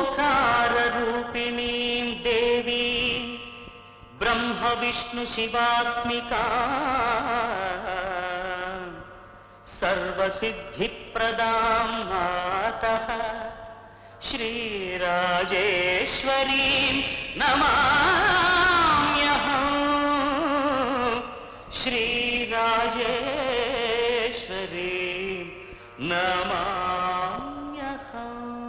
ఓంకారూపిణీం దేవీ బ్రహ్మ విష్ణు శివాత్మికా సర్వసిద్ధిప్రదాం మాతః శ్రీరాజేశ్వరీం నమామ్యహం శ్రీరాజేశ్వరీం నమామ్యహం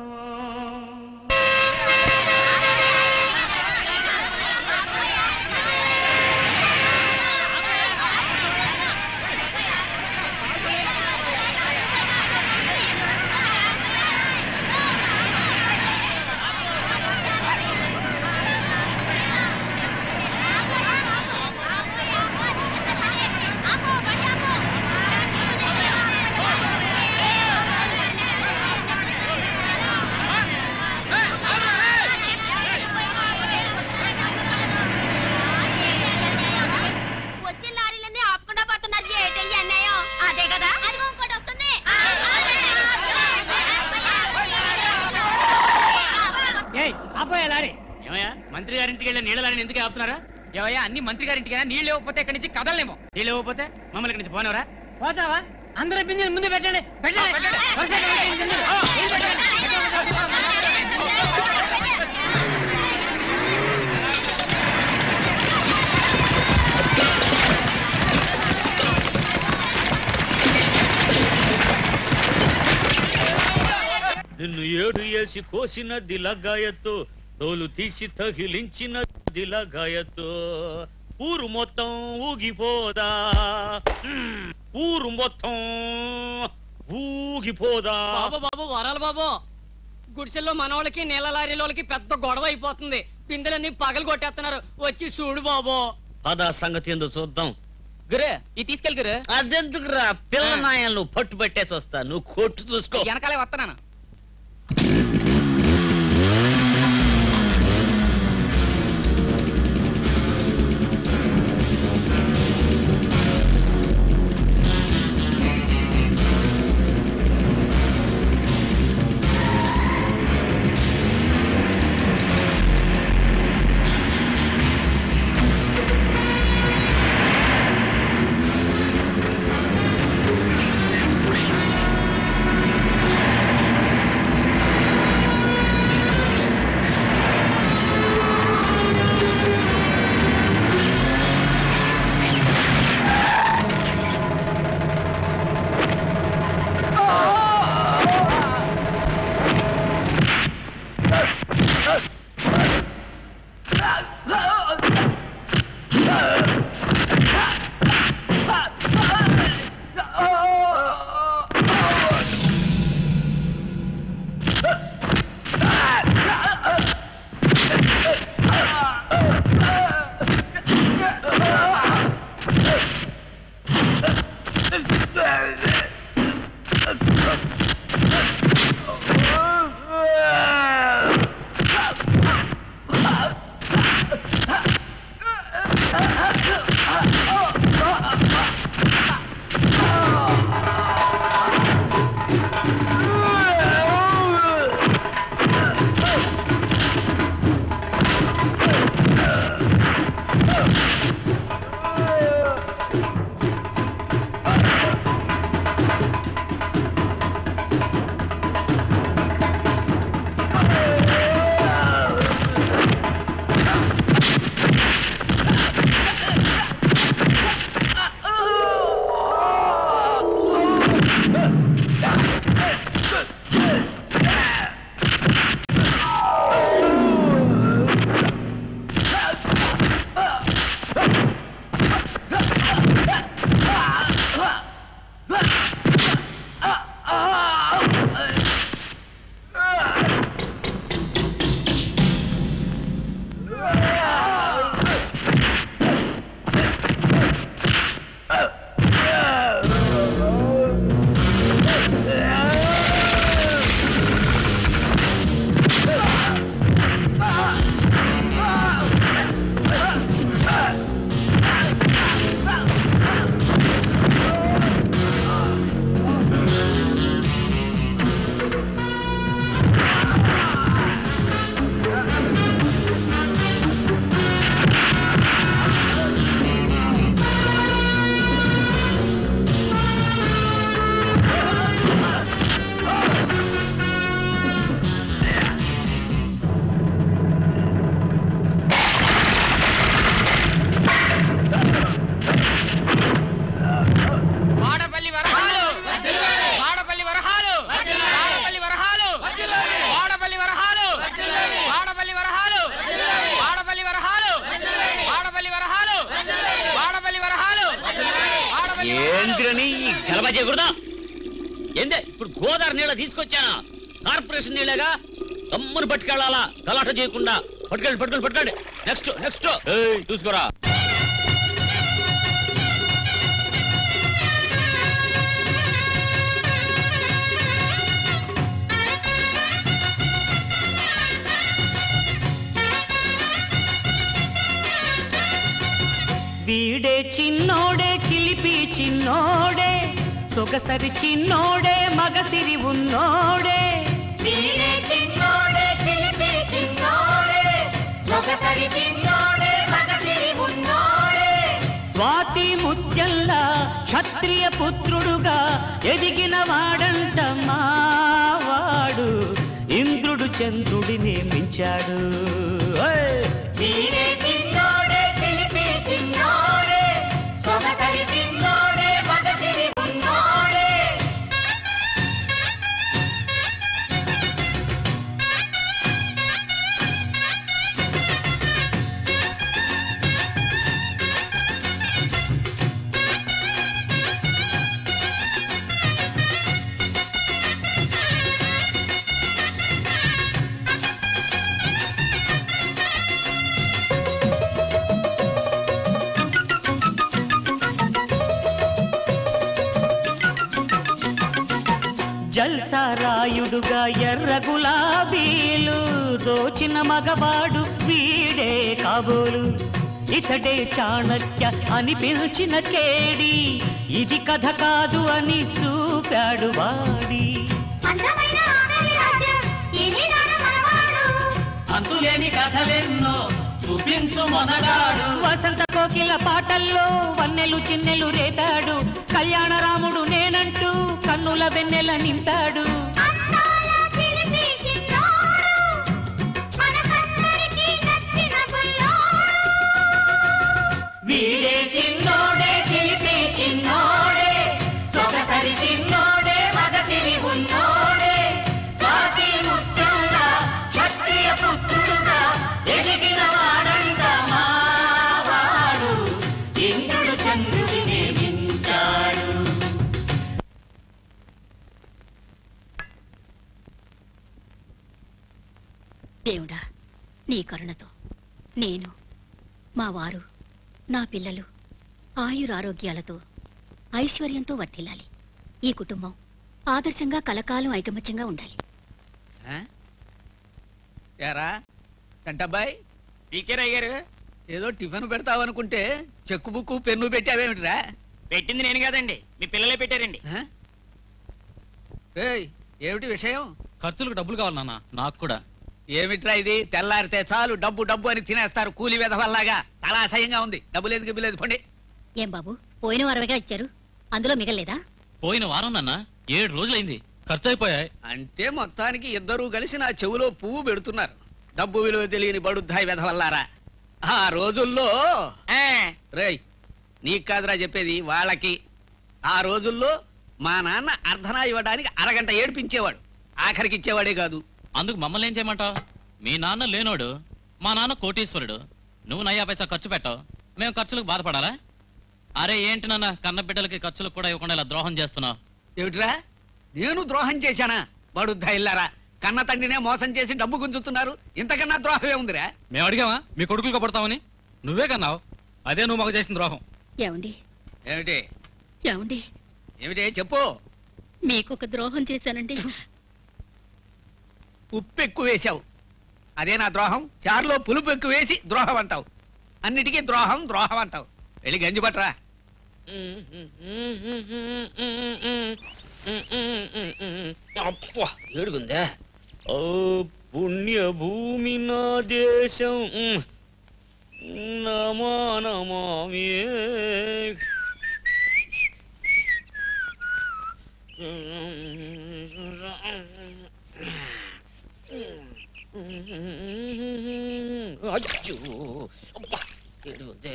వచ్చిన లారీలన్నీ ఆపకుండా పోతున్నారు ఏటయ్య అన్నయ్య అదే కదా అదిగో ఇంకోటి వస్తుంది ఏయ్ ఆపోయా లారీ ఏమయ్యా మంత్రి గారింటికి వెళ్ళి నీళ్ళని ఎందుకు ఆపుతున్నారా ఏవయ్యా అన్ని మంత్రి గారింటికైనా నీళ్ళు ఇవ్వకపోతే ఇక్కడి నుంచి కదలలేమో నీళ్ళు ఇవ్వకపోతే మమ్మల్ని ఇక్కడి నుంచి పోనవరా పోతావా అందరూ బిందెలు ముందు పెట్టండి పెట్టండి వరుసగా పెట్టండి బిందెలు. ఆ, ముందు పెట్టండి. నిన్ను ఏడు వేసి కోసిన దిలగాయతో తోలు తీసి తగిలించిన దిలగాయతో ఊరు మొత్తం ఊగిపోదా మ్మ్. ఊరు మొత్తం ఊగిపోదా బాబు బాబు వరాలు బాబు గుడిసెల్లో మనవాళ్ళకి నీళ్ళ లారీలోకి పెద్ద గొడవ అయిపోతుంది పిందెలన్నీ పగలు కొట్టేస్తున్నారు వచ్చి చూడు బాబు పదా సంగతి ఎందుకు చూద్దాం గురు ఇది తీసుకెళ్ళి గురు అదెందుకురా పిల్ల నాయలు పట్టు పట్టేసి వస్తా నువ్వు కొట్టు చూసుకో వెనకాలే వస్తున్నాను ఆ డబ్బా చేయకూడదా ఏందే ఇప్పుడు గోదావరి నీళ్ళ తీసుకొచ్చానా కార్పొరేషన్ నీళ్ళగా గమ్మును పట్టుకెళ్ళాలా గలాట చేయకుండా పట్టుకెళ్ళి పట్టుకెళ్ళి పట్టుకోండి నెక్స్ట్ నెక్స్ట్ చూసుకోరా వీడే చిన్నోడే చిలిపి చిన్నోడే సొగసరి చిన్నోడే మగసిరి ఉన్నోడే వీడే చిన్నోడే చిలిపి చిన్నోడే సొగసరి చిన్నోడే మగసిరి ఉన్నోడే స్వాతి ముత్యంలా క్షత్రియ పుత్రుడుగా ఎదిగిన వాడంట మావాడు ఇంద్రుడు చంద్రుడిని మించాడు ఓయ్! వీడే చిన్నోడే చిలిపి చిన్నోడే సొగసరి చిన్నోడే మగసిరి ఉన్నోడే జల్సారాయుడుగా ఎర్ర గులాబీలు దోచిన మగవాడు వీడే కాబోలు ఇతడే చాణక్య అని పిలిచిన కేడి ఇది కథ కాదు అని చూపాడు వాడి అందమైన ఆమెలి రాజ్యం ఏనాడు మనవాడు అంతులేని కథలెన్నో చూపించు మొనగాడు వసంత కోకిల పాటల్లో వన్నెలు చిన్నెలు రేతాడు కళ్యాణ రాముడు నేనంటూ కన్నుల వెన్నెల నింపాడు అందాల చిలిపి చిన్నోడు మనకందరికీ నచ్చిన బుల్లోడు వీడే చిన్నోడే చిలిపి చిన్నోడే సొగసరి చిన్నోడే మగసిరి ఉన్నోడే స్వాతి ముత్యంగా క్షత్రియ పుత్రుడుగా ఎదిగిన వాడంట మావాడు ఇంద్రుడు చంద్రుడిని మించాడు దేవుడా నీ కరుణతో నేను మా వారు నా పిల్లలు ఆయురారోగ్యాలతో ఐశ్వర్యంతో వర్ధిల్లాలి ఈ కుటుంబం ఆదర్శంగా కలకాలం ఐకమత్యంగా ఉండాలి యారా చంటబ్బాయ్ టీచర్ అయ్యారు ఏదో టిఫిన్ పెడతావనుకుంటే చెక్కు బుక్కు పెన్ను పెట్టావేమిట్రా పెట్టింది నేను కాదండి మీ పిల్లలే పెట్టారండి ఆ? ఏయ్ ఏమిటి విషయం ఖర్చులకు డబ్బులు కావాలి నాన్న నాకు కూడా ఏమిట్రా ఇది తెల్లారితే చాలు డబ్బు డబ్బు అని తినేస్తారు కూలి వెధవల్లాగా చాలా అసహ్యంగా ఉంది డబ్బు లేదు గిబ్బు లేదు పండి ఏం బాబు పోయిన అరవైగా ఇచ్చారు అందులో మిగలేదా పోయిన వారం నాన్న ఏడు రోజులైంది ఖర్చు అయిపోయాయి అంటే మొత్తానికి ఇద్దరూ కలిసి నా చెవులో పువ్వు పెడుతున్నారు డబ్బు విలువ తెలియని బడుద్దాయి వెధవల్లారా ఆ రోజుల్లో రేయ్ నీకు కాదురా చెప్పేది వాళ్ళకి ఆ రోజుల్లో మా నాన్న అర్ధనా ఇవ్వడానికి అరగంట ఏడిపించేవాడు ఆఖరికి ఇచ్చేవాడే కాదు అందుకు మమ్మల్ని ఏం చేయమంటావు మీ నాన్న లేనోడు మా నాన్న కోటీశ్వరుడు నువ్వు నయ్యా పైసా ఖర్చు పెట్టావు మేము ఖర్చులకు బాధపడాలా అరే ఏంటి నాన్న కన్న బిడ్డలకి ఖర్చులకు కూడా ఇవ్వకుండా ఇలా ద్రోహం చేస్తున్నావు ఏమిట్రా నేను ద్రోహం చేశానా బడుద్దా ఇల్లారా కన్న తండ్రినే మోసం చేసి డబ్బు గుంజుతున్నారు ఇంతకన్నా ద్రోహమే ఉందిరా మేము అడిగామా మీ కొడుకులు పడతామని నువ్వే కన్నావు అదే నువ్వు మాకు చేసిన ద్రోహం ఏమండి ఏమిటి ఏమండి ఏమిటి చెప్పు మీకు ఒక ద్రోహం చేశానండి ఉప్పు ఎక్కువ వేశావు అదే నా ద్రోహం చారులో పులుపు ఎక్కువ వేసి ద్రోహం అంటావు అన్నిటికీ ద్రోహం ద్రోహం అంటావు వెళ్ళి గంజి పట్టరా అప్పా ఏడుగుందా ఓ పుణ్య భూమి నా దేశం ఉమ్. నమా నమామి అచ్చో అబ్బా ఏడుగుందే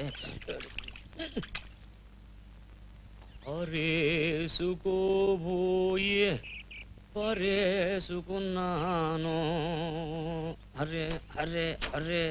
అరేసుకోబోయే పరేసుకున్నాను అరే అరే అరే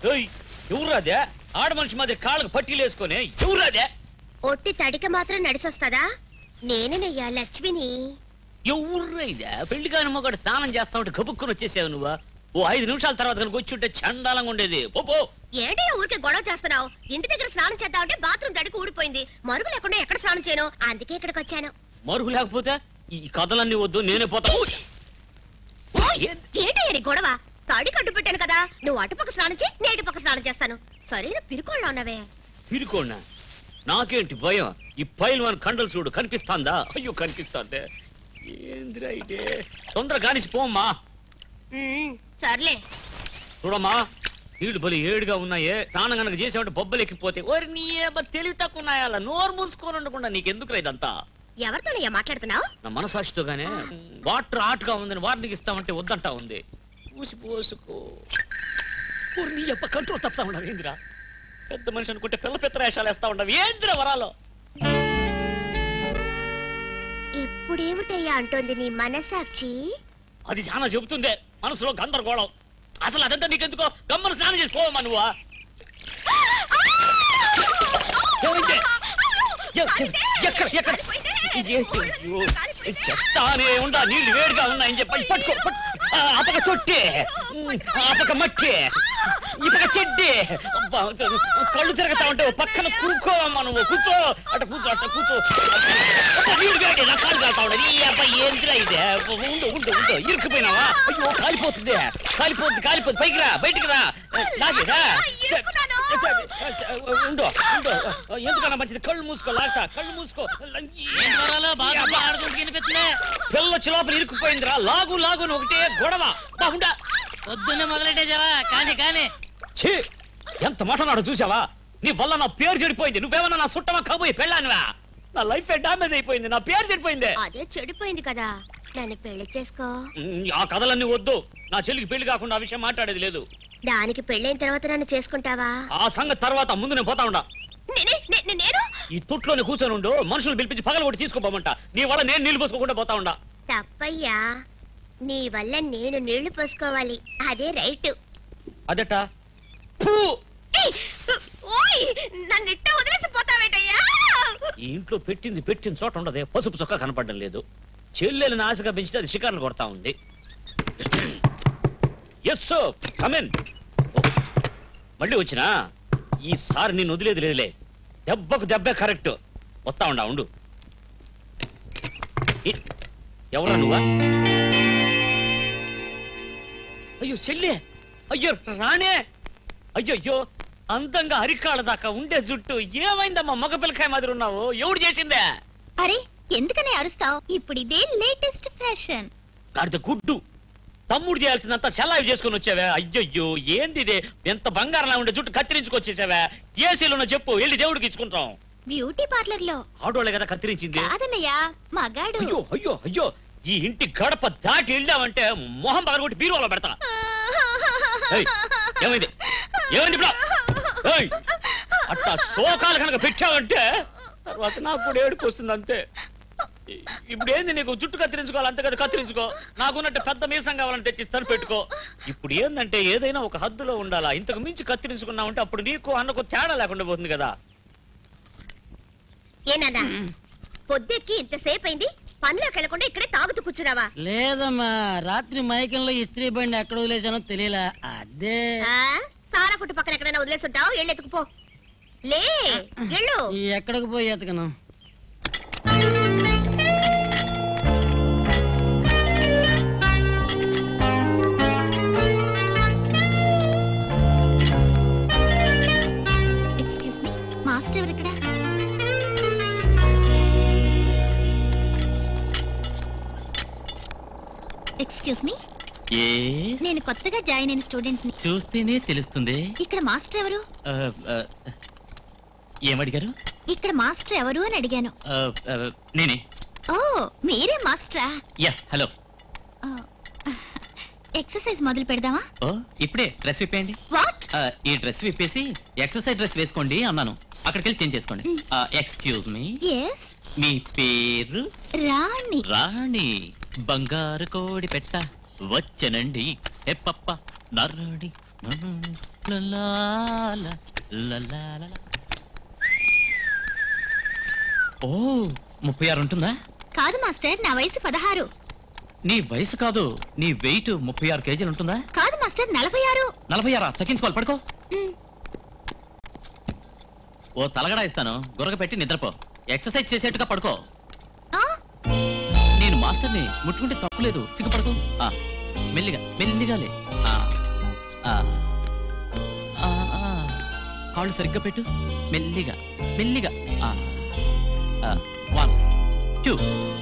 ఏయ్, ఎవరాదే ఆడ మనిషి మాది కాళ్ళకు పట్టీలు వేసుకొని ఎవరాదే ఒట్టి తడిక మాత్రం నడిచొస్తదా నేనేనయ్యా లక్ష్మిని ఎవరురా ఇదే పెళ్లి కాని మొగడు స్నానం చేస్తా ఉంటే కబుక్కుని వచ్చేసావు నువ్వా ఓ ఐదు నిమిషాల తర్వాత కనుక వచ్చి ఉంటే చండాలంగా ఉండేది పో పో ఏంటి ఊరికే గొడవ చేస్తున్నావు ఇంటి దగ్గర స్నానం చేద్దామంటే బాత్రూమ్ తడికి ఊడిపోయింది మరుగు లేకుండా ఎక్కడ స్నానం చేయను అందుకే ఇక్కడికి వచ్చాను మరుగు లేకపోతే ఈ కథలన్నీ వద్దు నేనే పోతా ఓయ్, ఏం- ఏంటి ఈ గొడవ తడి కట్టు పెట్టాను కదా నువ్వు అటుపక్క స్నానం చేయి నేటి పక్క స్నానం చేస్తాను సరైన పిరుకోళ్ళ ఉన్నవే పిరుకోనా నాకేంటి భయం ఈ పైల్ వన్ కండలు చూడు కనిపిస్తాందా అయ్యో కనిపిస్తాందే ఏందిరా ఇదే తొందర కానిసి పోమ్మా ఉమ్, సర్లే చూడమ్మా నీళ్లు బలి ఏడుగా ఉన్నాయే స్నానం కనుక చేసామంటే బొబ్బలు ఎక్కిపోతే ఓరి నీ ఏబ్బ తెలివి తక్కువ ఉన్నాయా అలా నోరు మూసుకొని ఉండకుండా నీకెందుకు ఇదంతా ఎవరితోనయ్యా మాట్లాడుతున్నావు నా మనసాక్షితోగానే వాటర్ ఆటగా ఉందని వార్నింగ్ ఇస్తామంటే వద్దంటా ఉంది పూసి పోసుకో ఓరి నీ అప్ప కంట్రోల్ తప్పుతా ఉండవు ఏందిరా పెద్ద మనిషి అనుకుంటే పిల్ల పెత్తరేషాలు వేస్తా ఉండవు ఏందిరా వరాలో ఇప్పుడేమిటయ్యా అంటోంది నీ మనసాక్షి అది చాలా చెబుతుందే మనసులో గందరగోళం అసలు అదంతా నీకెందుకో గమ్మను స్నానం చేసుకోవమ్మా నువ్వా ఏమైంది? ఎ- ఎ- ఎక్కడ ఎక్కడ ఇది ఏంటి? అయ్యో, ఇది చెప్తానే ఉండా నీళ్లు వేడిగా ఉన్నాయని చెప్పి పట్టుకో పట్టు. ఆ, అపక తొట్టి ఉమ్, అపక మట్టి ఇపక చెడ్డి అబ్బా, కళ్ళు తిరగతా ఉంటే ఓ పక్కన కూర్చోవమ్మా నువ్వు కూర్చో అట కూర్చో అట్ట కూర్చో అబ్బా, నీళ్లు వేడి నా కాలు కాలుతా ఉండదు ఈ అబ్బాయి ఏంటిరా ఇదే ఉండు ఉండు ఉండు ఇరుక్కుపోయినావా అయ్యో కాలిపోతుంది కాలిపోతుంది కాలిపోతుంది పైకి రా బయటికి రా లాగేదా ఉండు ఉండు ఎందుకన్నా మంచిది కళ్ళు మూసుకో లాట కళ్ళు మూసుకో ఏం వరాలో బాగా ఆడుకుంటూ వినిపిస్తుంది పిల్లొచ్చి లోపల ఇరుక్కుపోయిందిరా లాగు లాగు అని ఒకటే గొడవ బాగుండా పొద్దున్నే మొదలెట్టేసావా కానీ కానీ ఛీ ఎంత మాటనాడు చూసావా నీ వల్ల నా పేరు చెడిపోయింది నువ్వేమన్నా నా సుట్టమా కాబోయే పెళ్ళానివా నా లైఫ్ డామేజ్ అయిపోయింది నా పేరు చెడిపోయింది అదే చెడిపోయింది కదా నన్ను పెళ్లి చేసుకో ఉమ్, ఆ కథలన్నీ వద్దు నా చెల్లికి పెళ్లి కాకుండా ఆ విషయం మాట్లాడేది లేదు దానికి పెళ్ళైన తర్వాత నన్ను చేసుకుంటావా ఆ సంగతి తర్వాత ముందు నేను పోతా ఉండా నేనే నే- నే- నేను ఈ తొట్లోనే కూర్చొని ఉండు మనుషులు పిలిపించి పగల కొట్టి తీసుకోపోమంట నీ వల్ల నేను నీళ్లు పోసుకోకుండా పోతా ఉండా తప్పయ్యా నీ వల్ల నేను నీళ్లు పోసుకోవాలి అదే రైట్ అదట ఫూ! ఏయ్! ఓయ్ నన్ను ఇట్ట వదిలేసి పోతావేటయ్యా ఈ ఇంట్లో పెట్టింది పెట్టిన చోట ఉండదే పసుపు చొక్క కనపడడం లేదు చెల్లెలను ఆశగా పెంచితే అది షికార్లు కొడతా ఉంది ఎస్ కమెన్ మళ్ళీ వచ్చినా ఈసారి నేను వదిలేదు లేదులే దెబ్బకు దెబ్బే కరెక్ట్ వస్తా ఉండా ఉండు ఈ- ఎవరా నువ్వా అయ్యో చెల్లె అయ్యో రాణే అయ్యో అయ్యో అందంగా అరికాళ్ళ దాకా ఉండే జుట్టు ఏమైందమ్మా మగ పిల్లకాయ మాదిరి ఉన్నావు ఎవడు చేసిందే అరే ఎందుకనే అరుస్తావు ఇప్పుడు ఇదే లేటెస్ట్ ఫ్యాషన్ గాడిద గుడ్డు తమ్ముడు చేయాల్సిందంతా సెలాయి చేసుకొని వచ్చావే అయ్యయ్యో ఏంది ఇది ఎంత బంగారంలా ఉండే జుట్టు కత్తిరించుకొచ్చేసావే ఏసీలో చెప్పు వెళ్ళి దేవుడికి ఇచ్చుకుంటాం బ్యూటీ పార్లర్ లో ఆడోళ్ళే కదా కత్తిరించింది కాదన్నయ్యా మగాడు అయ్యో అయ్యో అయ్యో ఈ ఇంటి గడప దాటి వెళ్ళావంటే మొహం పగలగొట్టి బీరువాలో పెడతా ఏయ్, ఏమైంది ఏమైంది ఇప్పుడు ఏయ్, అట్టా శోకాలు కనుక పెట్టావంటే తర్వాత నాకు కూడా ఏడుపు వస్తుంది అంతే ఇ- ఇప్పుడు ఏంది నీకు జుట్టు కత్తిరించుకోవాలి అంతే కదా కత్తిరించుకో నాకున్నట్టు పెద్ద మీసం కావాలంటే తెచ్చిస్తాను పెట్టుకో ఇప్పుడు ఏందంటే ఏదైనా ఒక హద్దులో ఉండాలా ఇంతకు మించి కత్తిరించుకున్నావంటే అప్పుడు నీకు అన్నకు తేడా లేకుండా పోతుంది కదా ఏనాదా పొద్దెక్కి ఇంతసేపు అయింది పనిలోకి వెళ్లకుండా ఇక్కడే తాగుతూ కూర్చున్నావా లేదమ్మా రాత్రి మైకంలో ఇస్త్రీ బండి ఎక్కడ వదిలేసానో తెలియలా అదే ఆ? సారా కుట్టు పక్కన ఎక్కడైనా వదిలేసుంటావు ఎళ్ళు ఎత్తుకుపో లే ఎళ్ళు ఈ ఎక్కడికి పోయి ఎతకను ఎక్స్క్యూజ్ మీ మాస్టర్ ఎవరు ఇక్కడ ఎక్స్క్యూజ్ మీ నేను కొత్తగా జాయిన్ అయిన స్టూడెంట్ ని చూస్తేనే తెలుస్తుంది ఇక్కడ మాస్టర్ ఎవరు ఆ, ఆ, ఏమడిగారు ఇక్కడ మాస్టర్ ఎవరు అని అడిగాను ఆ, ఆ, నేనే ఓ మీరే మాస్టరా యా హలో ఆ, ఎక్సర్సైజ్ మొదలు పెడదామా ఓ ఇప్పుడే డ్రెస్ విప్పేయండి వాట్ ఆ, ఈ డ్రెస్ విప్పేసి ఎక్సర్సైజ్ డ్రెస్ వేసుకోండి అన్నాను అక్కడికి వెళ్ళి చేంజ్ చేసుకోండి ఎక్స్క్యూజ్ మీ ఎస్ మీ పేరు రాణి రాణి బంగారు కోడి పెట్ట వచ్చనండి ఎప్పప్ప నర్రాణి లా, లా, లా, లా, లా, లా, లా. ఓ ముప్పై ఆరు ఉంటుందా కాదు మాస్టర్ నా వయసు పదహారు నీ వయసు కాదు నీ వెయిట్ ముప్పై ఆరు కేజీలు ఉంటుందా కాదు మాస్టర్ నలభై ఆరు నలభై ఆరా తగ్గించుకోవాలి పడుకో మ్, ఓ తలగడా ఇస్తాను గురగ పెట్టి నిద్రపో ఎక్సర్సైజ్ చేసేట్టుగా పడుకో ఆ, నేను మాస్టర్ని ముట్టుకుంటే తప్పులేదు సిగ్గుపడుకో ఆ, మెల్లిగా మెల్లిగా లే ఆ, ఆ, ఆ, ఆ. కాళ్ళు సరిగ్గా పెట్టు మెల్లిగా మెల్లిగా ఆ, ఆ, వన్ టూ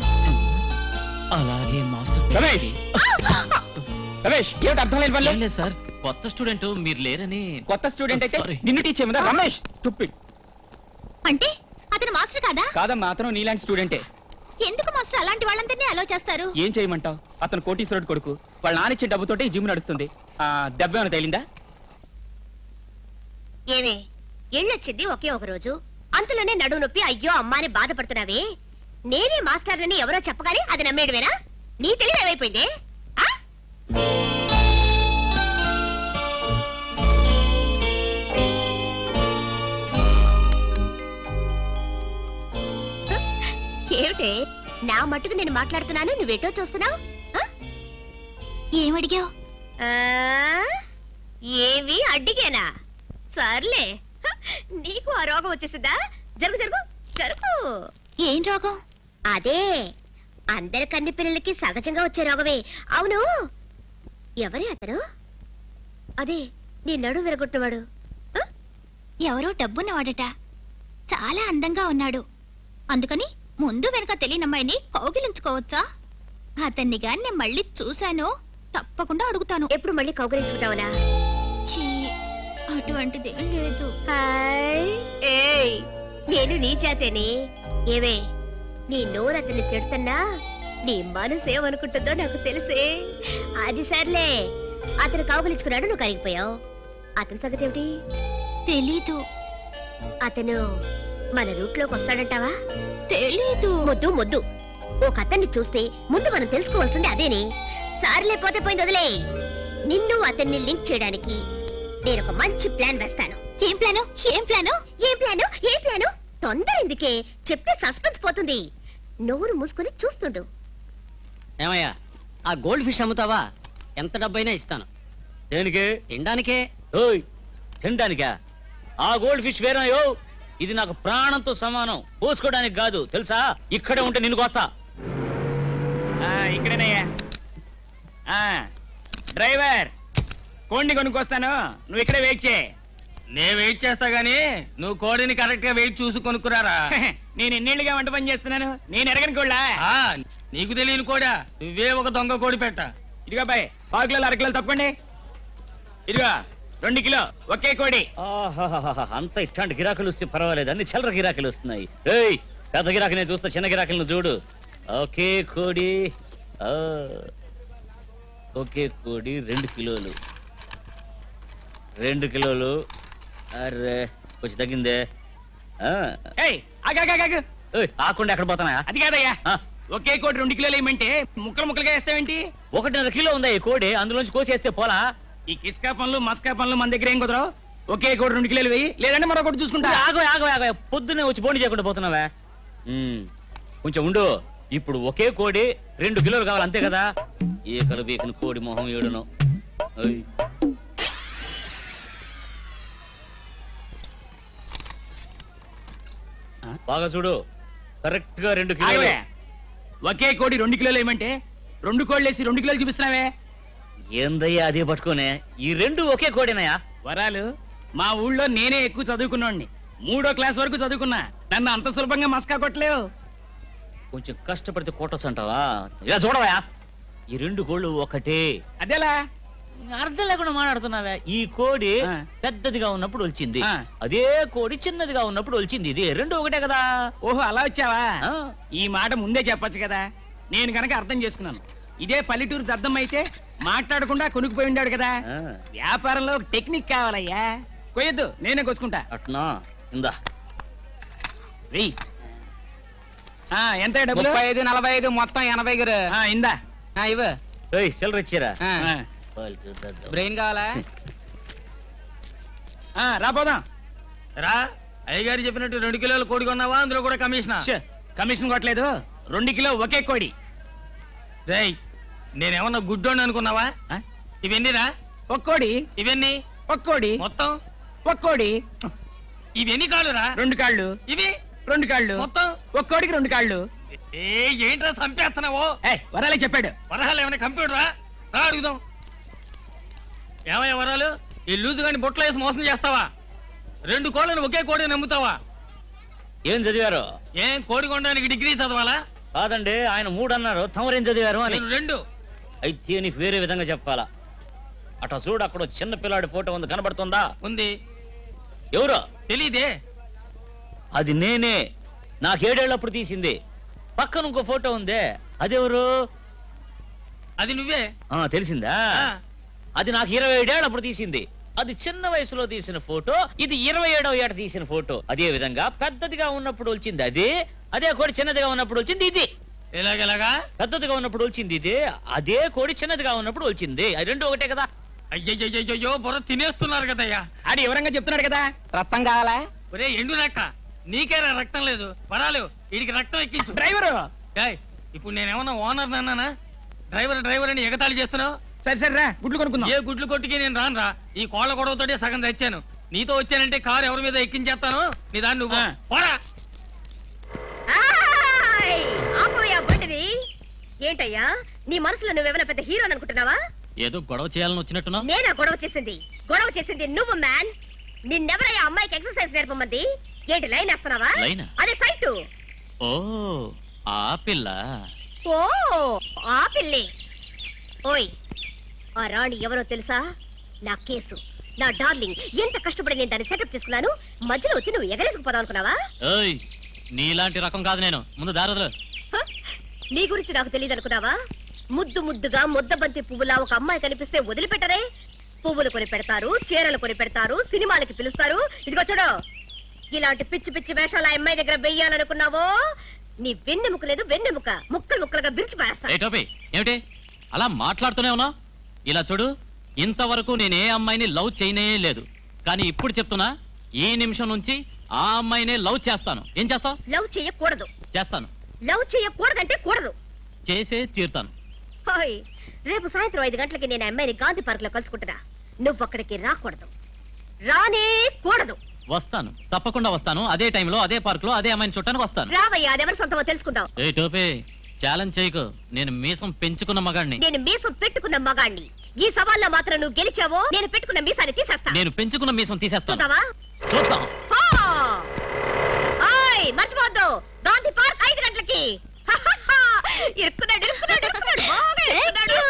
అలాగే మాస్టర్ రమేష్! రమేష్ ఏమిటి అర్థం లేని పనులు ఏం లేదు సార్ కొత్త స్టూడెంట్ మీరు లేరని కొత్త స్టూడెంట్ అయితే Sorry. నిన్ను టీచ్ చేయమదా రమేష్ టుప్పిడ్ అంటే అతను మాస్టర్ కాదా కాదమ్మా అతను నీలాంటి స్టూడెంటే ఎందుకు మాస్టర్ అలాంటి వాళ్ళందరినీ అలో చేస్తారు ఏం చేయమంటావు అతను కోటీశ్వరుడు కొడుకు వాళ్ళ నానిచ్చే డబ్బుతోటి ఈ జిమ్ నడుస్తుంది ఆ దెబ్బ ఏమైనా తగిలిందా ఏమే ఎళ్ళొచ్చింది ఒకే ఒక రోజు అంతలోనే నడువు నొప్పి అయ్యో అమ్మా అని బాధపడుతున్నావే నేనే మాస్టర్లని ఎవరో చెప్పగానే అది నమ్మేడువేనా నీ తెలివి ఏమైపోయింది ఆ? ఏమిటే నా మట్టుకు నేను మాట్లాడుతున్నాను నువ్వేటో చూస్తున్నావు ఏమడిగావు ఏవి అడ్డిగేనా సర్లే హ, నీకు ఆ రోగం వచ్చేసిందా జరుగు జరుగు జరుగు ఏం రోగం అదే అందరి కన్ని పిల్లలకి సహజంగా వచ్చే రోగమే అవును ఎవరే అతను అదే నీ నడు విరగొట్టినవాడు ఆ? ఎవరో డబ్బున్నవాడట చాలా అందంగా ఉన్నాడు అందుకని ముందు వెనక తెలియని అమ్మాయిని కౌగిలించుకోవచ్చా అతన్ని గాని నేను మళ్ళీ చూశాను తప్పకుండా అడుగుతాను ఎప్పుడు మళ్ళీ కౌగలించుకుంటావునా ఛీ, అటువంటిదేం లేదు హాయ్ ఏయ్ నేను నీ చేతేనే ఏవే నీ నోరు అతన్ని తిడుతున్నా నీ మనసు ఏమనుకుంటుందో నాకు తెలిసే అది సర్లే అతను కౌగలించుకున్నాడు నువ్వు కరిగిపోయావు అతని సంగతి ఏమిటి తెలీదు అతను మన రూట్లోకి వస్తాడంటావా తెలీదు మొద్దు మొద్దు ఒక అతన్ని చూస్తే ముందు మనం తెలుసుకోవాల్సింది అదేనే సార్లే పోతే పోయింది వదిలే నిన్ను అతన్ని లింక్ చేయడానికి నేను ఒక మంచి ప్లాన్ వేస్తాను ఏం ప్లాను ఏం ప్లాను ఏం ప్లాను ఏం ప్లాను తొందర ఎందుకే చెప్తే సస్పెన్స్ పోతుంది నోరు మూసుకుని చూస్తుండు ఏమయ్యా ఆ గోల్డ్ ఫిష్ అమ్ముతావా ఎంత డబ్బైనా ఇస్తాను దేనికి తినడానికే ఓయ్ తినడానికా ఆ గోల్డ్ ఫిష్ వేరయో ఇది నాకు ప్రాణంతో సమానం పోసుకోవడానికి కాదు తెలుసా ఇక్కడే ఉంటే నిన్ను కోస్తా ఇక్కడేనయ్యా ఆ, డ్రైవర్ కోడిని కొనుక్కొస్తాను నువ్వు ఇక్కడే వెయిట్ చేయి నేను వెయిట్ చేస్తా గానీ నువ్వు కోడిని కరెక్ట్ గా వెయిట్ చూసి కొనుక్కురారా నేను ఎన్నేళ్ళుగా వంట పని చేస్తున్నాను నేను ఎరగని కోళ్ళా ఆ, నీకు తెలియని కోడా నువ్వే ఒక దొంగ కోడి పెట్ట ఇదిగో బాయ్ పావు కిలోలు అర కిలోలు తప్పండి ఇదిగో రెండు కిలో ఒకే కోడి ఆహాహాహా, అంత ఇట్లాంటి గిరాకులు వస్తే పర్వాలేదు అన్ని చిల్లర గిరాకులు వస్తున్నాయి ఏయ్ పెద్ద గిరాకీ నేను చూస్తా చిన్న గిరాకులను చూడు ఓకే కోడి ఆ, ఓకే కోడి రెండు కిలోలు రెండు కిలోలు అరే కొంచెం తగ్గిందే ఆ, ఏయ్ ఆగాగాగాగు ఏయ్, ఆకుండా ఎక్కడ పోతానా అది కాదయ్యా ఆ, ఒకే కోడి రెండు కిలోలు ఏమంటే ముక్కలు ముక్కలుగా వేస్తావేంటి ఒకటిన్నర కిలో ఉందా ఈ కోడి అందులోంచి కోసేస్తే పోలా ఈ కిస్కా పనులు మస్కా పనులు మన దగ్గర ఏం కుదరవు ఒకే కోడి రెండు కిలోలు వెయ్యి లేదంటే మరొకటి చూసుకుంటా ఆగో ఆగో ఆగో పొద్దున్నే వచ్చి బోండి చేయకుండా పోతున్నావా ఉమ్, కొంచెం ఉండు ఇప్పుడు ఒకే కోడి రెండు కిలోలు కావాలి అంతే కదా ఈకలు బీకను కోడి మొహం ఏడును ఓయ్. ఆ, బాగా చూడు కరెక్ట్ గా రెండు కిలోలు ఆగవే. ఒకే కోడి రెండు కిలోలు ఏమంటే రెండు కోళ్ళు వేసి రెండు కిలోలు చూపిస్తున్నావే ఏందయ్యా అదే పట్టుకోనే ఈ రెండు ఒకే కోడినయా వరాలు మా ఊళ్ళో నేనే ఎక్కువ చదువుకున్నోడిని మూడో క్లాస్ వరకు చదువుకున్నా నన్ను అంత సులభంగా మస్కా కొట్టలేవు కొంచెం కష్టపడితే కొట్టొచ్చు అంటావా ఇలా చూడవా ఈ రెండు కోళ్ళు ఒకటే అదేలా అర్థం లేకుండా మాట్లాడుతున్నావా ఈ కోడి ఆ. పెద్దదిగా ఉన్నప్పుడు వచ్చింది ఆ. అదే కోడి చిన్నదిగా ఉన్నప్పుడు వచ్చింది ఇది రెండు ఒకటే కదా ఓహో అలా వచ్చావా ఆ. ఈ మాట ముందే చెప్పొచ్చు కదా నేను కనుక అర్థం చేసుకున్నాను ఇదే పల్లెటూరు దద్దం అయితే మాట్లాడకుండా కొనుక్కుపోయి ఉండాడు కదా ఆ. వ్యాపారంలో ఒక టెక్నిక్ కావాలయ్యా కొయ్యొద్దు నేనే కోసుకుంటా అట్నా ఇందా వెయ్యి ఆ, ఎంత డబ్బులు ముప్పై ఐదు నలభై ఐదు మొత్తం ఎనభై గురు ఆ, ఇందా ఆ, ఇవ్వు ఏయ్ చిల్లర ఇచ్చారా ఆ. ఆ. వాళ్ళు చూద్దాం. బ్రెయిన్ కావాలా ఆ, రా పోదాం రా అయ్యగారు చెప్పినట్టు రెండు కిలోలు కోడి కొన్నావా అందులో కూడా కమిషన్ ఛే, కమిషన్ కొట్టలేదు రెండు కిలో ఒకే కోడి రేయ్ నేనేమన్నా గుడ్డోని అనుకున్నావా ఆ? ఇవెన్నిరా ఒక్కోడి ఇవన్నీ ఒక్కోడి మొత్తం ఒక్కోడి ఇవెన్ని కాళ్ళురా రెండు కాళ్ళు ఇవి రెండు కాళ్ళు మొత్తం ఒక్కోడికి రెండు కాళ్ళు ఏ ఏంట్రా చంపేస్తున్నావు ఏ వరాలే చెప్పాడు వరహాలు ఏమైనా కంప్యూటరా రా అడుగుదాం ఏమయ్య వరాలు ఈ లూజు గాని బుట్టలు వేసి మోసం చేస్తావా రెండు కోళ్ళని ఒకే కోడి నమ్ముతావా ఏం చదివారు ఏం కోడి కొనడానికి డిగ్రీ చదవాలా కాదండి ఆయన మూడు అన్నారు తమరేం చదివారు అని నేను రెండు అయితే నీకు వేరే విధంగా చెప్పాలా అట చూడు అక్కడ ఓ చిన్న పిల్లాడి ఫోటో ఉంది కనబడుతుందా ఉంది ఎవరో తెలీదే అది నేనే నాకేడేళ్ళప్పుడు తీసింది పక్కన ఇంకో ఫోటో ఉందే అదెవరు అది నువ్వే ఆ, తెలిసిందా ఆ, అది నాకు ఇరవై ఏడేళ్ళప్పుడు తీసింది అది చిన్న వయసులో తీసిన ఫోటో ఇది ఇరవై ఏడవ ఏట తీసిన ఫోటో అదే విధంగా పెద్దదిగా ఉన్నప్పుడు వచ్చింది అదే అదే కోడి చిన్నదిగా ఉన్నప్పుడు వచ్చింది ఇది ఎలాగెలాగా పెద్దదిగా ఉన్నప్పుడు వచ్చింది ఇది అదే కోడి చిన్నదిగా ఉన్నప్పుడు వచ్చింది అది రెండు ఒకటే కదా అయ్యయ్యో బుర్ర తినేస్తున్నారు కదయ్యా ఆడి వివరంగా చెప్తున్నాడు కదా రక్తం కావాలా ఒరే ఎండు రక్త నీకేరా రక్తం లేదు వరాలు వీడికి రక్తం ఎక్కించు డ్రైవరు ఏయ్, ఇప్పుడు నేనేమన్నా ఓనర్ అన్నానా డ్రైవర్ డ్రైవర్ అని ఎగతాళి చేస్తున్నావు సరే సరే రా గుడ్లు కొనుక్కుందాం ఏ గుడ్లు కొట్టుకి నేను రానురా ఈ కోళ్ళ గొడవతోటే సగం తెచ్చాను నీతో వచ్చానంటే కారు ఎవరి మీద ఎక్కించేస్తాను నీ దాన్ని నువ్వు ఆ. పోరా ఆయ్! ఆపోయా బండిని ఏంటయ్యా నీ మనసులో నువ్వేమైనా పెద్ద హీరో అనుకుంటున్నావా ఏదో గొడవ చేయాలని వచ్చినట్టున్నా నేనా గొడవ చేసింది గొడవ చేసింది నువ్వు మ్యాన్ నిన్నెవరయ్యా అమ్మాయికి ఎక్సర్సైజ్ నేర్పమంది ఏంటి లైన్ వేస్తున్నావా లైనా? అదే సైట్ ఓ ఆ పిల్ల ఓ ఆ పిల్లి ఓయ్ ఆ రాణి ఎవరో తెలుసా నా కేసు నా డార్లింగ్ ఎంత కష్టపడి నేను దాన్ని సెటప్ చేసుకున్నాను మధ్యలో వచ్చి నువ్వు ఎగరేసుకుపోదాం అనుకున్నావా ఏయ్ నీలాంటి రకం కాదు నేను ముందు దారదులు హ? నీ గురించి నాకు తెలియదు అనుకున్నావా ముద్దు ముద్దుగా ముద్దబంతి పువ్వులా ఒక అమ్మాయి కనిపిస్తే వదిలిపెట్టరే పువ్వులు కొని పెడతారు చీరలు కొని పెడతారు సినిమాలకి పిలుస్తారు ఇదిగో చూడు ఇలాంటి పిచ్చి పిచ్చి వేషాలు ఆ అమ్మాయి దగ్గర వెయ్యాలనుకున్నావో నీ వెన్నెముక లేదు వెన్నెముక ముక్కలు ముక్కలుగా బిరిచి పారేస్తా ఏ టోపీ ఏమిటి అలా మాట్లాడుతూనే ఉన్నా ఇలా చూడు ఇంతవరకు నేను ఏ అమ్మాయిని లవ్ చేయనే లేదు కానీ ఇప్పుడు చెప్తున్నా ఈ నిమిషం నుంచి ఆ అమ్మాయినే లవ్ చేస్తాను ఏం చేస్తావు లవ్ చేయకూడదు చేస్తాను లవ్ చేయకూడదంటే కూడదు చేసే తీరుతాను హాయ్ రేపు సాయంత్రం ఐదు గంటలకి నేను ఆ అమ్మాయిని గాంధీ పార్క్ లో కలుసుకుంటున్నా నువ్వు అక్కడికి రాకూడదు రానే కూడదు వస్తాను తప్పకుండా వస్తాను అదే టైంలో అదే పార్క్ లో అదే అమ్మాయిని చుట్టానికి వస్తాను రావయ్యా అదెవరి సొంతమో తెలుసుకుందాం ఏ టోపీ ఛాలెంజ్ చేయకు నేను మీసం పెంచుకున్న మగాడిని నేను మీసం పెట్టుకున్న మగాణ్ణి ఈ సవాల్లో మాత్రం నువ్వు గెలిచావో నేను పెట్టుకున్న మీసాన్ని తీసేస్తా నేను పెంచుకున్న మీసం తీసేస్తాను చూద్దావా చూద్దాం హా! ఆయ్, మర్చిపోవద్దు గాంధీ పార్క్ ఐదు గంటలకి హహహా! ఇరుక్కున్నాడు ఇరుక్కున్నాడు ఇరుక్కున్నాడు బాగా ఇరుక్కున్నాడు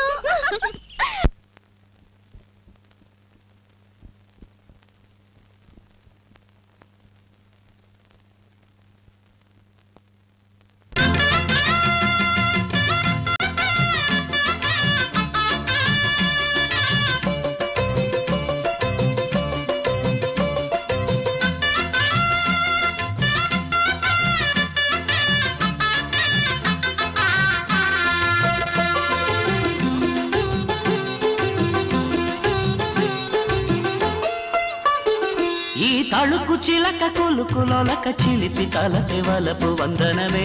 ఈ తళుకు చిలక కొలుకులొలక చిలిపి తలపి వలపు వందనమే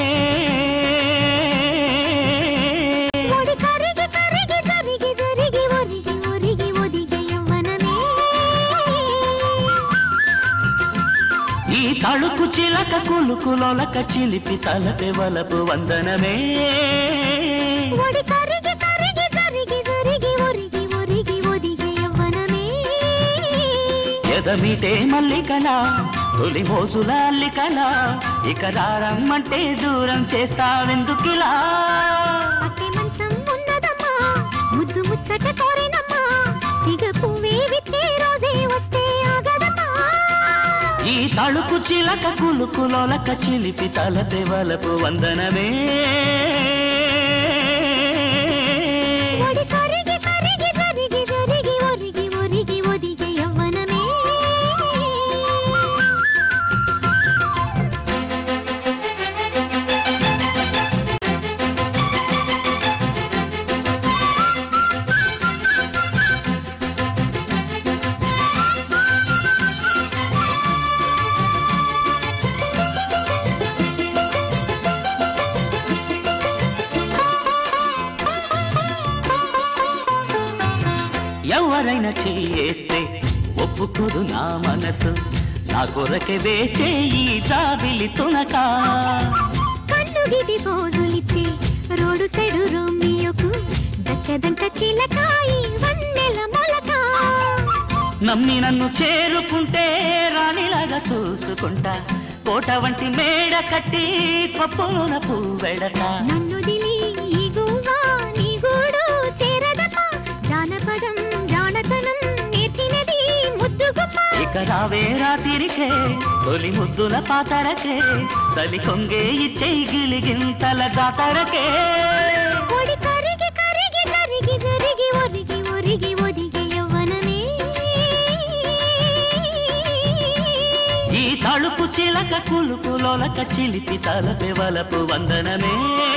ఒడి కరిగి కరిగి జరిగి జరిగి ఒరిగి ఒరిగి ఒదిగే యవ్వనమే ఈ తళుకు చిలక కొలుకులొలక చిలిపి తలపి వలపు వందనమే ఒడి కరిగి కరిగి జరిగి జరిగి ఒరిగి ఒరిగి ఒదిగే యవ్వనమే ఎదమిటే మల్లికల తొలి మోసుల అల్లికల ఇక రారమ్మంటే దూరం చేస్తావెందుకిలా పట్టె మంచం ఉన్నదమ్మా ముద్దు ముచ్చట కోరినమ్మా సిగ పువ్వే విచ్చే రోజే వస్తే ఆగదమ్మా ఈ తళుకు చిలక కులుకులొలక చిలిపి తలపి వలపు వందనమే ఒడి కరిగి కరిగి జరిగి జరిగి ఒరిగి ఒరిగి ఒదిగే యవ్వనమే ఈ ఎవరైనా చేస్తే ఒప్పుకోదు నా మనసు నా కొరకే వేచే ఈ జాబిలి తునక కన్నుగిటి పోజులిచ్చే రోడ్డు సైడు రోమియోకు దక్కదంట చిలకాయి వన్నెల మొలక నమ్మి నన్ను చేరుకుంటే రాణిలాగా చూసుకుంటా కోట వంటి మేడ కట్టి కొప్పున పువ్వెడట నన్ను దిలి ఈ గువ్వా నీ గూడు చేరదప జానపదం జానతనం నేర్చినది ముద్దు గుమ్మ ఇక రావే రాతిరికే తొలి ముద్దుల పాతరకే చలి కొంగే ఇచ్చేయి గిలిగింతల జాతరకే ఒడి కరిగి కరిగి కరిగి జరిగి ఒరిగి ఒరిగి ఒరిగి యవ్వనమే ఈ తలుపు చిలక కులుపులోలక చిలిపి తలపే వలపు వందనమే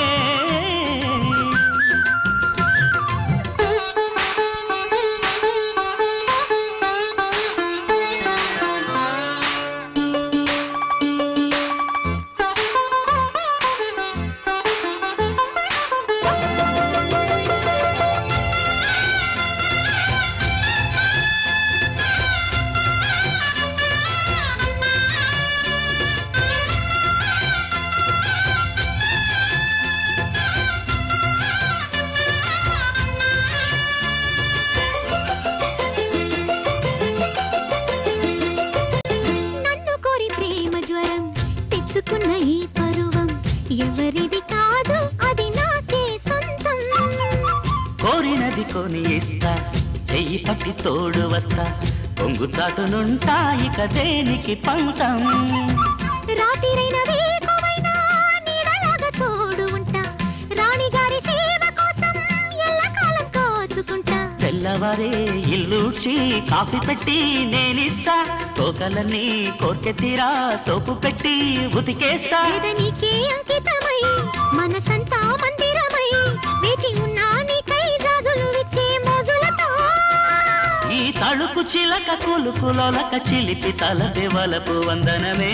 నన్ను కోరి ప్రేమ జ్వరం తెచ్చుకున్న ఈ పరువం ఎవరిది కాదు అది నాకే సొంతం కోరినది కొని ఇస్తా చెయ్యి పట్టి తోడు వస్తా పొంగు చాటునుంటా ఇక దేనికి పంతం రాత్రిరైన వేకువైనా నీడలాగా తోడు ఉంటా రాణిగారి సేవ కోసం ఎల్లకాలం కాచుకుంటా తెల్లవారే ఇల్లూడ్చి కాఫీ పెట్టి నేనిస్తా తోకలన్నీ కోర్కెత్తిరా సోపు పెట్టి ఉతికేస్తా నీకే అంకితమై మనసంతా మందిరమై వేచి ఉన్నా నీకై జాజులు ఇచ్చే మోజులతో ఈ తళుకు చిలక కులుకులోలక చిలిపి తలపి వలపు వందనమే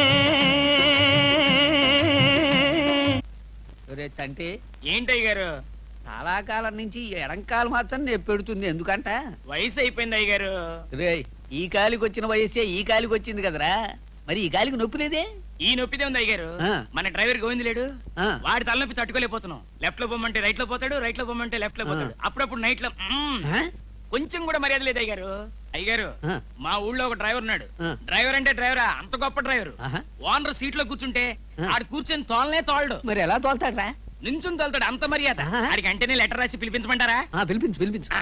ఒరే తంటే ఏంటయ్య గారు చాలా కాలం నుంచి ఈ ఎడంకాలు మాత్రం నేను పెడుతుంది ఎందుకంట వయసు అయిపోయింది అయ్య గారు రే ఈ కాలికి వచ్చిన వయసే ఈ కాలికి వచ్చింది కదరా మరి ఈ కాలికి నొప్పి లేదే ఈ నొప్పిదే ఉంది అయ్య గారు ఆ. మన డ్రైవర్ గోవింద్ లేడు ఆ. వాడి తలనొప్పి తట్టుకోలేకపోతున్నాం లెఫ్ట్ లో పొమ్మంటే రైట్ లో పోతాడు రైట్ లో పొమ్మంటే లెఫ్ట్ లో పోతాడు అప్పుడప్పుడు నైట్ లో మ్మ్. ఆ? కొంచెం కూడా మర్యాద లేదు అయ్యారు అయ్యారు ఆ. మా ఊళ్ళో ఒక డ్రైవర్ ఉన్నాడు ఆ. డ్రైవర్ అంటే డ్రైవరా అంత గొప్ప డ్రైవర్ ఆహా. ఓనర్ సీట్ లో కూర్చుంటే ఆ. ఆడు కూర్చొని తోలనే తోలడు మరి ఎలా తోలుతాడ్రా నించుని తోలుతాడు అంత మర్యాద ఆహా. ఆడికి అంటేనే లెటర్ రాసి పిలిపించమంటారా ఆ, పిలిపించు పిలిపించు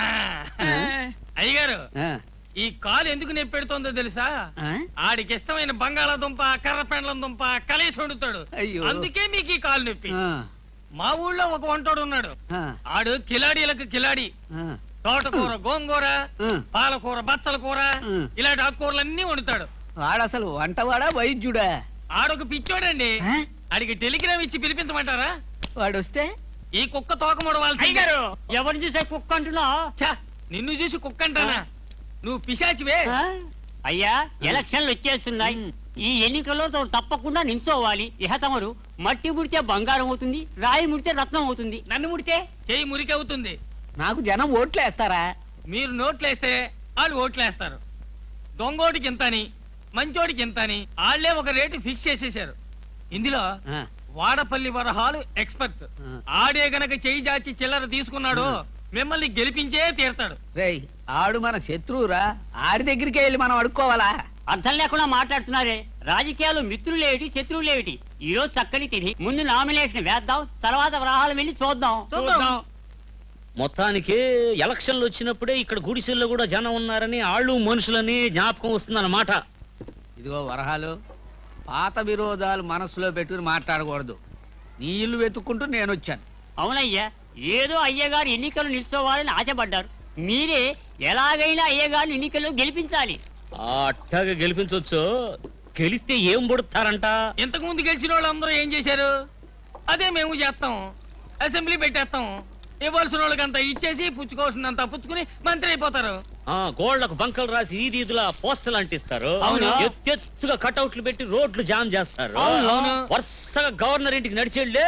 అయ్యగారు ఆ, ఈ కాలు ఎందుకు నొప్పి పెడుతోందో తెలుసా ఆ? ఆడికి ఇష్టమైన బంగాళాదుంప కర్రపెండలం దుంప కలిసి వండుతాడు అయ్యో. అందుకే మీకు ఈ కాలు నొప్పి ఆ, మా ఊళ్ళో ఒక వంటోడు ఉన్నాడు ఆ, ఆడు కిలాడీలకు కిలాడి ఆ, తోటకూర గోంగూర ఆ. పాలకూర బచ్చల కూర ఉం. ఇలాంటి ఆకుకూరలన్నీ వండుతాడు వాడసలు వంటవాడా వైద్యుడా ఆడొక పిచ్చోడండి ఆ? ఆడికి టెలిగ్రామ్ ఇచ్చి పిలిపించమంటారా వాడొస్తే ఈ కుక్క తోక ముడవాలి అయ్యగారు ఎవరు చూసే కుక్క అంటున్నా నిన్ను చూసి కుక్క అంటానా నువ్వు పిశాచివే ఆ? అయ్యా ఎలక్షన్లు వచ్చేస్తున్నాయి మ్. ఈ ఎన్నికల్లో తాము తప్పకుండా నించోవాలి ఇహ తమరు మట్టి ముడితే బంగారం అవుతుంది రాయి ముడితే రత్నం అవుతుంది నన్ను ముడితే చేయి మురికి అవుతుంది నాకు జనం ఓట్లు వేస్తారా మీరు నోట్లేస్తే వాళ్ళు ఓట్లేస్తారు దొంగోడికి ఇంతని మంచోడికి ఇంతని వాళ్ళే ఒక రేటు ఫిక్స్ చేసేశారు ఇందులో ఆ, వాడపల్లి వరహాలు ఎక్స్పర్ట్ ఆ. ఆడే గనక చేయి జాచి చిల్లర తీసుకున్నాడు మిమ్మల్ని గెలిపించే తీరతాడు రేయ్ ఆడు మన శత్రువురా ఆడి దగ్గరికి వెళ్ళి మనం అడుక్కోవాలా అర్థం లేకుండా మాట్లాడుతున్నారే రాజకీయాలు మిత్రులేమిటి శత్రువులేమిటి ఈ రోజు చక్కని తిని ముందు నామినేషన్ వేద్దాం తర్వాత వ్రాహాలు వెళ్ళి చూద్దాం చూద్దాం మొత్తానికి ఎలక్షన్లు వచ్చినప్పుడే ఇక్కడ గుడిసెల్లో కూడా జనం ఉన్నారని ఆళ్ళు మనుషులని జ్ఞాపకం వస్తుందన్నమాట ఇదిగో వరహాలు పాత విరోధాలు మనసులో పెట్టుకుని మాట్లాడకూడదు నీ ఇల్లు వెతుక్కుంటూ నేను వచ్చాను అవునయ్యా ఏదో అయ్యగారు ఎన్నికలు నిల్చోవాలని ఆశపడ్డారు మీరే ఎలాగైనా అయ్యగారు ఎన్నికల్లో గెలిపించాలి ఆ అట్టాగా గెలిపించవచ్చు గెలిస్తే ఏం పుడతారంట ఇంతకు ముందు గెలిచిన వాళ్ళందరూ ఏం చేశారు అదే మేము చేస్తాం అసెంబ్లీ పెట్టేస్తాం ఇవ్వాల్సిన వాళ్ళకంతా ఇచ్చేసి పుచ్చుకోవాల్సినంత పుచ్చుకుని మంత్రి అయిపోతారు ఆ గోళ్లకు బంకలు రాసి ఈది ఇదిలా పోస్టలు అంటిస్తారు అవును. ఎత్తెత్తుగా కటౌట్లు పెట్టి రోడ్లు జామ్ చేస్తారు అవును, అవును. వరుసగా గవర్నర్ ఇంటికి నడిచెళ్ళే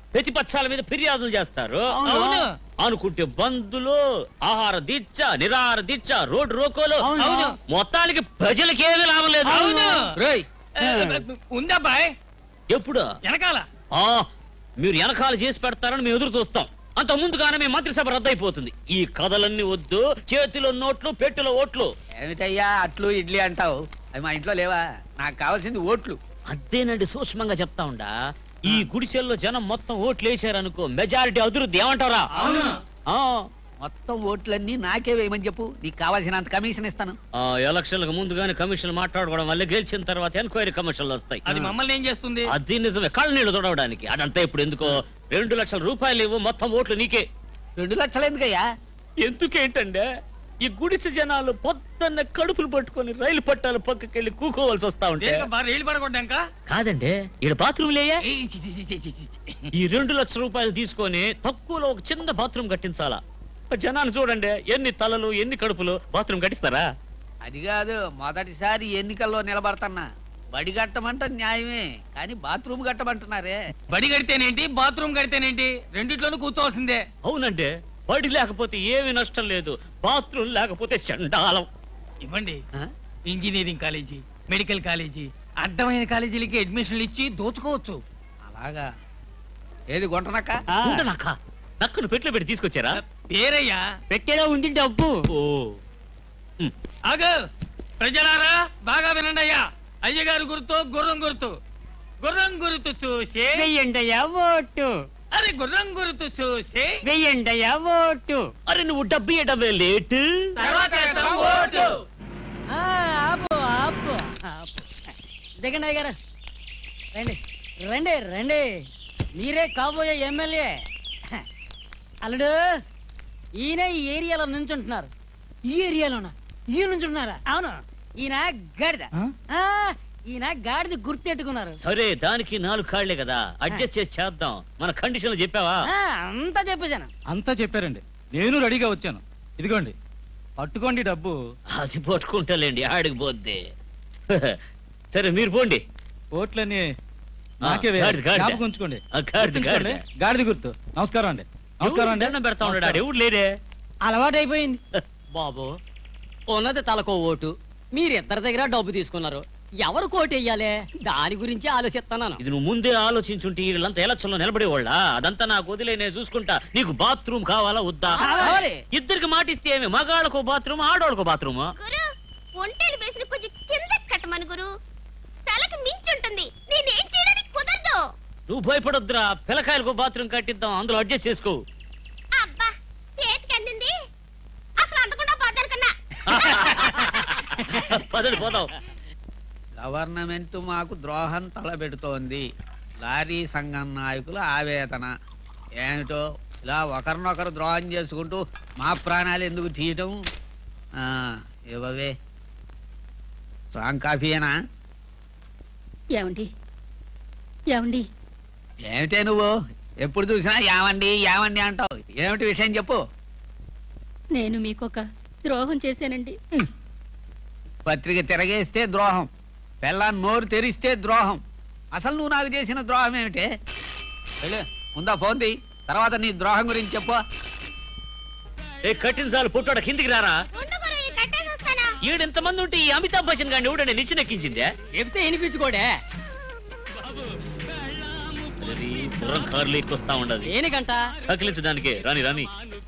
ప్రతిపక్షాల మీద ఫిర్యాదులు చేస్తారు అవును. అనుకుంటే బందులు ఆహార దీక్ష నిరాహార దీక్ష రోడ్డు రోకోలు అవును. మొత్తానికి ప్రజలకి ఏమీ లాభం లేదు అవును. రేయ్ ఉందబ్బాయ్ ఎప్పుడు వెనకాల ఆ మీరు వెనకాల చేసి పెడతారని మేము ఎదురు చూస్తాం అంత ముందుగానే మీ మంత్రిసభ రద్దయిపోతుంది ఈ కథలన్నీ వద్దు చేతిలో నోట్లు పెట్టెలో ఓట్లు ఏమిటయ్యా అట్లు ఇడ్లీ అంటావు అవి మా ఇంట్లో లేవా నాకు కావాల్సింది ఓట్లు అదేనండి సూక్ష్మంగా చెప్తా ఉండా ఈ గుడిసెల్లో జనం మొత్తం ఓట్లు వేసారనుకో మెజారిటీ అదురుద్ది ఏమంటారా అవును. ఆ, మొత్తం ఓట్లన్నీ నాకే వేయమని చెప్పు నీకు కావాల్సినంత కమిషన్ ఇస్తాను ఆ ఎలక్షన్లకు ముందుగానే కమిషన్ మాట్లాడుకోవడం వల్ల గెలిచిన తర్వాత ఎంక్వైరీ కమిషన్లు వస్తాయి అది మమ్మల్ని ఏం చేస్తుంది అది నిజమే కళ్ళ నీళ్లు తొడవడానికి అదంతా ఇప్పుడు ఎందుకో రెండు లక్షల రూపాయలు ఇవ్వు మొత్తం ఓట్లు నీకే రెండు లక్షలు ఎందుకయ్యా ఎందుకేంటండే ఈ గుడిసె జనాలు పొద్దున్న కడుపులు పట్టుకొని రైలు పట్టాల పక్కకెళ్ళి కూకోవాల్సి వస్తా ఉంటే దేనికబ్బా, రైలు పడగొట్టాక కాదండి ఈడ బాత్రూమ్ లేయా ఈ రెండు లక్షల రూపాయలు తీసుకొని తక్కువలో ఒక చిన్న బాత్రూమ్ కట్టించాలా జనాన్ని చూడండి ఎన్ని తలలు ఎన్ని కడుపులు బాత్రూమ్ కట్టిస్తారా అది కాదు మొదటిసారి ఎన్నికల్లో నిలబడతన్నా బడి కట్టమంట న్యాయమే కానీ బాత్రూమ్ కట్టమంటున్నారే బడి కడితేనేంటి బాత్రూమ్ కడితేనేంటి రెండిట్లోనూ కూర్చోవలసిందే అవునండి బడి లేకపోతే ఏమీ నష్టం లేదు బాత్రూమ్ లేకపోతే చండాలం ఇవ్వండి ఆ? ఇంజనీరింగ్ కాలేజీ మెడికల్ కాలేజీ అడ్డమైన కాలేజీలకి అడ్మిషన్లు ఇచ్చి దోచుకోవచ్చు అలాగా ఏది గుంటనక్క ఉంటనక్క నక్కను పెట్లు పెట్టి తీసుకొచ్చారా పేరయ్యా పెట్టేలో ఉంది డబ్బు ఓ ఆగు ప్రజలారా బాగా వినండి అయ్యా అయ్యగారు గుర్తు గుర్రం గుర్తు గుర్రం గుర్తు చూసి వెయ్యండయ్యా ఓటు అరే గుర్రం గుర్తు చూసి వెయ్యండయ్యా ఓటు అరే నువ్వు డబ్బు ఇవ్వడమే లేటు తర్వాత వేస్తాం ఓటు ఆపు ఆపు ఆపు దిగండి అయ్యగారు రండి రండి రండి మీరే కాబోయే ఎమ్మెల్యే అల్లుడు ఈయన ఈ ఏరియాలో నుంచుంటున్నారు ఈ ఏరియాలోనా ఈ నుంచుంటున్నారా అవును ఈయన గాడిద ఆ, ఈయన గాడిద గుర్తెట్టుకున్నారు సరే దానికి నాలుగు కాళ్లే కదా అడ్జస్ట్ చేసి చేద్దాం మన కండిషన్లు చెప్పావా ఆ, అంతా చెప్పేశాను అంతా చెప్పారండి నేను రెడీగా వచ్చాను ఇదిగోండి పట్టుకోండి డబ్బు అది పట్టుకుంటాలేండి ఆడికి పోద్ది సరే మీరు పోండి ఓట్లన్నీ ఆ, నాకే వేయాలి. గాడిద, గాడిద. జ్ఞాపకం ఉంచుకోండి ఆ, గాడిద, గుర్తుంచుకోండి. గాడిద. గాడిద గుర్తు నమస్కారం అండి నమస్కారం అండి దండం పెడతా ఉన్నాడు ఆడు ఎవడు లేరే అలవాటు అయిపోయింది బాబు ఉన్నది తలకో ఓటు మీరిద్దరి దగ్గర డబ్బు తీసుకున్నారు ఎవరు కోటు వెయ్యాలి దాని గురించి ఆలోచిస్తున్నాను ఇది నువ్వు ముందే ఆలోచించుంటే వీళ్ళంతా ఎలక్షన్ లో నిలబడేవాళ్ళ అదంతా నాకు వదిలే నేను చూసుకుంటా నీకు బాత్రూమ్ కావాలా వద్దా కావాలి. ఇద్దరికి మాటిస్తే ఏమి మగాళ్ళకో బాత్రూమ్ ఆడవాళ్ళకో బాత్రూమ్ గురు ఒంటేలు వేసిన కొంచెం కింద కట్టమను గురు తలకు మించుంటుంది నేనేం చేయడానికి కుదరదు నువ్వు భయపడొద్దురా పిల్లకాయలకు బాత్రూమ్ కట్టిద్దాం అందులో అడ్జస్ట్ చేసుకో అబ్బా చేతికి అందింది అసలు అందకుండా పోతాను కన్నా పదండి పోదాం గవర్నమెంట్ మాకు ద్రోహం తలబెడుతోంది లారీ సంఘం నాయకుల ఆవేదన ఏమిటో ఇలా ఒకరినొకరు ద్రోహం చేసుకుంటూ మా ప్రాణాలు ఎందుకు తీయటం ఆ, ఇవ్వవే స్ట్రాంగ్ కాఫీయేనా ఏమండి ఏమండి ఏమిటే నువ్వు ఎప్పుడు చూసినా యావండి యావండి అంటావు ఏమిటి విషయం చెప్పు నేను మీకొక ద్రోహం చేశానండి పత్రిక తిరగేస్తే ద్రోహం పెళ్ళ నోరు తెరిస్తే ద్రోహం అసలు నువ్వు నాకు చేసిన ద్రోహం ఏమిటే వెళ్ళు, ముందా ఫోన్ తీ తర్వాత నీ ద్రోహం గురించి చెప్పు ఏ కట్టిన చాలు పుట్టాడ కిందికి రారా ఉండు గురు ఈ కట్టేసి వస్తానా ఈడెంత మంది ఉంటే ఈ అమితాబ్ బచ్చన్ గారిని ఎవడండి నిచ్చినెక్కించిందే చెప్తే వినిపించుకోడే అరే, బుర్రం కార్లు ఎక్కువస్తా ఉండదు దేనికంట సకిలించడానికి రాని రాని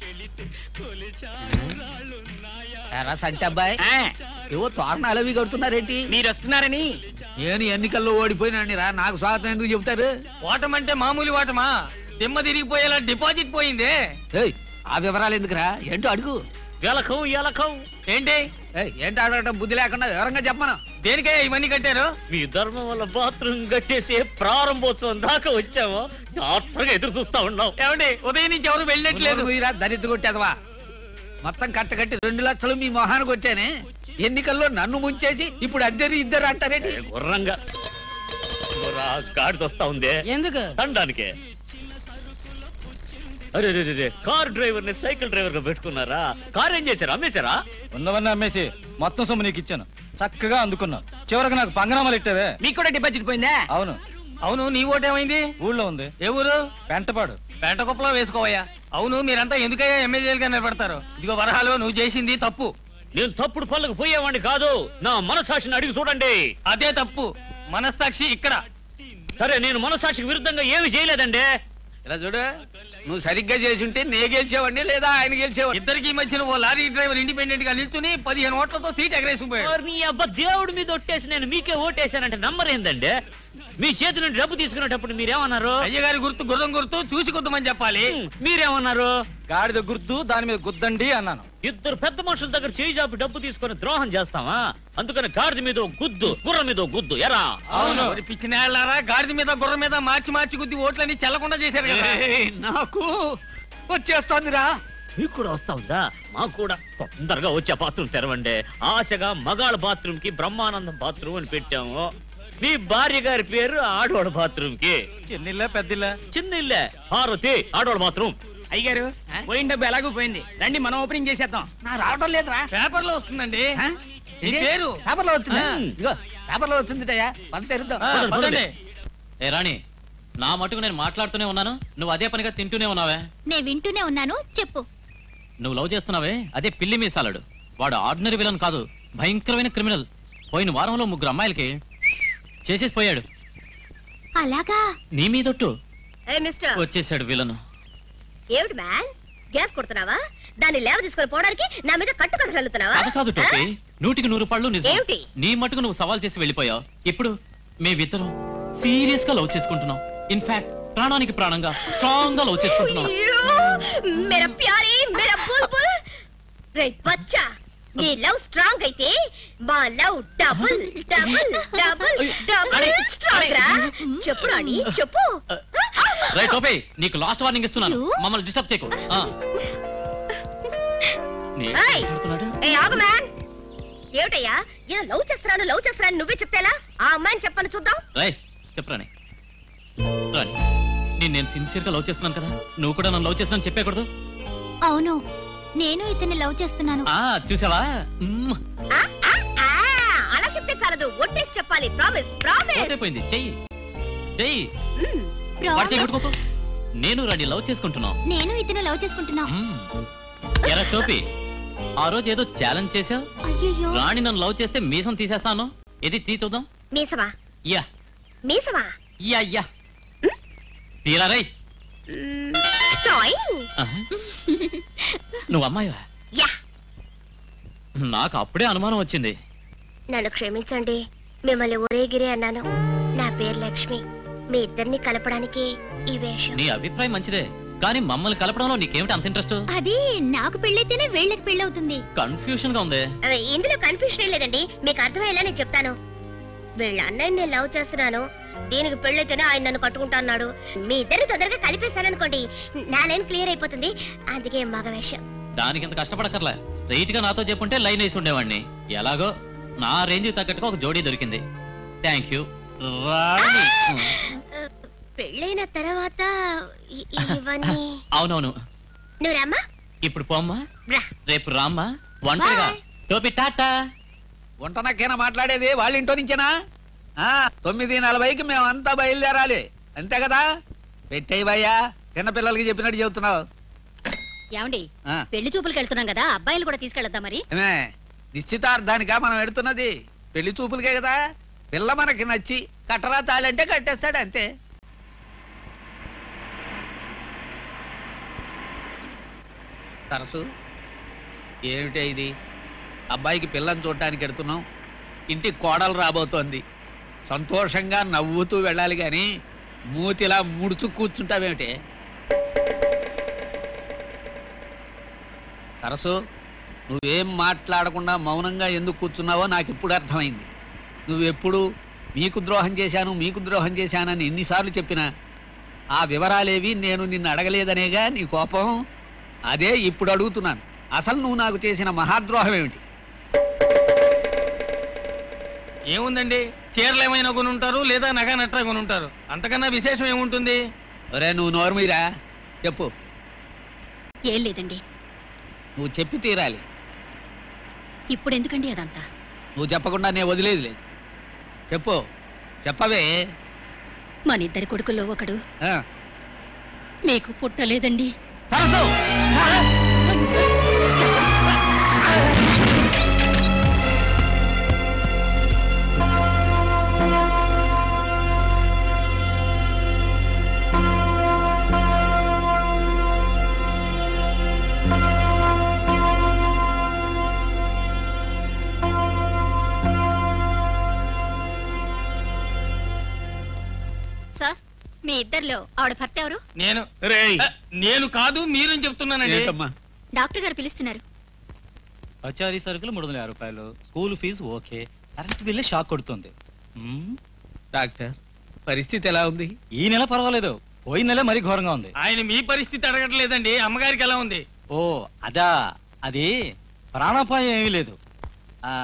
ఎరా సంటి అబ్బాయి ఏవో తోరణాలు అవి కడుతున్నారేంటి మీరు వస్తున్నారని నేను ఎన్నికల్లో ఓడిపోయినాని రా నాకు స్వాగతం ఎందుకు చెబుతారు ఓటమంటే మామూలు ఓటమా దిమ్మ తిరిగిపోయేలా డిపాజిట్ పోయిందే ఏయ్ ఆ వివరాలు ఎందుకురా ఏంటో అడుగు ఎలకం ఎలకం ఏంటి ఏయ్, ఏంటో అడగటం బుద్ధి లేకుండా వివరంగా చెప్పను దేనికే ఇవన్నీ కట్టారు మీ ధర్మం వల్ల బాత్రూమ్ కట్టేసి ప్రారంభోత్సవం దాకా వచ్చాము ఆత్మగా ఎదురు చూస్తా ఉన్నాం ఏమండి ఉదయం నుంచి ఎవరు వెళ్ళట్లేదు మీరా దరిద్ర కొట్టేదవా మొత్తం కట్ట కట్టి రెండు లక్షలు మీ మొహానికి వచ్చానే ఎన్నికల్లో నన్ను ముంచేసి ఇప్పుడు అద్దరు ఇద్దరు అంటారేంటి ఏ, గుర్రంగా గుర్రా, గాడిద వస్తా ఉంది ఎందుకు తండానికి అరే రే, రే, రే, కార్ డ్రైవర్ ని సైకిల్ డ్రైవర్ గా పెట్టుకున్నారా కార్ ఏం చేశారు అమ్మేశారా ఉన్నవన్నీ అమ్మేసి మొత్తం సొమ్ము నీకు ఇచ్చాను చక్కగా అందుకున్నావు చివరికి నాకు పంగనామాలు ఇట్టావే మీకు కూడా డిపాజిట్ పోయిందా అవును అవును నీ ఓటేమైంది ఊళ్ళో ఉంది ఏ ఊరు పెంటపాడు పేట కుప్పలో వేసుకోవయ్యా అవును మీరంతా ఎందుకయ్యా ఎమ్మెల్యేలుగా నిలబడతారు ఇదిగో వరహాలు నువ్వు చేసింది తప్పు నేను తప్పుడు పనులకు పోయేవాడిని కాదు నా మనసాక్షిని అడిగి చూడండి అదే తప్పు మనస్సాక్షి ఇక్కడ సరే నేను మనసాక్షికి విరుద్ధంగా ఏమి చేయలేదండి ఇలా చూడు నువ్వు సరిగ్గా చేసి ఉంటే నే గెలిచేవాడిని లేదా ఆయన గెలిచేవాడిని ఇద్దరికి మధ్యన ఓ లారీ డ్రైవర్ ఇండిపెండెంట్ గా నిల్చుని పదిహేను ఓట్లతో సీట్ ఎగరేసిపోయాడు మరి నీ అబ్బా దేవుడి మీద ఒట్టేసి నేను మీకే ఓటేశానంటే నంబర్ ఏందండి మీ చేతి నుండి డబ్బు తీసుకునేటప్పుడు మీరేమన్నారు అయ్యగారి గుర్తు గుర్రం గుర్తు చూసి కొద్దమని చెప్పాలి మీరేమన్నారు గాడిద గుర్తు దాని మీద గుద్దండి అన్నాను ఇద్దరు పెద్ద మనుషుల దగ్గర చేయి జాపి డబ్బు తీసుకొని ద్రోహం చేస్తావా అందుకని గాడిద మీద ఓ గుద్దు గుర్రం మీద ఓ గుద్దు ఎరా అవును మరి పిచ్చినేళ్లారా గాడిద మీద గుర్రం మీద మార్చి మార్చి గుద్ది ఓట్లని చెల్లకుండా చేశారు కదా ఏయ్, నాకు వచ్చేస్తోందిరా మీకు కూడా వస్తా ఉందా మాకు కూడా తొందరగా వచ్చే బాత్రూమ్ తెరవండి ఆశగా మగాళ్ళ బాత్రూమ్ కి బ్రహ్మానందం బాత్రూమ్ అని పెట్టాము మీ భార్య గారి పేరు ఆడవాళ్ళ బాత్రూమ్ కి చిన్నిల్లా పెద్దిల్లా చిన్న ఇల్లే పార్వతి ఆడవాళ్ళ బాత్రూమ్ అయ్యగారు పోయిన డబ్బు ఎలాగో పోయింది రండి మనం ఓపెనింగ్ చేసేద్దాం నా రావటం లేదురా పేపర్ లో వస్తుందండి నీ ఇది? పేరు పేపర్లో వచ్చిందా ఆ. ఇదిగో పేపర్లో వచ్చిందటయ్యా పని తెరుద్దాం ఆ, పదండి, పదండి. ఏ రాణి నా మటుకు నేను మాట్లాడుతూనే ఉన్నాను నువ్వు అదే పనిగా తింటూనే ఉన్నావే నేను వింటూనే ఉన్నాను చెప్పు నువ్వు లవ్ చేస్తున్నావే అదే పిల్లి మీసాలాడు వాడు ఆర్డినరీ విలన్ కాదు భయంకరమైన క్రిమినల్ పోయిన వారంలో ముగ్గురు అమ్మాయిలకి చేసేసి పోయాడు అలాగా నీ మీదొట్టు ఏ మిస్టర్ వచ్చేసాడు విలను ఏమిటి మ్యాన్ గ్యాస్ కొడుతున్నావా దాన్ని లేవ తీసుకొని పోవడానికి నా మీద కట్టు కథలు చల్లుతున్నావా అది కాదు టోపీ నూటికి నూరు పళ్ళు నిజం ఏమిటి? నీ మటుకు నువ్వు సవాల్ చేసి వెళ్ళిపోయావు ఇప్పుడు మేమిద్దరం సీరియస్ గా లవ్ చేసుకుంటున్నాం ఇన్ఫాక్ట్ ప్రాణానికి ప్రాణంగా స్ట్రాంగ్ గా లవ్ చేసుకుంటున్నాం అయ్యో, మేరా ప్యారీ మేరా బుల్బుల్ రే బచ్చా నీ లవ్ స్ట్రాంగ్ అయితే మా love double double double double strong రా చెప్పు రాణి చెప్పు రే టోపీ నీకు లాస్ట్ వార్నింగ్ ఇస్తున్నాను You? మమ్మల్ని డిస్టర్బ్ చేయకు ఆ. నీ- ఏయ్! మాట్లాడుతున్నాడు? ఏ ఆగు మ్యాన్ ఏమిటయ్యా ఏదో లవ్ చేస్తున్నాను లవ్ చేస్తున్నాను నువ్వే చెప్తేలా ఆ అమ్మాయిని చెప్పని చూద్దాం రేయ్ చెప్పరాని రాని నేను నేను సిన్సియర్ గా లవ్ చేస్తున్నాను కదా నువ్వు కూడా నన్ను లవ్ చేస్తున్నాను చెప్పేకూడదు అవును నేను ఇతన్ని లవ్ చేస్తున్నాను ఆ చూసావా మ్మ్. ఆ, ఆ, ఆ, అలా చెప్తే చాలదు ఒట్టేసి చెప్పాలి ప్రామిస్ ప్రామిస్ అయిపోయింది చెయ్యి చెయ్యి వాడు Promise. చెయ్యి పట్టుకోకు. నేను రాణి లవ్ చేసుకుంటున్నాం నేను ఇతను లవ్ చేసుకుంటున్నాం ఎరా టోపీ ఆ రోజు ఏదో ఛాలెంజ్ చేసావు అయ్యయ్యో రాణి నన్ను లవ్ చేస్తే మీసం తీసేస్తాను ఇది తీ చూద్దాం మీసమా యా మీసమా యా యా తీరా రేయ్ టాయింగ్. ఆహా. నువ్వు అమ్మాయివా యా నాకు అప్పుడే అనుమానం వచ్చింది నన్ను క్షమించండి మిమ్మల్ని ఊరేగిరి అన్నాను నా పేరు లక్ష్మి మీ ఇద్దరిని కలపడానికి ఈ వేషం నీ అభిప్రాయం మంచిదే కానీ మమ్మల్ని కలపడంలో నీకేమిటి అంత ఇంట్రెస్ట్ అది నాకు పెళ్ళైతేనే వీళ్ళకి పెళ్ళవుతుంది కన్ఫ్యూషన్ గా ఉంది ఆ, ఇందులో కన్ఫ్యూషన్ ఏం లేదండి మీకు అర్థమయ్యేలా నేను చెప్తాను వీళ్ళ అన్నయ్య నేను లవ్ చేస్తున్నాను దీనికి పెళ్ళైతేనే ఆయన నన్ను కట్టుకుంటా అన్నాడు మీ ఇద్దరిని తొందరగా కలిపేశాననుకోండి నా లైన్ క్లియర్ అయిపోతుంది అందుకే మగ వేషం దానికి ఇంత కష్టపడక్కర్లే స్ట్రైట్ గా నాతో చెప్పుంటే లైన్ వేసి ఉండేవాడిని ఎలాగో నా రేంజ్ తగ్గట్టుగా ఒక జోడీ దొరికింది థ్యాంక్ యూ రాణి పెళ్ళైన తర్వాత ఇ- ఇవన్నీ అవునవును నువ్వు రామ్మా ఇప్పుడు పోమ్మా రా రేపు రామ్మా ఒంటరిగా టోపీ టాటా వంటనకేనా మాట్లాడేది వాళ్ళ ఇంట్లో నుంచేనా ఆ, తొమ్మిది నలభైకి మేమంతా బయలుదేరాలి అంతే కదా పెట్టేయి భయ్యా చిన్నపిల్లలకి చెప్పినట్టు చెబుతున్నావు ఏమండి ఆ. పెళ్లి చూపులకు వెళ్తున్నాం కదా అబ్బాయిలు కూడా తీసుకెళ్తా మరి ఏమే నిశ్చితార్థానికా మనం ఎడుతున్నది పెళ్లి చూపులకే కదా పిల్ల మనకి నచ్చి కట్టరా తాళంటే కట్టేస్తాడు అంతే తరసు ఏమిటే ఇది అబ్బాయికి పిల్లని చూడటానికి ఎడుతున్నాం ఇంటికి కోడలు రాబోతోంది సంతోషంగా నవ్వుతూ వెళ్ళాలి కానీ మూతిలా ముడుచు కూర్చుంటావేమిటి తరసు నువ్వేం మాట్లాడకుండా మౌనంగా ఎందుకు కూర్చున్నావో నాకు ఇప్పుడు అర్థమైంది నువ్వెప్పుడు మీకు ద్రోహం చేశాను మీకు ద్రోహం చేశానని ఎన్నిసార్లు చెప్పినా ఆ వివరాలేవి నేను నిన్ను అడగలేదనేగా నీ కోపం అదే ఇప్పుడు అడుగుతున్నాను అసలు నువ్వు నాకు చేసిన మహాద్రోహం ఏమిటి ఏముందండి చీరలు ఏమైనా కొని ఉంటారు లేదా నగ నట్రా కొని ఉంటారు అంతకన్నా విశేషం ఏముంటుంది ఒరే నువ్వు నోరుమీరా చెప్పు ఏం లేదండి నువ్వు చెప్పి తీరాలి ఇప్పుడు ఎందుకండి అదంతా నువ్వు చెప్పకుండా నేను వదిలేదు లేదు చెప్పు చెప్పవే మనిద్దరి కొడుకుల్లో ఒకడు ఆ. మీకు పుట్టలేదండి సరస్సు సార్ మీ ఇద్దరిలో ఆవిడ భర్త ఎవరు నేను ఆ, నేను కాదు మీరు చెప్తున్నానండి డాక్టర్ గారు పిలుస్తున్నారు పచారీ సరుకులు మూడు వందల యాభై రూపాయలు స్కూల్ ఫీజు ఓకే కరెంట్ బిల్లే షాక్ కొడుతుంది మ్మ్. డాక్టర్ పరిస్థితి ఎలా ఉంది ఈ నెల పర్వాలేదు పోయిన నెల మరీ ఘోరంగా ఉంది ఆయన మీ పరిస్థితి అడగట్లేదండి అమ్మగారికి ఎలా ఉంది ఓ అదా అది ప్రాణాపాయం ఏమీ లేదు ఆ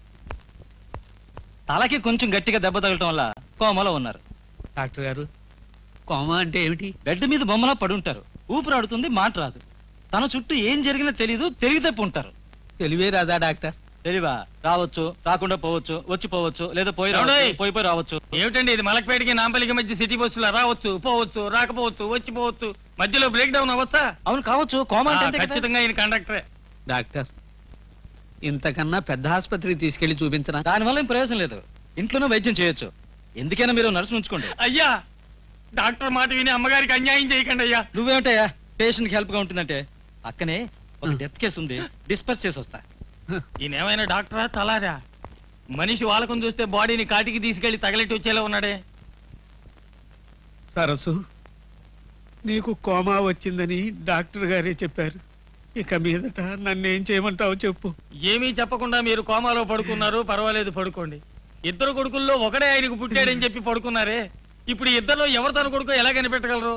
తలకి కొంచెం గట్టిగా దెబ్బ తగలటం వల్ల కోమలో ఉన్నారు డాక్టర్ గారు కోమా అంటే ఏమిటి బెడ్ మీద బొమ్మలా పడుంటారు ఊపిరాడుతుంది మాట రాదు తన చుట్టూ ఏం జరిగినా తెలీదు తెలివి తప్పి ఉంటారు తెలివే రాదా డాక్టర్ తెలివా రావచ్చు రాకుండా పోవచ్చు వచ్చి పోవచ్చు లేదా పోయి రావచ్చు ఏమండోయ్? పోయి పోయి రావచ్చు ఏమిటండి ఇది మలక్పేటకి నాంపల్లికి మధ్య సిటీ బస్సులో రావచ్చు పోవచ్చు రాకపోవచ్చు వచ్చిపోవచ్చు మధ్యలో బ్రేక్ డౌన్ అవ్వచ్చా అవును కావచ్చు కోమా అంటే ఆ, అంతే కదా. ఖచ్చితంగా ఈయన కండక్టరే డాక్టర్ ఇంతకన్నా పెద్ద ఆసుపత్రికి తీసుకెళ్లి చూపించరా దానివల్ల ఏం ప్రయోజనం లేదు ఇంట్లోనే వైద్యం చేయొచ్చు ఎందుకైనా మీరు నర్సు ఉంచుకోండి అయ్యా డాక్టర్ మాట విని అమ్మగారికి అన్యాయం చేయకండి అయ్యా నువ్వేమిటయ్యా పేషెంట్ కి హెల్ప్ గా ఉంటుందంటే పక్కనే ఒక డెత్ కేసు ఉంది డిస్పర్స్ చేసి వస్తా ఈయన ఏమైనా డాక్టరా తలారా మనిషి వాళ్ళకం చూస్తే బాడీని కాటికి తీసుకెళ్లి తగలెట్టి వచ్చేలా ఉన్నాడే సరస్సు నీకు కోమా వచ్చిందని డాక్టర్ గారే చెప్పారు ఇక మీదట నన్నేం చేయమంటావు చెప్పు ఏమీ చెప్పకుండా మీరు కోమాలో పడుకున్నారు పర్వాలేదు పడుకోండి ఇద్దరు కొడుకుల్లో ఒకడే ఆయనకు పుట్టాడని చెప్పి పడుకున్నారే ఇప్పుడు ఇద్దరిలో ఎవరు తన కొడుకు ఎలా కనిపెట్టగలరు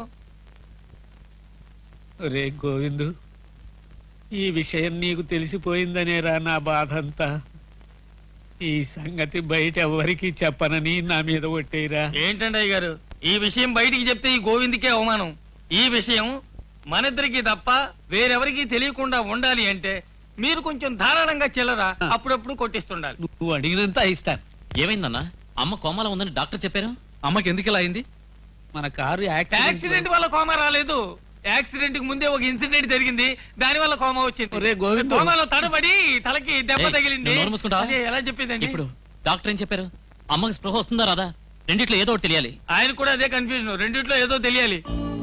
రే గోవిందు ఈ విషయం నీకు తెలిసిపోయిందనేరా నా బాధ అంతా ఈ సంగతి బయట ఎవరికి చెప్పనని నా మీద ఒట్టేరా ఏంటండి అయ్య గారు ఈ విషయం బయటికి చెప్తే ఈ గోవింద్కే అవమానం ఈ విషయం మనిద్దరికి తప్ప వేరెవరికి తెలియకుండా ఉండాలి అంటే మీరు కొంచెం ధారాళంగా చెల్లరా అప్పుడప్పుడు కొట్టిస్తుండాలి నువ్వు అడిగినంత ఇస్తాను ఏమైందన్నా అమ్మ కోమలో ఉందని డాక్టర్ చెప్పారు అమ్మకి ఎందుకు ఇలా అయింది మన కారు యాక్సిడెంట్ వల్ల కోమా రాలేదు యాక్సిడెంట్ కి ముందే ఒక ఇన్సిడెంట్ జరిగింది దాని వల్ల కోమా వచ్చింది గోవిందు. కోమాలో తడబడి తలకి దెబ్బ ఏయ్, తగిలింది నువ్వు నోరు మూసుకుంటావా? అదే ఎలా చెప్పేదండి ఇప్పుడు డాక్టర్ ఏం చెప్పారు అమ్మకి స్పృహ వస్తుందా రాదా రెండిట్లో ఏదో ఒకటి తెలియాలి ఆయన కూడా అదే కన్ఫ్యూజన్ రెండిట్లో ఏదో తెలియాలి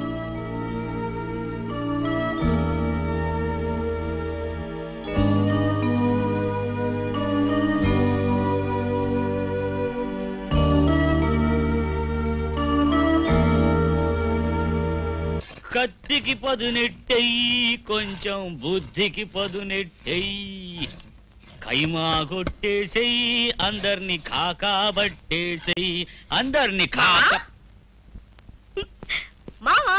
కత్తికి పదునెట్టెయ్యి కొంచెం బుద్ధికి పదునెట్టెయ్యి కైమా కొట్టేసేయి అందరిని కాకాబట్టేసేయి అందరిని కాక మావా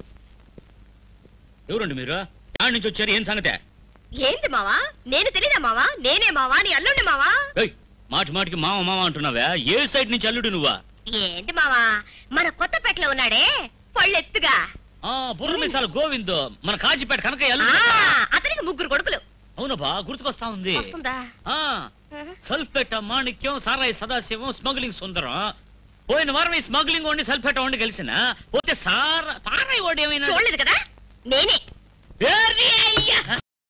ఎవరండి మీరు దాని నుంచి వచ్చారు ఏం సంగతే ఏంటి మావా నేను తెలీదా మావా నేనే మావా నీ అల్లుండి మావా ఏయ్, మాటి మాటికి మామ మామ అంటున్నావా ఏ సైడ్ నుంచి అల్లుడు నువ్వా ఏంటి మావా మన కొత్తపేటలో ఉన్నాడే పళ్ళెత్తుగా ఆ బుర్ర మిసాల గోవింద్ మన కాజీపేట కనుక ఆ, అల్లుడు అతనికి ముగ్గురు కొడుకులు అవునబ్బా గుర్తుకొస్తా ఉంది వస్తుందా ఆ సల్ఫేట మాణిక్యం సారాయి సదాశివం స్మగ్లింగ్ సుందరం పోయిన వారం ఈ స్మగ్లింగ్ వాడిని సల్ఫేట వాడిని కలిసిన పోతే సారా సారాయి వాడు ఏమైనా చూడలేదు కదా నేనే ఏరి అయ్యా!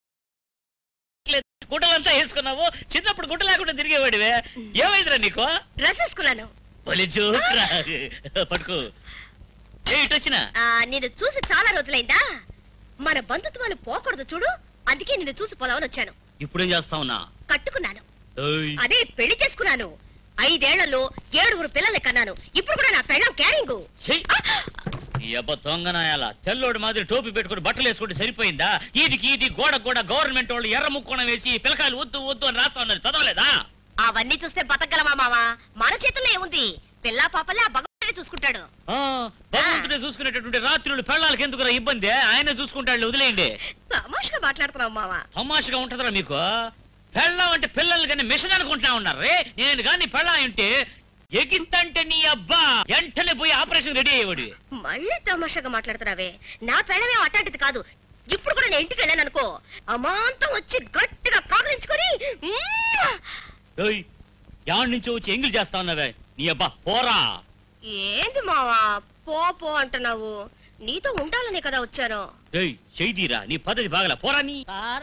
గుడ్డలంతా వేసుకున్నావు చిన్నప్పుడు గుడ్డ లేకుండా తిరిగేవాడివే ఏమైందిరా నీకు డ్రెస్ వేసుకున్నాను బలి జోక్రా పట్టుకో ఏ ఇటు వచ్చినా ఆ, నిన్ను చూసి చాలా రోజులైందా మన బంధుత్వాలు పోకూడదు చూడు అందుకే నిన్ను చూసి పోదామని వచ్చాను ఇప్పుడేం చేస్తా ఉన్నా కట్టుకున్నాను ఏయ్, అదే పెళ్లి చేసుకున్నాను ఐదేళ్లలో ఏడుగురు పిల్లల్ని కన్నాను ఇప్పుడు కూడా నా పెళ్ళం క్యారింగ్ ఛీ! ఈ అబ్బ దొంగనాయాల తెల్లోడి మాదిరి టోపీ పెట్టుకుని బట్టలు వేసుకుంటే సరిపోయిందా ఈదికి ఇది గోడ కూడా గవర్నమెంట్ వాళ్ళు ఎర్ర ముక్కోణం వేసి పిల్లకాయలు వద్దు వద్దు అని రాస్తా ఉన్నారు చదవలేదా అవన్నీ చూస్తే బతకగలమా మావా మన చేతుల్లో ఏముంది పిల్లా పాపలే ఆ భగవంతుడే చూసుకుంటాడు ఆ, భగవంతుడే చూసుకునేటటువంటి రాత్రులు పెళ్ళాలకి ఎందుకురా ఇబ్బంది ఆయన చూసుకుంటాడు వదిలేయండి తమాషగా మాట్లాడుతున్నావు మావా తమాషగా ఉంటదిరా మీకు పెళ్ళం అంటే పిల్లలు కానీ మిషన్ అనుకుంటా ఉన్నారు రే నేను కానీ పెళ్ళం అంటే ఎగిస్తంటే నీ అబ్బా వెంటనే పోయి ఆపరేషన్ రెడీ అయ్యేవాడు మళ్ళీ తమాషాగా మాట్లాడుతున్నావే నా పెళ్ళమే అట్లాంటిది కాదు ఇప్పుడు కూడా నేను ఇంటికి వెళ్ళాను అనుకో అమాంతం వచ్చి గట్టిగా కాకరించుకొని మ్మ్! ఏయ్, యాడ్ నుంచి వచ్చి ఎంగిల్ చేస్తా ఉన్నావే నీ అబ్బా పోరా ఏంది మావా పో పో అంటున్నావు నీతో ఉండాలనే కదా వచ్చాను ఏయ్ చెయ్యిరా నీ పద్ధతి బాగల పోరా నీ సార్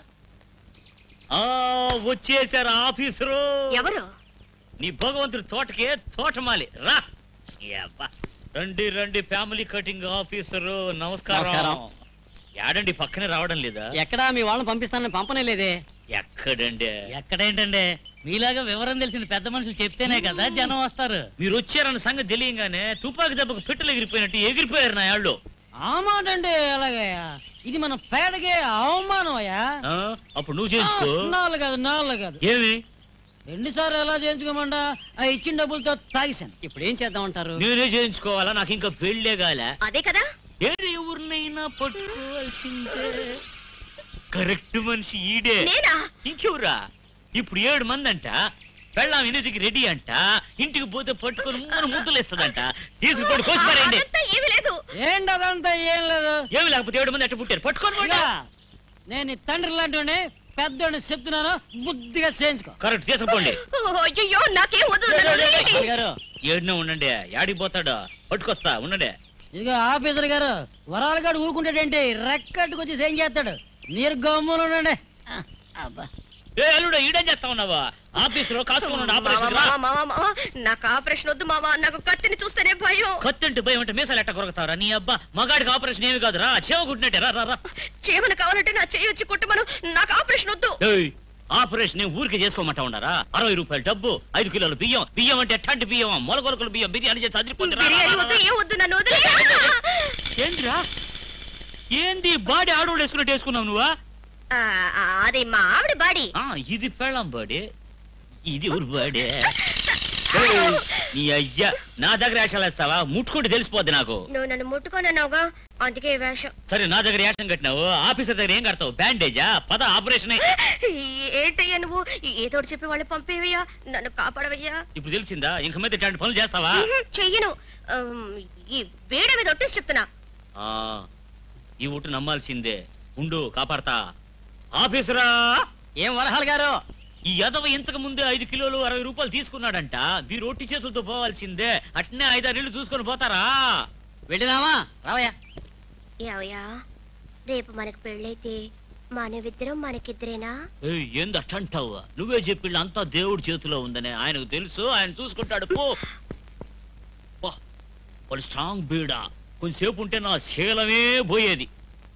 ఆ వచ్చేసారు ఆఫీసరు ఎవరు నీ భగవంతుడి తోటకే తోటమాలి రా యబ్బా. రండి రండి ఫ్యామిలీ కటింగ్ ఆఫీసరు నమస్కారం నమస్కారం. యాడండి పక్కనే రావడం లేదా ఎక్కడా మీ వాళ్ళని పంపిస్తానని పంపనే లేదే ఎక్కడండి ఎక్కడేంటండి మీలాగా వివరం తెలిసిన పెద్ద మనుషులు చెప్తేనే కదా జనం వస్తారు మీరు వచ్చారన్న సంగతి తెలియగానే తుపాకి దెబ్బకు పెట్టలు ఎగిరిపోయినట్టు ఎగిరిపోయారు నా యాళ్ళు ఆ మాట అండి అలాగయ్యా ఇది మన పేడగే అవమానం అయ్యా ఆ, అప్పుడు నువ్వు చేయించుకో నాలుగు కాదు నాలుగు కాదు ఏమి రెండు సార్లు ఎలా చేయించుకోమంటా ఆ ఇచ్చిన డబ్బులతో తాగిశాను ఇప్పుడు ఏం చేద్దామంటారు నేనే చేయించుకోవాలా నాకు ఇంకా పెళ్ళే గాల అదే కదా ఏది ఎవరినైనా పట్టుకోవాల్సిందే కరెక్ట్ మనిషి ఈడే నేనా ఇంకెవరా ఇప్పుడు ఏడు మంది అంట పెళ్ళాం ఎనిమిదికి రెడీ అంట ఇంటికి పోతే పట్టుకొని మూడు ముద్దులు ఇస్తుందంట తీసుకుపోయి కోసిపారండి అదంతా ఏమీ లేదు ఏంటి అదంతా ఏం లేదు ఏమి లేకపోతే ఏడు మంది అట్ట పుట్టారు పట్టుకొని పోండి. ఇదిగో, నేను ఈ తండ్రి లాంటి పెద్దోడిని చెప్తున్నాను బుద్ధిగా చేయించుకో కరెక్ట్ తీసుకుపోండి అయ్యో నాకేం వద్దు నన్ను వదిలేయండి. గారు ఏడునే ఉండండి యాడికి పోతాడు పట్టుకొస్తా ఉండండి ఇదిగో ఆఫీసర్ గారు వరాల గారు ఊరుకుంటాడేంటి రెక్కట్టుకొచ్చి ఏం చేస్తాడు మీరు గమ్మున ఉండండి ఆ, అబ్బా ఏ అల్లుడు ఈడేం చేస్తా ఉన్నావా ఆఫీస్ లో కాసుకొని ఉండు, మావా, ఆపరేషన్ మావా, మావా, మావా, నాకు ఆపరేషన్ వద్దు మావా నాకు కత్తిని చూస్తేనే భయం కత్తింటి భయం అంటే మీసాలు ఎట్ట కొరకుతావరా నీ అబ్బా మగాడికి ఆపరేషన్ ఏమి కాదు రా చెవ కుట్టినట్టే రా రా రా చేయమని కావాలంటే నా చేయొచ్చి కుట్టమను నాకు ఆపరేషన్ వద్దు ఏయ్, ఆపరేషన్ ఏం ఊరికే చేసుకోమంటా ఉన్నారా అరవై రూపాయలు డబ్బు ఐదు కిలోల బియ్యం బియ్యం అంటే ఎట్లాంటి బియ్యం మొలకొలకల బియ్యం బిర్యానీ చేసి అదిరిపోతుంది రా, రా, బిర్యానీ రా, వద్దు రా. ఏ వద్దు నన్ను వదిలేయండి. ఏంద్రా ఏంది బాడీ ఆడోడు వేసుకున్నట్టు వేసుకున్నావు నువ్వా ఆ, ఆ, అది మా ఆవిడ బాడీ ఆ, ఇది పెళ్ళం బాడీ ఇది ఊరు బాడీ ఏయ్, నీ అయ్యా నా దగ్గర వేషాలు వేస్తావా ముట్టుకుంటే తెలిసిపోద్ది నాకు నువ్వు నన్ను ముట్టుకోనన్నావుగా అందుకే ఈ వేషం సరే నా దగ్గర యాక్షన్ కట్టినావు ఆఫీసర్ దగ్గర ఏం కడతావు బ్యాండేజా పద ఆపరేషన్ ఏంటయ్యా నువ్వు ఏదోటి చెప్పి వాళ్ళు పంపేవయ్యా నన్ను కాపాడవయ్యా ఇప్పుడు తెలిసిందా ఇంక మీద ఇట్లాంటి పనులు చేస్తావా ఉహు, చెయ్యను ఆమ్, ఈ వేడ మీద ఒట్టేసి చెప్తున్నా ఆ ఈ ఊటు నమ్మాల్సిందే ఉండు కాపాడతా ఆఫీసరా ఏం వరహాల్ గారు ఈ యదవ ఇంతకు ముందే ఐదు కిలోలు అరవై రూపాయలు తీసుకున్నాడంట మీరు ఒట్టి చేతులతో పోవాల్సిందే అట్నే ఐదారేళ్లు చూసుకొని పోతారా వెళ్ళినామా రావయ్యా ఏవయ్యా రేపు మనకు పెళ్ళైతే మనవిద్దరం మనకిద్దరేనా ఏయ్, ఏంది అట్టంటావు నువ్వే చెప్పిళ్ళు అంతా దేవుడి చేతిలో ఉందని ఆయనకు తెలుసు ఆయన చూసుకుంటాడు పో పో. వాళ్ళు స్ట్రాంగ్ బీడా కొంచెంసేపు ఉంటే నా శీలమే పోయేది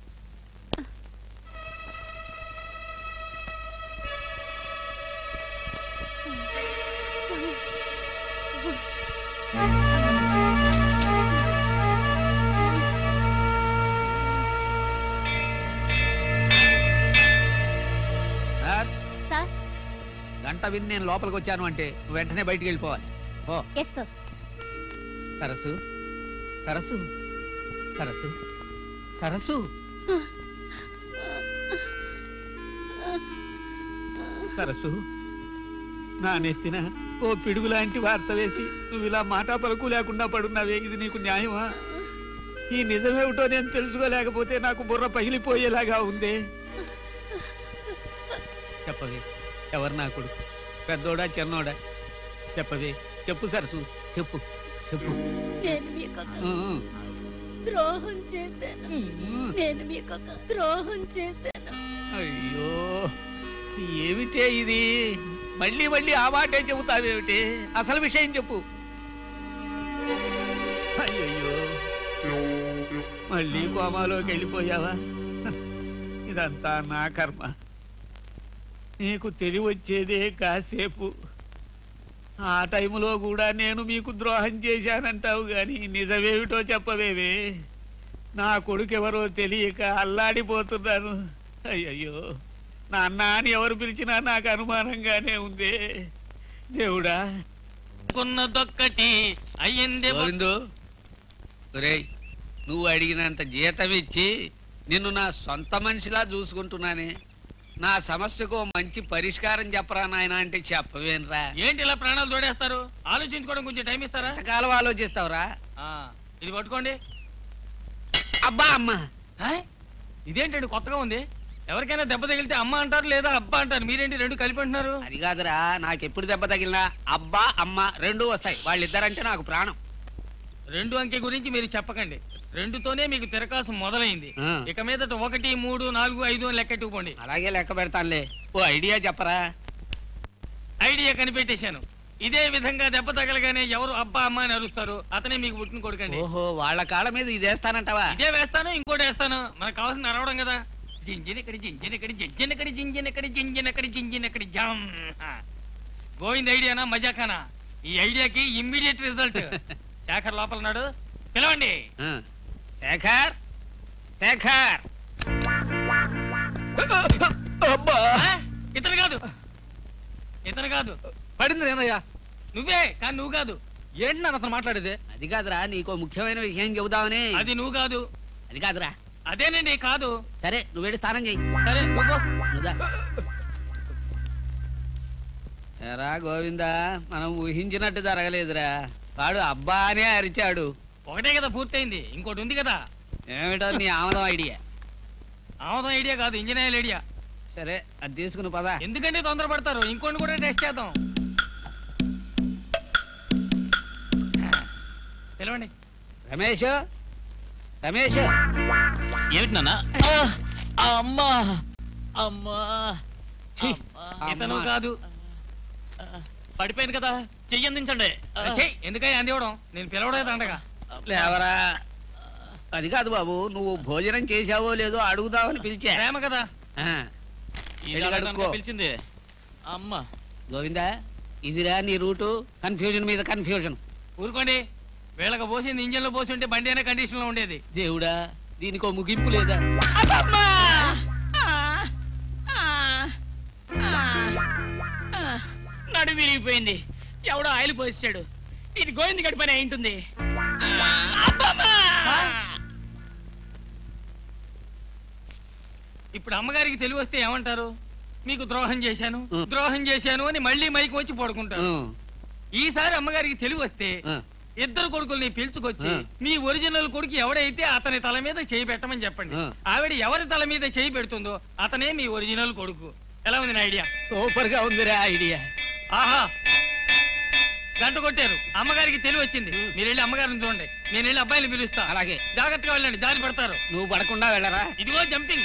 సార్ సార్ గంట విని నేను లోపలికి వచ్చాను అంటే నువ్వు వెంటనే బయటికి వెళ్ళిపోవాలి ఓ ఎస్ సార్ సరస్సు సరస్సు సరస్సు సరస్సు సరస్సు నా నెత్తిన ఓ పిడుగు లాంటి వార్త వేసి నువ్వు ఇలా మాటా పలుకు లేకుండా పడున్నావే ఇది నీకు న్యాయమా ఈ నిజమేమిటో నేను తెలుసుకోలేకపోతే నాకు బుర్ర పగిలిపోయేలాగా ఉందే చెప్పవే ఎవరు నా కొడుకు పెద్దోడా చిన్నోడా చెప్పవే చెప్పు సరసు చెప్పు చెప్పు నేను మీకు ఒక ఆ, ఆ. ద్రోహం చేశాను నేను మీకు ఒక ద్రోహం చేశాను అయ్యో ఏమిటే ఇది మళ్ళీ మళ్ళీ ఆ మాటే చెబుతావేమిటి అసలు విషయం చెప్పు అయ్యయ్యో మళ్ళీ కోమాలోకి వెళ్ళిపోయావా ఇదంతా నా కర్మ నీకు తెలివి వచ్చేదే కాసేపు ఆ టైములో కూడా నేను మీకు ద్రోహం చేశానంటావు గాని నిజమేమిటో చెప్పవేవే నా కొడుకెవరో తెలియక అల్లాడిపోతున్నాను అయ్యయ్యో నా అన్న అని ఎవరు పిలిచినా నాకు అనుమానంగానే ఉంది దేవుడా కొన్నదొక్కటి అయ్యింది గోవిందు ఒరేయ్ నువ్వు అడిగినంత జీతం ఇచ్చి నిన్ను నా సొంత మనిషిలా చూసుకుంటున్నానే నా సమస్యకు ఓ మంచి పరిష్కారం చెప్పరా నాయన అంటే చెప్పవేనరా ఏంటి ఇలా ప్రాణాలు తోడేస్తారు ఆలోచించుకోవడం కొంచెం టైం ఇస్తారా ఎంతకాలం ఆలోచిస్తావురా ఆ, ఇది పట్టుకోండి అబ్బా అమ్మ హాయ్, ఇదేంటండి కొత్తగా ఉంది ఎవరికైనా దెబ్బ తగిలితే అమ్మ అంటారు లేదా అబ్బా అంటారు మీరేంటి రెండు కలిపి అంటున్నారు అది కాదురా నాకు ఎప్పుడు దెబ్బ తగిలినా అబ్బా అమ్మ రెండూ వస్తాయి వాళ్ళిద్దరంటే నాకు ప్రాణం రెండు అంకె గురించి మీరు చెప్పకండి రెండుతోనే మీకు తిరకాసు మొదలైంది ఆ. ఇక మీదట ఒకటి మూడు నాలుగు ఐదు అని లెక్కెట్టుకుపోండి అలాగే లెక్క పెడతానులే ఓ ఐడియా చెప్పరా ఐడియా కనిపెట్టేశాను ఇదే విధంగా దెబ్బ తగలగానే ఎవరు అబ్బా అమ్మ అని అరుస్తారు అతనే మీకు పుట్టిన కొడుకండి ఓహో వాళ్ళ కాళ్ళ మీద ఇదేస్తానంటావా ఇదే వేస్తాను ఇంకోటి వేస్తాను మనకు కావాల్సిన అరవడం కదా జింజినక్కడి జింజినక్కడి జింజినక్కడి జింజినక్కడి జింజినక్కడి జింజినక్కడి జం గోవింద్ ఐడియానా మజాఖానా ఈ ఐడియాకి ఇమ్మీడియట్ రిజల్ట్ శేఖర్ లోపల ఉన్నాడు పిలవండి ఆ. శేఖర్ శేఖర్ ఆ? ఇతను కాదు ఇతను కాదు పడింది నేనయ్యా నువ్వే కానీ నువ్వు కాదు ఏంటి నాన్న అతను మాట్లాడేది అది కాదురా నీకో ముఖ్యమైన విషయం చెబుదామని అది నువ్వు కాదు అది కాదురా అదేనండి కాదు సరే నువ్వేడి స్నానం చెయ్యి సరే నువ్వు నువ్వుదా. ఎరా గోవిందా మనం ఊహించినట్టు జరగలేదురా వాడు అబ్బా అనే అరిచాడు ఒకటే కదా పూర్తయింది ఇంకోటి ఉంది కదా ఏమిటో నీ ఆమదం ఐడియా ఆమోదం ఐడియా కాదు ఇంజనీర్ ఐడియా సరే అది తీసుకుని పదా ఎందుకంటే తొందరపడతారు ఇంకోటి కూడా టెస్ట్ చేద్దాం పిలవండి రమేష్ రమేష్ ఏమిటి నాన్న అమ్మా అమ్మా ఇతను కాదు పడిపోయింది కదా చెయ్యి అందించండి చెయ్యి ఎందుకని అందివ్వడం నేను పిలవడే దండగా లేవరా అది కాదు బాబు నువ్వు భోజనం చేశావో లేదో అడుగుదామని పిలిచా ప్రేమ కదా ఆ. ఇది వెళ్ళి అలాగ కడుక్కో. పిలిచింది అమ్మా గోవిందా ఇదిరా నీ రూటు కన్ఫ్యూజన్ మీద కన్ఫ్యూజన్ ఊరుకోండి వీళ్ళకి పోసింది ఇంజన్ లో పోసి ఉంటే బండి అనే కండిషన్ లో ఉండేది దేవుడా దీనికో ముగింపు లేదా నడు విరిగిపోయింది ఎవడో ఆయిల్ పోసాడు ఇది గోవింది గడి పని అయింటుంది ఇప్పుడు అమ్మగారికి తెలివి వస్తే ఏమంటారు మీకు ద్రోహం చేశాను ద్రోహం చేశాను అని మళ్ళీ మైకి వచ్చి పడుకుంటారు ఈసారి అమ్మగారికి తెలివి వస్తే ఇద్దరు కొడుకుల్ని పిలుచుకొచ్చి ఆ. మీ ఒరిజినల్ కొడుకు ఎవడైతే అతని తల మీద చేయి పెట్టమని చెప్పండి ఆ. ఆవిడ ఎవరి తల మీద చేయి పెడుతుందో అతనే మీ ఒరిజినల్ కొడుకు ఎలా ఉంది నా ఐడియా సూపర్ గా ఉందిరా ఐడియా ఆహా గంట కొట్టారు అమ్మగారికి తెలివి వచ్చింది మీరు వెళ్ళి అమ్మగారిని చూడండి నేను వెళ్ళి అబ్బాయిని పిలుస్తా అలాగే జాగ్రత్తగా వెళ్ళండి జారి పడతారు నువ్వు పడకుండా వెళ్ళరా ఇదిగో జంపింగ్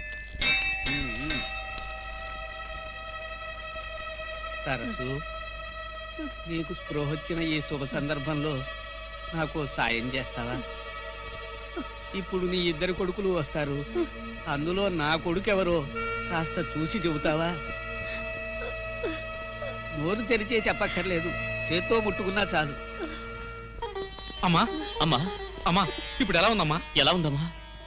తరసు నీకు స్పృహ వచ్చిన ఈ శుభ సందర్భంలో నాకు ఓ సాయం చేస్తావా ఇప్పుడు నీ ఇద్దరు కొడుకులు వస్తారు అందులో నా కొడుకు ఎవరో కాస్త చూసి చెబుతావా నోరు తెరిచే చెప్పక్కర్లేదు చేత్తో ముట్టుకున్నా చాలు అమ్మా అమ్మా అమ్మా ఇప్పుడు ఎలా ఉందమ్మా ఎలా ఉందమ్మా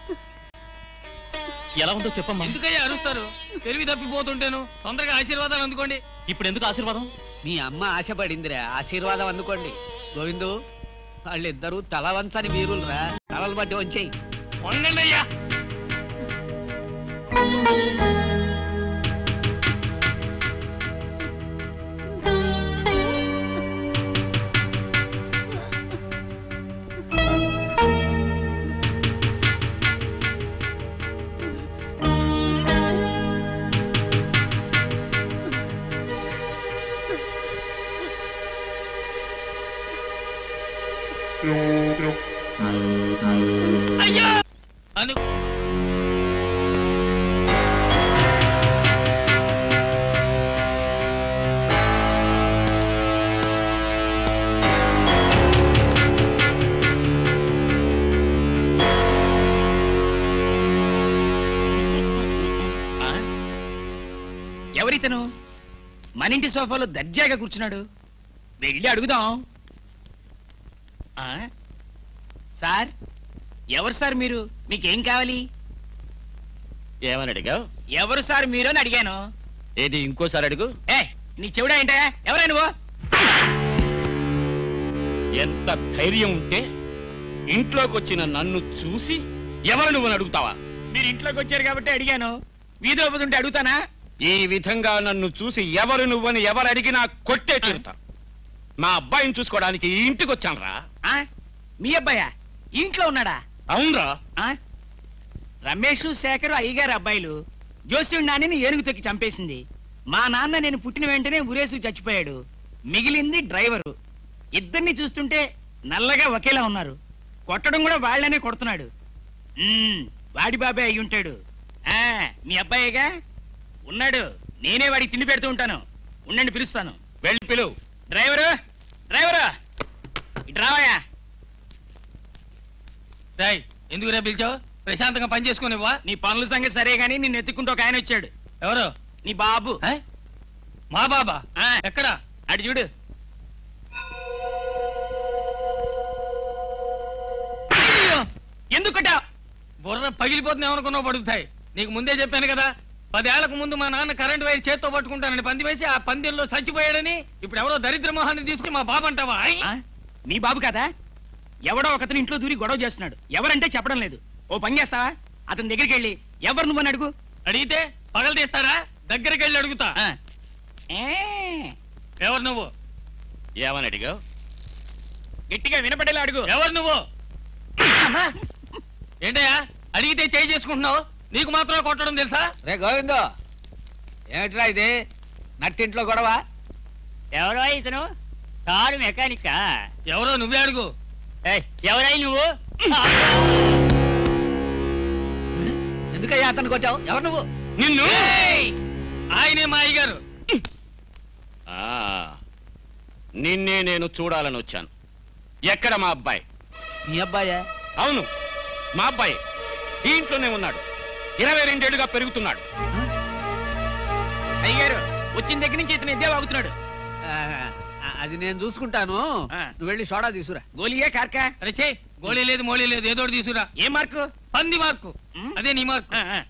ఎలా ఉందో చెప్పమ్మా ఎందుకయ్యా అరుస్తారు తెలివి తప్పిపోతుంటేను తొందరగా ఆశీర్వాదాలు అందుకోండి ఇప్పుడు ఎందుకు ఆశీర్వాదం మీ అమ్మ ఆశపడిందిరా ఆశీర్వాదం అందుకోండి గోవిందు వాళ్ళిద్దరూ తల వంచని వీరులరా తలలు బట్టి వంచేయి వంగండి అయ్యా అయ్యా అను ఎవరితను మన ఇంటి సోఫాలో దర్జాగా కూర్చున్నాడు వెళ్ళి అడుగుదాం ఆ? సార్ ఎవరు సార్ మీరు మీకేం కావాలి ఏమని అడిగావు ఎవరు సార్ మీరు అని అడిగాను ఏది ఇంకోసారి అడుగు ఏ నీ చెవుడా ఏంటా ఎవరా నువ్వు ఎంత ధైర్యం ఉంటే ఇంట్లోకి వచ్చిన నన్ను చూసి ఎవరు నువ్వు అని అడుగుతావా మీరు ఇంట్లోకి వచ్చారు కాబట్టి అడిగాను వీధిలో పోతుంటే అడుగుతానా ఈ విధంగా నన్ను చూసి ఎవరు నువ్వని ఎవరు అడిగినా కొట్టే తీరుతా మా అబ్బాయిని చూసుకోవడానికి ఈ ఇంటికి వచ్చాను రా ఆ? మీ అబ్బాయా ఇంట్లో ఉన్నాడా అవునరా ఆ? రమేష్ శేఖర్ అయ్యగారు అబ్బాయిలు జోస్యుడు నాన్నని ఏనుగు తొక్కి చంపేసింది మా నాన్న నేను పుట్టిన వెంటనే ఉరేసు చచ్చిపోయాడు మిగిలింది డ్రైవరు ఇద్దరిని చూస్తుంటే నల్లగా ఒకేలా ఉన్నారు కొట్టడం కూడా వాళ్ళనే కొడుతున్నాడు ఉమ్, వాడి బాబాయ్ అయి ఉంటాడు ఆ, మీ అబ్బాయిగా ఉన్నాడు నేనే వాడికి తిండి పెడుతూ ఉంటాను ఉండండి పిలుస్తాను వెళ్ళి పిలువు డ్రైవరు డ్రైవరు ఇటు రావయ్యా రాయ్ ఎందుకు రేపు పిలిచావు ప్రశాంతంగా పని చేసుకునివ్వా నీ పనుల సంగతి సరే గానీ నిన్ను ఎత్తుకుంటూ ఒక ఆయన వచ్చాడు ఎవరు నీ బాబు మా బాబా ఆ, ఎక్కడ అటు చూడు ఎందుకటా బుర్ర పగిలిపోతుంది ఏమనుకున్నావు పడుగుతాయి నీకు ముందే చెప్పాను కదా పదేళ్లకు ముందు మా నాన్న కరెంట్ వైర్ చేత్తో పట్టుకుంటానని పంది వేసి ఆ పందిల్లో చచ్చిపోయాడని ఇప్పుడు ఎవరో దరిద్ర మొహాన్ని తీసుకుని మా బాబు అంటావా ఐ? ఆ, నీ బాబు కదా ఎవడో ఒకతను ఇంట్లో దూరి గొడవ చేస్తున్నాడు ఎవరంటే చెప్పడం లేదు ఓ పని చేస్తావా అతని దగ్గరికి వెళ్ళి ఎవరు నువ్వని అడుగు అడిగితే పగలు తీస్తారా దగ్గరికి వెళ్ళి అడుగుతా ఆ. ఏ, ఎవరు నువ్వు ఏమని అడిగావు గట్టిగా వినపడేలా అడుగు ఎవరు నువ్వు ఏంటయ్యా అడిగితే చేయి చేసుకుంటున్నావు నీకు మాత్రమే కొట్టడం తెలుసా రే గోవిందో ఏమిట్రా ఇది నట్టింట్లో గొడవ ఎవరో ఇతను కారు మెకానికా ఎవరో నువ్వే అడుగు ఏయ్, ఎవరై నువ్వు ఎందుకయ్యా అతనికి వచ్చావు ఎవరు నువ్వు నిన్ను ఆయనే మా అయ్యగారు ఆ, నిన్నే నేను చూడాలని వచ్చాను ఎక్కడ మా అబ్బాయి మీ అబ్బాయా అవును మా అబ్బాయి ఈ ఇంట్లోనే ఉన్నాడు ఇరవై రెండేళ్లుగా పెరుగుతున్నాడు అయ్యారు వచ్చిన దగ్గర నుంచి ఇతను ఇదే వాగుతున్నాడు ఆ, ఆ, అది నేను చూసుకుంటాను నువ్వు వెళ్ళి సోడా తీసుకురా గోలియే కార్కా అరే చే గోళీ లేదు మోళీ లేదు ఏదో ఒకటి తీసుకురా ఏ మార్కు పంది మార్కు అదే నీ మార్కు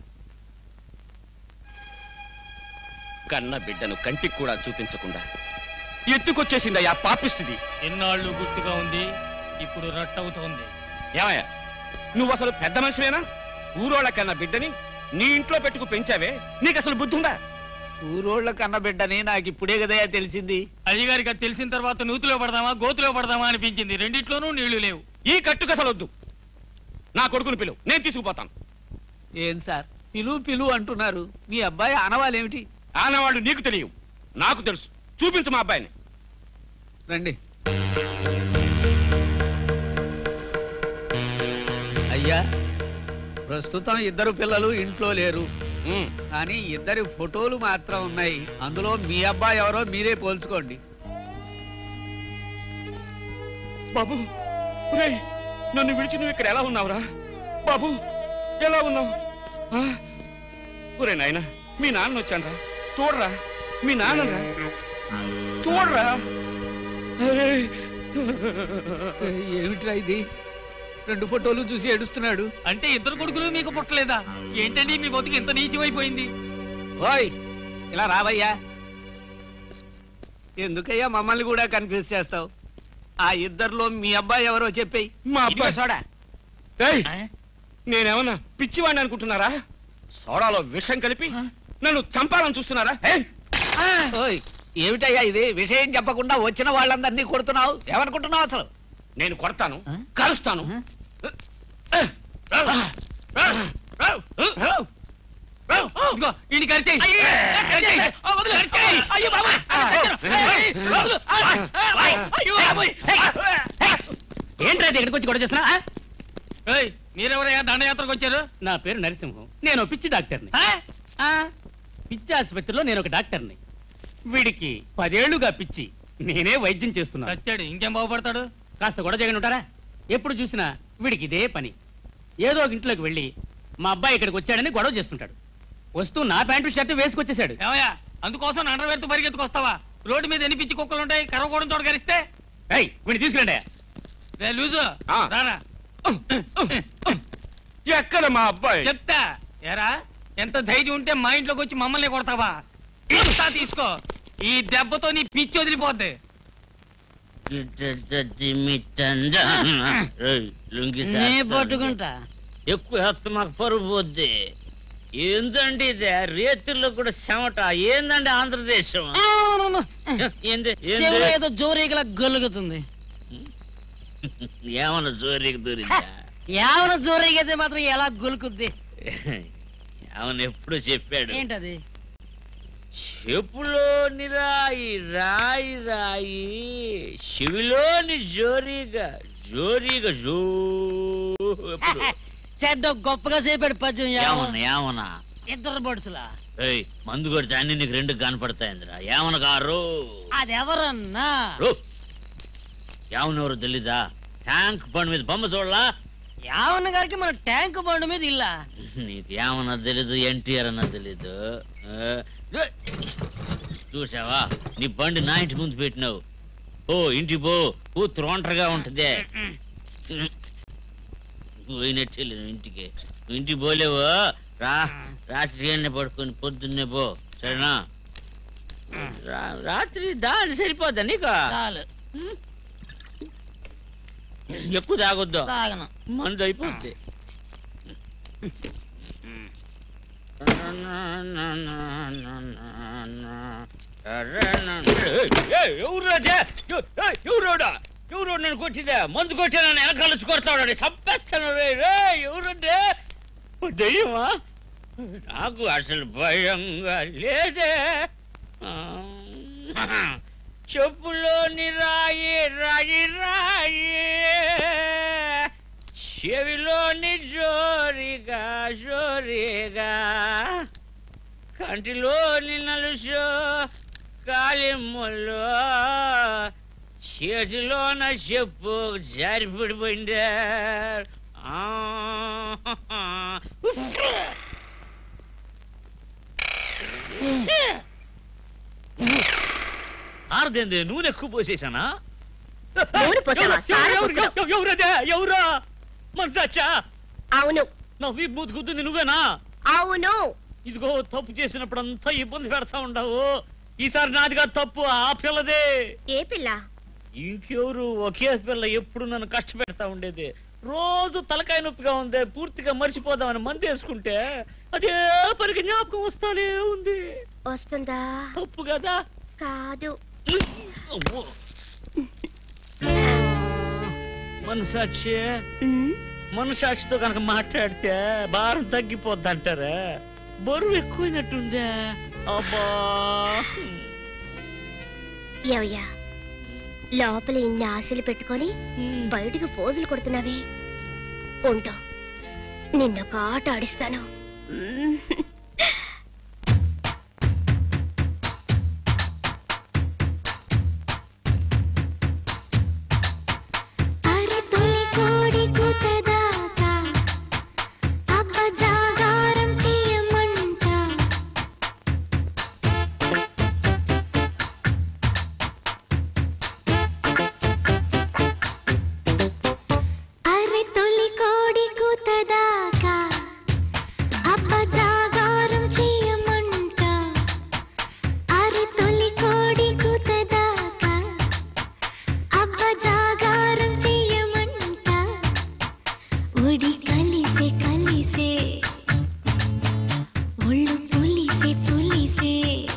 కన్న బిడ్డను కంటికి కూడా చూపించకుండా ఎత్తుకొచ్చేసిందయ్యా పాపిస్తుంది ఎన్నాళ్ళు గుట్టుగా ఉంది ఇప్పుడు రట్టవుతోంది ఏమయ్యా నువ్వు అసలు పెద్ద మనిషివేనా ఊరోళ్ళ కన్న బిడ్డని నీ ఇంట్లో పెట్టుకు పెంచావే నీకు అసలు బుద్ధి ఉందా ఊరోళ్ళ కన్న బిడ్డని నాకు ఇప్పుడే కదయ్యా తెలిసింది అయ్యగారికి అది తెలిసిన తర్వాత నూతిలో పడదామా గోతులో పడదామా అనిపించింది రెండిట్లోనూ నీళ్లు లేవు ఈ కట్టుకు అసలు వద్దు నా కొడుకుని పిలువు నేను తీసుకుపోతాను ఏం సార్ పిలు పిలు అంటున్నారు మీ అబ్బాయి ఆనవాలేమిటి ఆనవాళ్ళు నీకు తెలియవు నాకు తెలుసు చూపించు మా అబ్బాయిని రండి అయ్యా ప్రస్తుతం ఇద్దరు పిల్లలు ఇంట్లో లేరు ఉమ్, కానీ ఇద్దరి ఫోటోలు మాత్రం ఉన్నాయి అందులో మీ అబ్బాయి ఎవరో మీరే పోల్చుకోండి బాబు ఒరేయ్, నన్ను విడిచి నువ్వు ఇక్కడ ఎలా ఉన్నావురా బాబు ఎలా ఉన్నావు ఆ? ఒరే నాయన మీ నాన్న వచ్చానరా చూడరా మీ నాన్నరా చూడరా అరే. ఏమిట్రా ఇది రెండు ఫోటోలు చూసి ఏడుస్తున్నాడు అంటే ఇద్దరు కొడుకులు మీకు పుట్టలేదా ఏంటండి మీ బతుకు ఇంత నీచమైపోయింది ఓయ్ ఇలా రావయ్యా ఎందుకయ్యా మమ్మల్ని కూడా కన్ఫ్యూజ్ చేస్తావు ఆ ఇద్దరిలో మీ అబ్బాయి ఎవరో చెప్పేయి మా ఇదిగో అబ్బాయి సోడా ఏయ్, నేనేమన్నా పిచ్చివాడిని అనుకుంటున్నారా సోడాలో విషం కలిపి నన్ను చంపాలని చూస్తున్నారా ఏయ్, ఓయ్ ఏమిటయ్యా ఇది విషయం చెప్పకుండా వచ్చిన వాళ్ళందరినీ కొడుతున్నావు ఏమనుకుంటున్నావు అసలు నేను కొడతాను కలుస్తాను ఇదిగో, ఈయన కరిచేయ్. కరిచేయ్. ఆ, వదిలు. అయ్యో బాబోయ్. ఏయ్, వదిలు. అయ్యో బాబోయ్. ఏంట్రా ఇది ఇక్కడికి వచ్చి గొడవ చేస్తున్నా ఆ? ఏయ్, మీరెవరయ్యా దండయాత్రకు వచ్చారు నా పేరు నరసింహం నేను ఓ పిచ్చి డాక్టర్ని ఆ? ఆ, పిచ్చి ఆసుపత్రిలో నేను ఒక డాక్టర్ని వీడికి పదేళ్లుగా పిచ్చి నేనే వైద్యం చేస్తున్నాను చచ్చాడు ఇంకేం బాగుపడతాడు కాస్త గొడవ చేయకుండా ఉంటారా ఎప్పుడు చూసినా వీడికి ఇదే పని ఏదో ఒక ఇంట్లోకి వెళ్ళి మా అబ్బాయి ఇక్కడికి వచ్చాడని గొడవ చేస్తుంటాడు వస్తూ నా ప్యాంటు షర్ట్ వేసుకొచ్చేసాడు ఏమయ్యా అందుకోసం అండర్వేర్తో పరిగెత్తుకొస్తావా రోడ్డు మీద ఎన్ని పిచ్చి కుక్కలు ఉంటాయి కరవకూడదు చోట కరిస్తే ఏయ్ వీడిని తీసుకురండి రే లూజు ఆ. రారా ఎక్కడ మా అబ్బాయి చెప్తా ఎరా ఎంత ధైర్యం ఉంటే మా ఇంట్లోకి వచ్చి మమ్మల్ని కొడతావా ఇంత తీసుకో ఈ దెబ్బతో నీ పిచ్చి వదిలిపోద్ది నే పట్టుకుంటా ఎక్కువ హత్తు మాకు పరుగు పోద్ది ఏందండి ఇది రేతుల్లో కూడా చెమట ఏందండి ఆంధ్రదేశం ఏంది చెవిలో ఏంది ఏదో జోరీగల గొలుగుతుంది ఏమన్నా జోరికి దూరిందా ఏమైనా జోరీగైతే మాత్రం ఎలా గొలుకుద్ది అవును ఎప్పుడు చెప్పాడు ఏంటది చెప్పులోని రాయి రాయి రాయి చెవిలోని జోరీగా జోరీగా జో ఎప్పుడు? చెడ్డ గొప్పగా చేపాడు పద్యం ఏమన్నా ఏమన్నా ఇద్దరు బడుసులా ఏయ్ మందు కొడితే అన్ని నీకు రెండు కనపడతాయిందిరా ఏమన్న గారు అదెవరన్నా రో ఏమన్నెవరు తెలీదా ట్యాంక్ బండి మీద బొమ్మ చూడలా యావన్న గారికి మన ట్యాంక్ బండి మీద ఇల్లా నీకు ఏమన్నా తెలీదు ఎన్టీఆర్ అన్నా తెలీదు ఆ, ఏ, చూసావా నీ బండి నా ఇంటి ముందు పెట్టినావు ఓ ఇంటికి పో కూతురు ఒంటరిగా ఉంటుంది పోయినట్టు వెళ్ళిన ఇంటికి నువ్వు ఇంటికి పోలేవు రా రాత్రి అన్నీ పడుకొని పొద్దున్నే పో సరేనా రా- రాత్రి దారి సరిపోద్దా నీకు చాలు ఎక్కువ తాగొద్దు తాగను మందు అయిపోద్ది ఎవరోడా ఎవరో నేను కొట్టిదా మందు కొట్టాను వెనకాలొచ్చి కొడతాడు చంపేస్తాను రే రే ఎవరంటే దయ్యమా నాకు అసలు భయంగా లేదే ఆ, చెప్పులోని రాయి రాయి రాయి చెవిలోని జోరిగా జోరిగా కంటిలోని నలుసు కాలిమ్మలో చేతిలోన చెప్పు జారిపడిపోయిందే ఆ, ఆరదేంది నూనె ఎక్కువ పోసేసానా నూనె పోసావా? సారా ఎవరు- ఎవరు- ఎవరదే ఎవరా మనసచ్చా అవును నా వీపు మూతి గుద్దుంది నువ్వేనా అవును ఇదిగో తప్పు చేసినప్పుడు అంతా ఇబ్బంది పెడతా ఉండవు ఈసారి నాదిగా తప్పు ఆ పిల్లదే ఏ పిల్ల ఇంకెవరు ఒకే పిల్ల ఎప్పుడు నన్ను కష్టపెడతా ఉండేది రోజు తలకాయ నొప్పిగా ఉంది పూర్తిగా మర్చిపోదామని మంది వేసుకుంటే అదే పనికి జ్ఞాపకం వస్తానే ఉంది వస్తుందా తప్పు కదా కాదు అమ్మో. మనసాక్షి మనసాక్షితో కనుక మాట్లాడితే భారం తగ్గిపోద్ది అంటారా బరువు ఎక్కువైనట్టుందే అబ్బా ఏవయ్యా లోపల ఇన్ని ఆశలు పెట్టుకొని బయటికి పోజులు కొడుతున్నావే ఉంటూ నిన్నొక ఆట ఆడిస్తాను మ్మ్. అరే తొలి కోడి కూతదాకా అబ్బ జాగారం చేయమంట అరే తొలి కోడి కూతదాకా అబ్బ జాగారం చేయమంట అరే తొలి కోడి కూతదాకా అబ్బ జాగారం చెయ్యమంట ఒడి కలిసే కలిసే ఒళ్ళు పులిసే పులిసే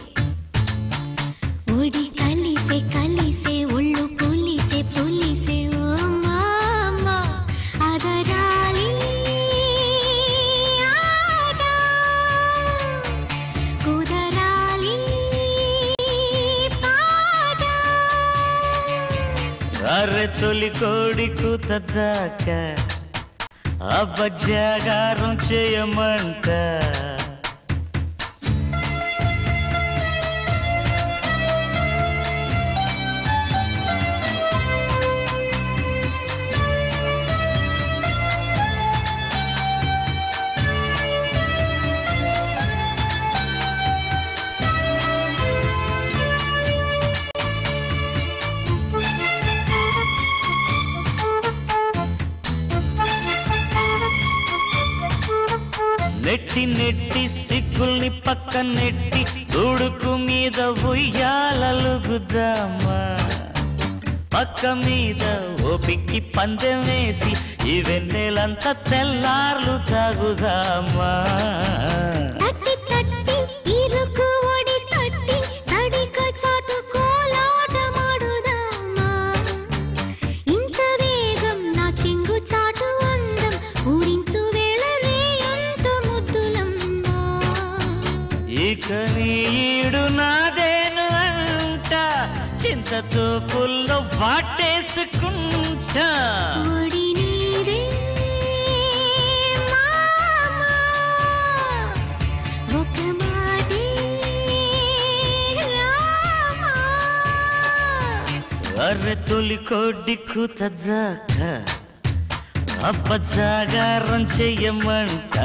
ఒడి కలిసే కలిసే ఒళ్ళు పులిసే పులిసే ఓ మామ అదరాలి ఆట కుదరాలి పాట అరె తొలి కోడి కూతదాక అబ్బ జాగారం చేయమంట నెట్టి నెట్టి సిగ్గుల్ని పక్క నెట్టి ఉడుకు మీద ఉయ్యాలలుగుదామా పక్క మీద ఓపిక్కి పందెం వేసి ఈ వెన్నెలంతా తెల్లార్లు తాగుదామా తట్టి తట్టి ఇరుకు ఒడి తట్టి తడిక చాటు కోలాటమాడుదామా ఇంత వేగం నా చెంగు చాటు అందం ఊరించు వేళ రే అంత ముద్దులమ్మా ఇక నీ ఈడు చూపుల్లో వాటేసుకుంటా ఒడి నీరే మామా ఒక మాటే రామా అర్రె తొలి కోడి కూతదాకా అబ్బ జాగారం చెయ్యమంట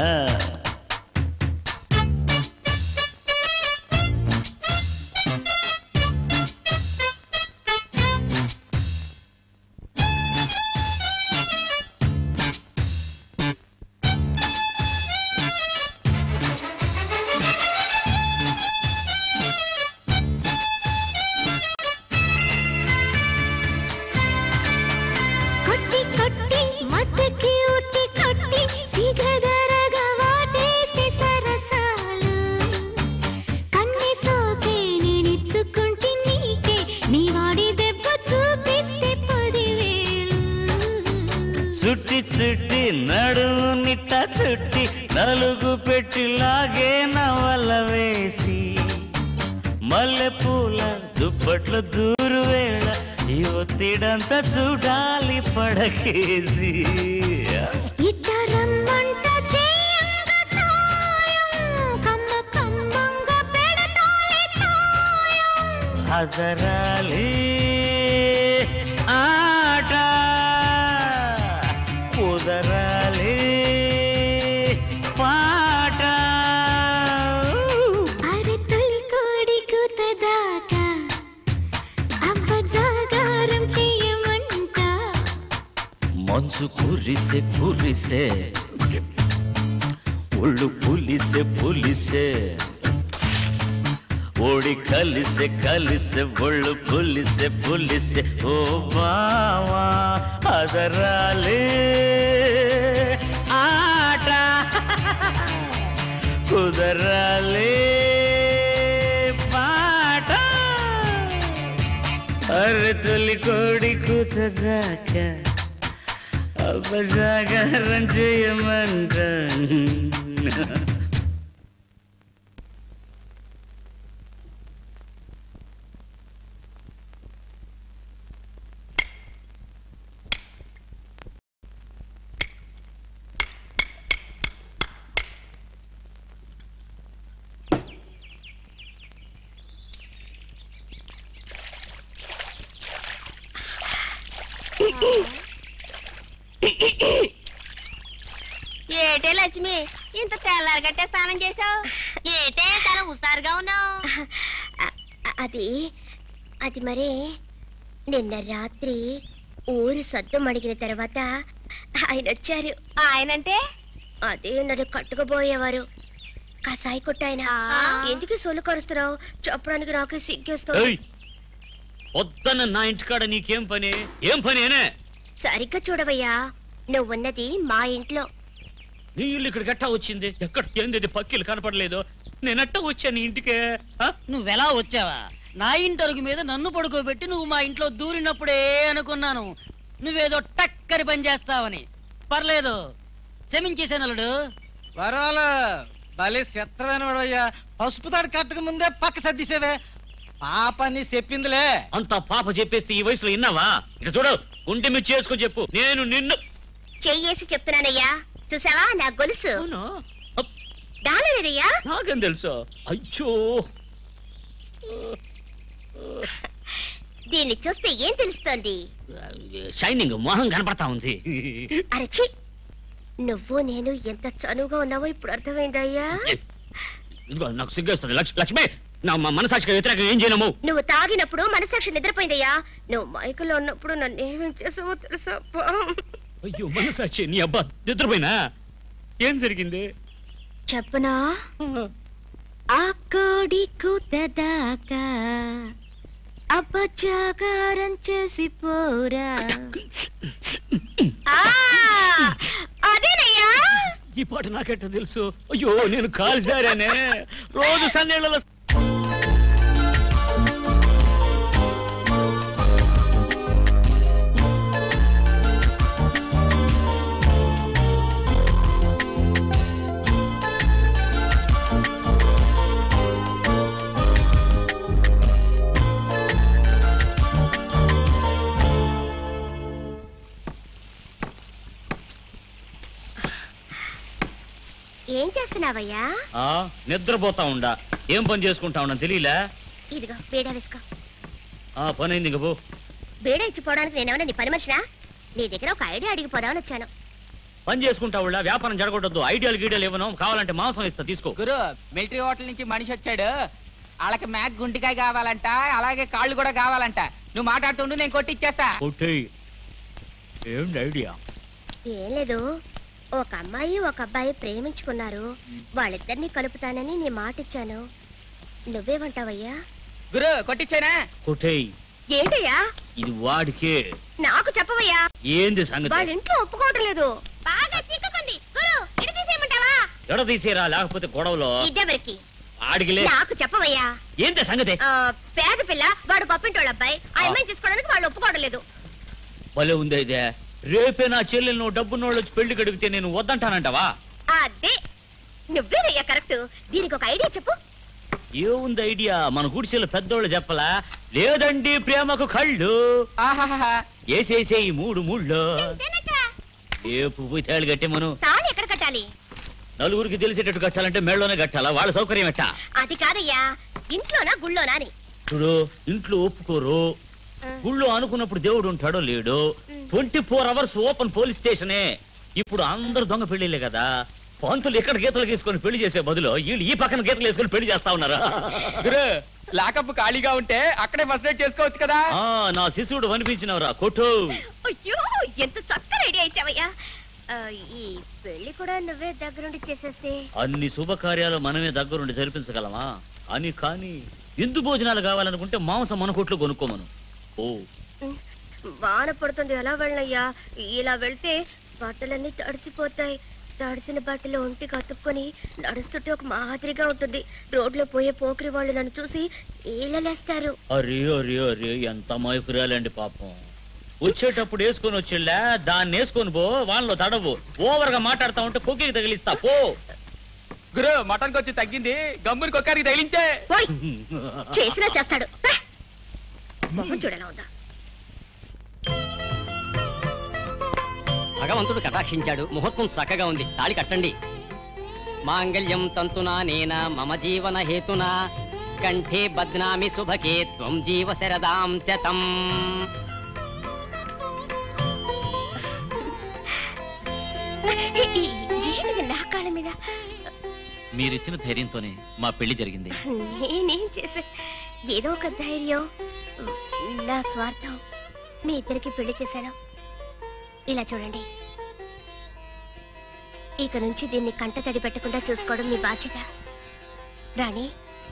కొట్టి కొట్టి మత్తకి ఉట్టి కొట్టి సిగగరగ వాటేస్తే సరసాలు కన్ని సోకే నేనిచ్చుకుంటే నీకే నీ వాడి దెబ్బ చూపిస్తే పదివేలు చుట్టి చుట్టి నడుము నిట్ట చుట్టి నలుగు పెట్టి లాగే నవల వేసి మల్లె పూల దుప్పట్లు దూరు వేళ ఈ ఒత్తిడంతా చూడాలి పడకేసి ఇద్దరమ్మంట చేయంగ సాయం కమ్మ కమ్మంగా పెడతాలే తాయం అదరాలి ఆట కుదరాలి పాట అరే తొలి కోడి కూతదాకా అబ్బ జాగారం చెయ్యమంట మంచు కురిసే కురిసే ఒళ్ళు పులిసే పులిసే ఓడి కలిసే కలిసే ఒళ్ళు పులిసే పులిసే ఓ బావా అదరాలే ఆట కుదరాలే పాట అరే తొలి కోడి కూతదాకా అపజాగారం చేయమంట ఏటే లక్ష్మి ఇంత తెల్లారి గట్టే స్నానం చేసావు ఏటే తల ఉసారుగా ఉన్నావు అది అది మరే నిన్న రాత్రి ఊరు సద్దు అడిగిన తర్వాత ఆయన వచ్చారు ఆయనంటే అదే నన్ను కట్టుకుపోయేవారు కసాయి కొట్టాయన ఎందుకు సొల్లు కరుస్తున్నావు చెప్పడానికి నాకు సిగ్గేస్తుంది ఏయ్! పొద్దున్న నా ఇంటికాడ నీకేం పని ఏం పనేనే సరిగ్గా చూడవయ్యా నువ్వున్నది మా ఇంట్లో నీ ఇల్లు ఇక్కడ గట్టా వచ్చింది ఎక్కడ ఏంది ఇది పక్కిలు కనపడలేదు నేనట్ట వచ్చాను నీ ఇంటికే ఆ? నువ్వెలా వచ్చావా నా ఇంటి అరుగు మీద నన్ను పడుకోబెట్టి నువ్వు మా ఇంట్లో దూరినప్పుడే అనుకున్నాను నువ్వేదో టక్కరి పని చేస్తావని పర్లేదు క్షమించేశాను అల్లుడు వరాలు భలే చిత్రమైన వాడయ్యా పసుపు తాడు కట్టక ముందే పక్క సర్దిసేవే పాప నీ చెప్పిందిలే అంత పాప చెప్పేస్తే ఈ వయసులో విన్నావా ఇక చూడు గుండె మీద చేసుకో చెప్పు నేను నిన్ను చెయ్యేసి చెప్తున్నానయ్యా చూసావా నా గొలుసు డాలరేదయ్యా నాకేం తెలుసు అయ్యో దీన్ని చూస్తే ఏం తెలుస్తోంది షైనింగ్ మొహం కనపడతా ఉంది అరచి నువ్వు నేను ఎంత చనువుగా ఉన్నావో ఇప్పుడు అర్థమైందయ్యా ఇదిగో నాకు సిగ్గేస్తుంది లక్ష్- లక్ష్మి నా మ- మనసాక్షిగా వ్యతిరేకంగా ఏం చేయనము నువ్వు తాగినప్పుడు మనసాక్షి నిద్రపోయిందయ్యా నువ్వు మైకులో ఉన్నప్పుడు నన్ను ఏమేం చేసావో తెలుసా అబ్బా. అయ్యో మనసాక్షి నీ అబ్బా నిద్రపోయినా ఏం జరిగింది చెప్పనా ఆ కోడి కూతదాకా అపచాకారం చేసి పోరా ఆ, అదేనయ్యా ఈ పాట నాకెట్ట తెలుసు అయ్యో నేను కాలు జారానే రోజు సన్నీళ్ళలో ఏం చేస్తున్నావయ్యా ఆ నిద్రపోతా ఉండా ఏం పని చేసుకుంటా ఉన్నా తెలియలే ఇదిగో బేడా వేసుకో ఆ పని అయింది ఇంక పో బేడా ఇచ్చిపోవడానికి నేనేమన్నా నీ పని మనిషినా నీ దగ్గర ఒక ఐడియా అడిగిపోదామని వచ్చాను పని చేసుకుంటా ఉళ్ళా వ్యాపారం జరగొట్టద్దు ఐడియాలు గీడియాలు ఇవ్వను కావాలంటే మాంసం ఇస్తా తీసుకో గురు మిలిటరీ హోటల్ నుంచి మనిషి వచ్చాడు వాళ్ళకి మ్యాక్ గుంటికాయ కావాలంట అలాగే కాళ్ళు కూడా కావాలంట నువ్వు మాట్లాడుతుండు నేను కొట్టిచ్చేస్తా కొట్టేయ్ ఏంటి ఐడియా ఏం లేదు ఒక అమ్మాయి ఒక అబ్బాయి ప్రేమించుకున్నారు వాళ్ళిద్దరిని కలుపుతానని నీ మాట ఇచ్చాను నువ్వేమంటావయ్యా గురు కొట్టిచ్చానా కొట్టేయ్ ఏంటయ్యా ఇది వాడికే నాకు చెప్పవయ్యా ఏంది వాళ్ళ సంగతి ఇంట్లో ఒప్పుకోవటం లేదు బాగా చిక్కుకుంది గురు ఇటు తీసేయమంటావా ఎడ తీసేరా లేకపోతే గొడవలో ఇద్దెవరికి ఆడిగిలే నాకు చెప్పవయ్యా ఏంటి సంగతి ఆ, పేద పిల్ల వాడు గొప్పింటోళ్ళ అబ్బాయి ఆ అమ్మాయిని చేసుకోవడానికి వాళ్ళు ఒప్పుకోవడం లేదు భలే ఉంది ఇదే రేపే నా చెల్లెలు నువ్వు డబ్బున్నోళ్ళు వచ్చి పెళ్లి కడిగితే నేను వద్దంటానంటావా అదే నువ్వేనయ్యా కరెక్ట్ దీనికి ఒక ఐడియా చెప్పు ఏముంది ఐడియా మన గుడిసెలు పెద్దోళ్ళు చెప్పలా లేదండి ప్రేమకు కళ్ళు ఏసేసే ఈ మూడు ముళ్ళు ఏ పువ్వు తేళ్ళు కట్టే మనం తాళి ఎక్కడ కట్టాలి నలుగురికి తెలిసేటట్టు కట్టాలంటే మెళ్ళలోనే కట్టాలా వాళ్ళ సౌకర్యం ఎట్టా అది కాదయ్యా ఇంట్లోనా గుళ్ళోనా అని ఇప్పుడు ఇంట్లో ఒప్పుకోరు గుళ్ళో అనుకున్నప్పుడు దేవుడు ఉంటాడో లేడు twenty four hours open police స్టేషనే ఇప్పుడు అందరు దొంగ పెళ్లిలే కదా పంతులు ఇక్కడ గీతలు గీసుకొని పెళ్లి చేసే బదులు వీళ్ళు ఈ పక్కన గీతలు వేసుకొని పెళ్లి చేస్తా ఉన్నారా గురు లాకప్ ఖాళీగా ఉంటే అక్కడే ఫస్ట్ నైట్ చేసుకోవచ్చు కదా ఆ, నా శిశువుడు అనిపించినవరా కొట్టు అయ్యో ఎంత చక్కని ఐడియా ఇచ్చావయ్యా ఆ, ఈ పెళ్లి కూడా నువ్వే దగ్గరుండి చేసేస్తే అన్ని శుభకార్యాలు మనమే దగ్గరుండి జరిపించగలమా అని కానీ విందు భోజనాలు కావాలనుకుంటే మాంసం మన కొట్లు కొనుక్కోమను ఓ వాన పడుతుంది ఎలా వెళ్ళయ్యా ఇలా వెళ్తే బట్టలన్నీ తడిసిపోతాయి తడిసిన బట్టలు ఒంటికి అతుక్కొని నడుస్తుంటే ఒక మాదిరిగా ఉంటుంది రోడ్లో పోయే పోకిరి వాళ్ళు నన్ను చూసి ఈలలేస్తారు అరే అరే అరే ఎంత మైకురాలండి పాపం వచ్చేటప్పుడు వేసుకొని వచ్చిళ్ళా దాన్ని వేసుకొని పో వాళ్ళలో తడవు ఓవర్ గా మాట్లాడుతా ఉంటే కుక్కీకి తగిలిస్తా పో గురు మటన్ వచ్చి తగ్గింది గమ్ముని కొక్కరికి తగిలించే చేసినా చేస్తాడు హ! మొహం చూడలా ఉందా భగవంతుడు కటాక్షించాడు ముహూర్తం చక్కగా ఉంది తాళి కట్టండి మాంగళ్యం తంతునా నేన మమ జీవన హేతునా కంఠే బద్నామి శుభకే త్వం జీవ శరదాం శతం ఏంటిది నా కాళ్ళ మీద మీరిచ్చిన ధైర్యంతోనే మా పెళ్లి జరిగింది నేనేం చేసా ఏదో ఒక ధైర్యం నా స్వార్థం మీ ఇద్దరికి పెళ్లి చేశాను ఇలా చూడండి ఇక నుంచి దీన్ని కంట తడి పెట్టకుండా చూసుకోవడం మీ బాధ్యత రాణి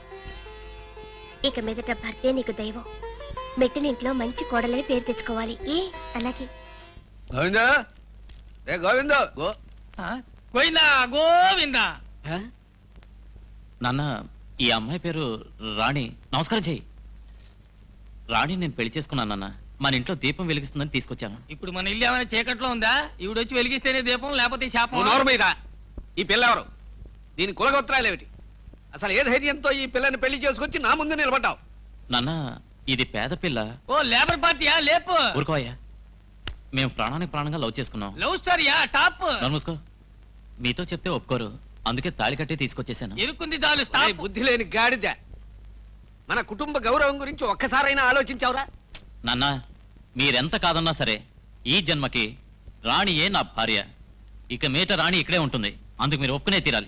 ఇక మీదట భర్తే నీకు దైవం మెట్టినింట్లో మంచి కోడలని పేరు తెచ్చుకోవాలి ఏ అలాగే గోవిందా రే గోవిందో గో గోవిందా గోవిందా నాన్న ఈ అమ్మాయి పేరు రాణి నమస్కారం చెయ్యి రాణి నేను పెళ్లి చేసుకున్నాను నాన్న మన ఇంట్లో దీపం వెలిగిస్తుందని తీసుకొచ్చాను ఇప్పుడు మన ఇల్లు ఏమైనా చీకట్లో ఉందా ఈవిడ వచ్చి వెలిగిస్తేనే దీపం లేకపోతే శాపం నువ్వు నోరు మీద ఈ పిల్ల ఎవరు దీని కులగోత్రాలు ఏమిటి అసలు ఏ ధైర్యంతో ఈ పిల్లని పెళ్లి చేసుకొచ్చి నా ముందు నిలబడ్డావు నాన్న ఇది పేద పిల్ల ఓ లేబర్ పార్టీయా లేపు ఊరుకోయ్యా మేము ప్రాణానికి ప్రాణంగా లవ్ చేసుకున్నాం లవ్ స్టోరీయా టాప్ నోరు మూసుకో మీతో చెప్తే ఒప్పుకోరు అందుకే తాళి కట్టి తీసుకొచ్చేసాను ఇరుక్కుంది చాలు అరే, స్టాప్ బుద్ధి లేని గాడిద మన కుటుంబ గౌరవం గురించి ఒక్కసారైనా ఆలోచించావురా నాన్న మీరెంత కాదన్నా సరే ఈ జన్మకి రాణియే నా భార్య ఇక మీట రాణి ఇక్కడే ఉంటుంది అందుకు మీరు ఒప్పుకునే తీరాలి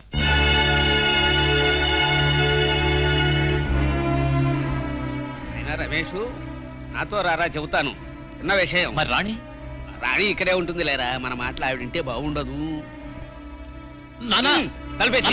అయినా రమేష్ నాతో రారా చెబుతాను చిన్న విషయం మరి రాణి రాణి ఇక్కడే ఉంటుంది లేరా మన మాటలు ఆవిడ వింటే బాగుండదు నానా తలపేసి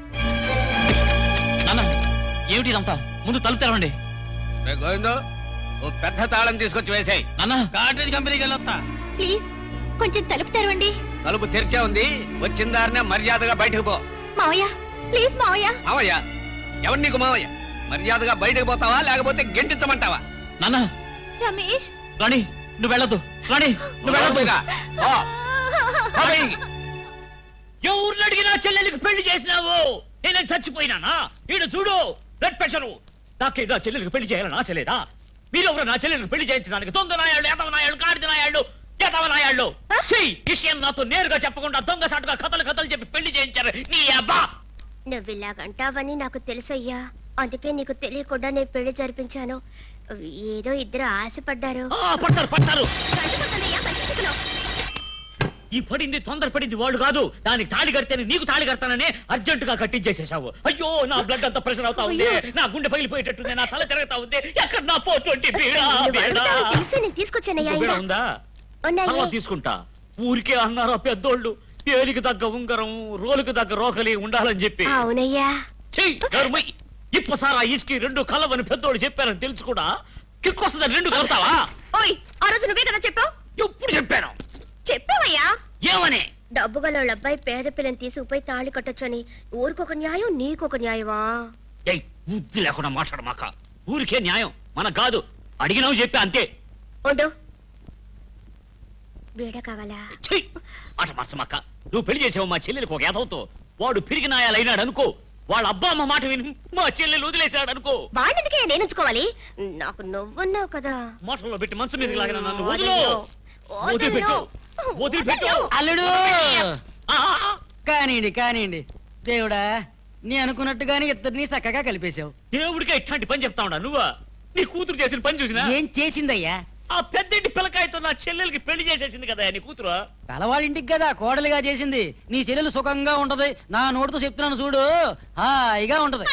నాన్న ఏమిటి ఇదంతా ముందు తలుపు తెరవండి రే గోవిందో ఓ పెద్ద తాళం తీసుకొచ్చి వేసాయి నాన్న కాటేజ్ కంపెనీకి వెళ్ళొస్తా ప్లీజ్ కొంచెం తలుపు తెరవండి తలుపు తెరిచే ఉంది వచ్చిన దారినే మర్యాదగా బయటకు పో మావయ్య ప్లీజ్ మావయ్య మావయ్య ఎవరు నీకు మావయ్య మర్యాదగా బయటకు పోతావా లేకపోతే గెంటించమంటావా నాన్న రమేష్ రాణి నువ్వు వెళ్ళొద్దు రాణి నువ్వు వెళ్ళొద్దు ఎవరిని అడిగినా చెల్లెలికి పెళ్లి చేసినావు నేను చచ్చిపోయినానా ఈడు చూడు బ్లడ్ ప్రెషరు నాకే నా చెల్లెలికి పెళ్లి చేయాలని ఆశ లేదా మీరెవరు నా చెల్లెలికి పెళ్లి చేయించడానికి తొందర నాయాళ్ళు ఏతవ నాయాళ్ళు కాడిద నాయాళ్ళు ఎదవనాయాళ్ళు ఛీ, విషయం నాతో నేరుగా చెప్పకుండా దొంగ సాటుగా కథలు కథలు చెప్పి పెళ్లి చేయించారు నీ అబ్బా నువ్వు ఇలాగంటావని నాకు తెలుసయ్యా అందుకే నీకు తెలియకుండా నేను పెళ్లి జరిపించాను ఏదో ఇద్దరు ఆశపడ్డారు పడతారు పడతారు ఈ పడింది తొందర పడింది వాళ్ళు కాదు దానికి తాళి కడితేనే నీకు తాళి కడతానని అర్జెంట్ గా కట్టించేసేసావు అయ్యో నా బ్లడ్ అంతా ప్రెషర్ అవుతా ఉంది నా గుండె పగిలిపోయేటట్టుంది నా తల తిరుగుతా ఉంది ఎక్కడ నా పోటువంటి బీడా నువ్వు బీడా అడుగుతావని తెలిసే నేను తీసుకొచ్చానయ్యా ఇంకో బీడా ఇంకా. ఉందా ఉన్నాయే. తర్వాత తీసుకుంటా ఊరికే అన్నారు ఆ పెద్దోళ్ళు పేలికి తగ్గ ఉంగరం రోలుకు తగ్గ రోకలి ఉండాలని చెప్పి అవునయ్యా చెయ్యి ధర్మై ఇప్పసారా ఇసుకి రెండు కలవని పెద్దోళ్ళు చెప్పారని తెలుసు కూడా కిక్కొస్తుందని రెండు కలుతావా ఓయ్ ఆ రోజు నువ్వే కదా చెప్పావు ఎప్పుడు చెప్పాను చెప్పావయ్యా ఏమని డబ్బు గల వాళ్ళ అబ్బాయి పేద పిల్లని తీసుకుపోయి తాళి కట్టొచ్చని ఊరికొక న్యాయం నీకొక న్యాయమా ఏయ్ బుద్ధి లేకుండా మాట్లాడమాక ఊరికే న్యాయం మన కాదు అడిగినావు చెప్పి అంతే ఉండు బీడ కావాలా చెయ్యి మాట మార్చమాక నువ్వు పెళ్లి చేసావు మా చెల్లెలకు ఒక ఎదవతో వాడు పిరిగి నాయాలైనాడు అనుకో వాళ్ళ అబ్బా అమ్మ మాట విని మా చెల్లెలు వదిలేశాడు అనుకో వాడికి నేను ఉంచుకోవాలి నాకు నువ్వున్నావు కదా మోటంలో పెట్టి మంచం మీదకి లాగిన నన్ను వదిలు వదలను. వదిలిపెట్టు వదిలిపెట్టు అల్లుడు కానివ్వండి కానివ్వండి దేవుడా నీ అనుకున్నట్టుగానే ఇద్దరిని చక్కగా కలిపేశావు దేవుడికే ఇట్లాంటి పని చెప్తా ఉన్నా నువ్వా నీ కూతురు చేసిన పని చూసినా ఏం చేసిందయ్యా ఆ పెద్దంటి పిల్లకాయతో నా చెల్లెలకి పెళ్లి చేసేసింది కదా నీ కూతురు కలవాళ్ళింటికి కదా కోడలిగా చేసింది నీ చెల్లెలు సుఖంగా ఉంటది నా నోటితో చెప్తున్నాను చూడు హాయిగా ఉంటది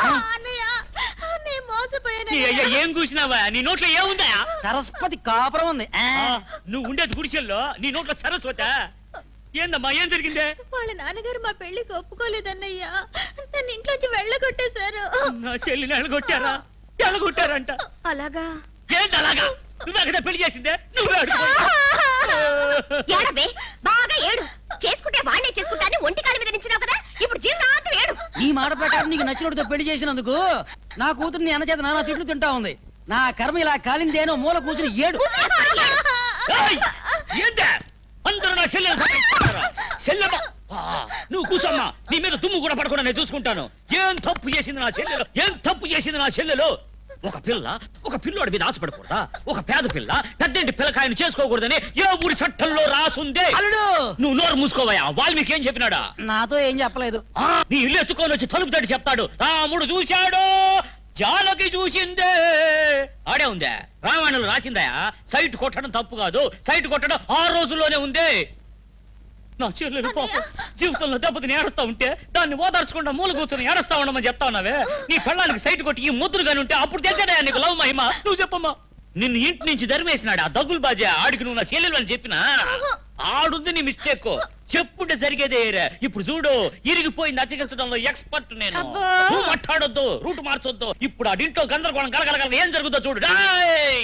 నీ అయ్యా ఏం కూసినావా నీ నోట్లో ఏముందా సరస్వతి కాపురం ఉంది ఆ. నువ్వు ఉండేది గుడిసెల్లో నీ నోట్లో సరస్వత ఏందమ్మా ఏం జరిగిందే వాళ్ళ నాన్నగారు మా పెళ్లికి ఒప్పుకోలేదన్నయ్యా నన్ను ఇంట్లోంచి వెళ్ళగొట్టేశారు నా చెల్లిని ఎలగొట్టారా ఎలగొట్టారంట అలాగా ఏంటి అలాగా నువ్వు అక్కడ పెళ్లి చేసిందే నువ్వే అడుగు ఏడవే బాగా ఏడు చేసుకుంటే వాడినే చేసుకుంటాను ఒంటి కాలు మీద నించున్నావు కదా ఇప్పుడు జీవితాంతం ఏడు నీ మాట ప్రకారం నీకు నచ్చినోడితో పెళ్లి చేసినందుకు నా కూతురు నీ అన్నచేత నానా తిట్లు తింటా ఉంది నా కర్మ ఇలా కాలిందేనో మూల కూర్చుని ఏడు ఏయ్! ఏంటే అందరూ నా చెల్లెలు చెల్లెమ్మ ఆ, నువ్వు కూర్చోమ్మా నీ మీద దుమ్ము కూడా పడకుండా నేను చూసుకుంటాను ఏం తప్పు చేసింది నా చెల్లెలు ఏం తప్పు చేసింది నా చెల్లెలు ఒక పిల్ల ఒక పిల్లోడి మీద ఆశపడకూడదా ఒక పేద పిల్ల పెద్దంటి పిల్లకాయను చేసుకోకూడదని ఏ ఊరి చట్టంలో రాసుందే అల్లుడు నువ్వు నోరు మూసుకోవయ్యా వాల్మీకి ఏం చెప్పినాడా నాతో ఏం చెప్పలేదు ఆ, నీ ఇల్లు ఎత్తుకొని వచ్చి తలుపు తడి చెప్తాడు రాముడు చూశాడు జాలకి చూసిందే ఆడే ఉందే రామాయణంలో రాసిందయా సైట్ కొట్టడం తప్పు కాదు సైట్ కొట్టడం ఆ రోజుల్లోనే ఉందే నా చెల్లెలు పాపం జీవితంలో దెబ్బతిని ఏడుస్తా ఉంటే దాన్ని ఓదార్చకుండా మూల కూర్చొని ఏడుస్తా ఉండమని చెప్తా ఉన్నావే నీ పెళ్ళానికి సైట్ కొట్టి ఈ ముద్దులు గాని ఉంటే అప్పుడు తెలిసాడా నీకు లవ్ మహిమ నువ్వు చెప్పమ్మా నిన్ను ఇంటి నుంచి ధర్మేసినాడు ఆ దగ్గులు బాజా ఆడికి నువ్వు నా చెల్లెలు అని చెప్పినా ఆడుంది నీ మిస్టేక్ చెప్పుంటే జరిగేదే ఏరా. ఇప్పుడు చూడు ఇరిగిపోయింది అతికించడంలో ఎక్స్పర్ట్ నేను నువ్వు మాట్లాడొద్దు రూట్ మార్చొద్దు ఇప్పుడు ఆడింట్లో గందరగోళం కలగలగల ఏం జరుగుతుందో చూడు డేయ్!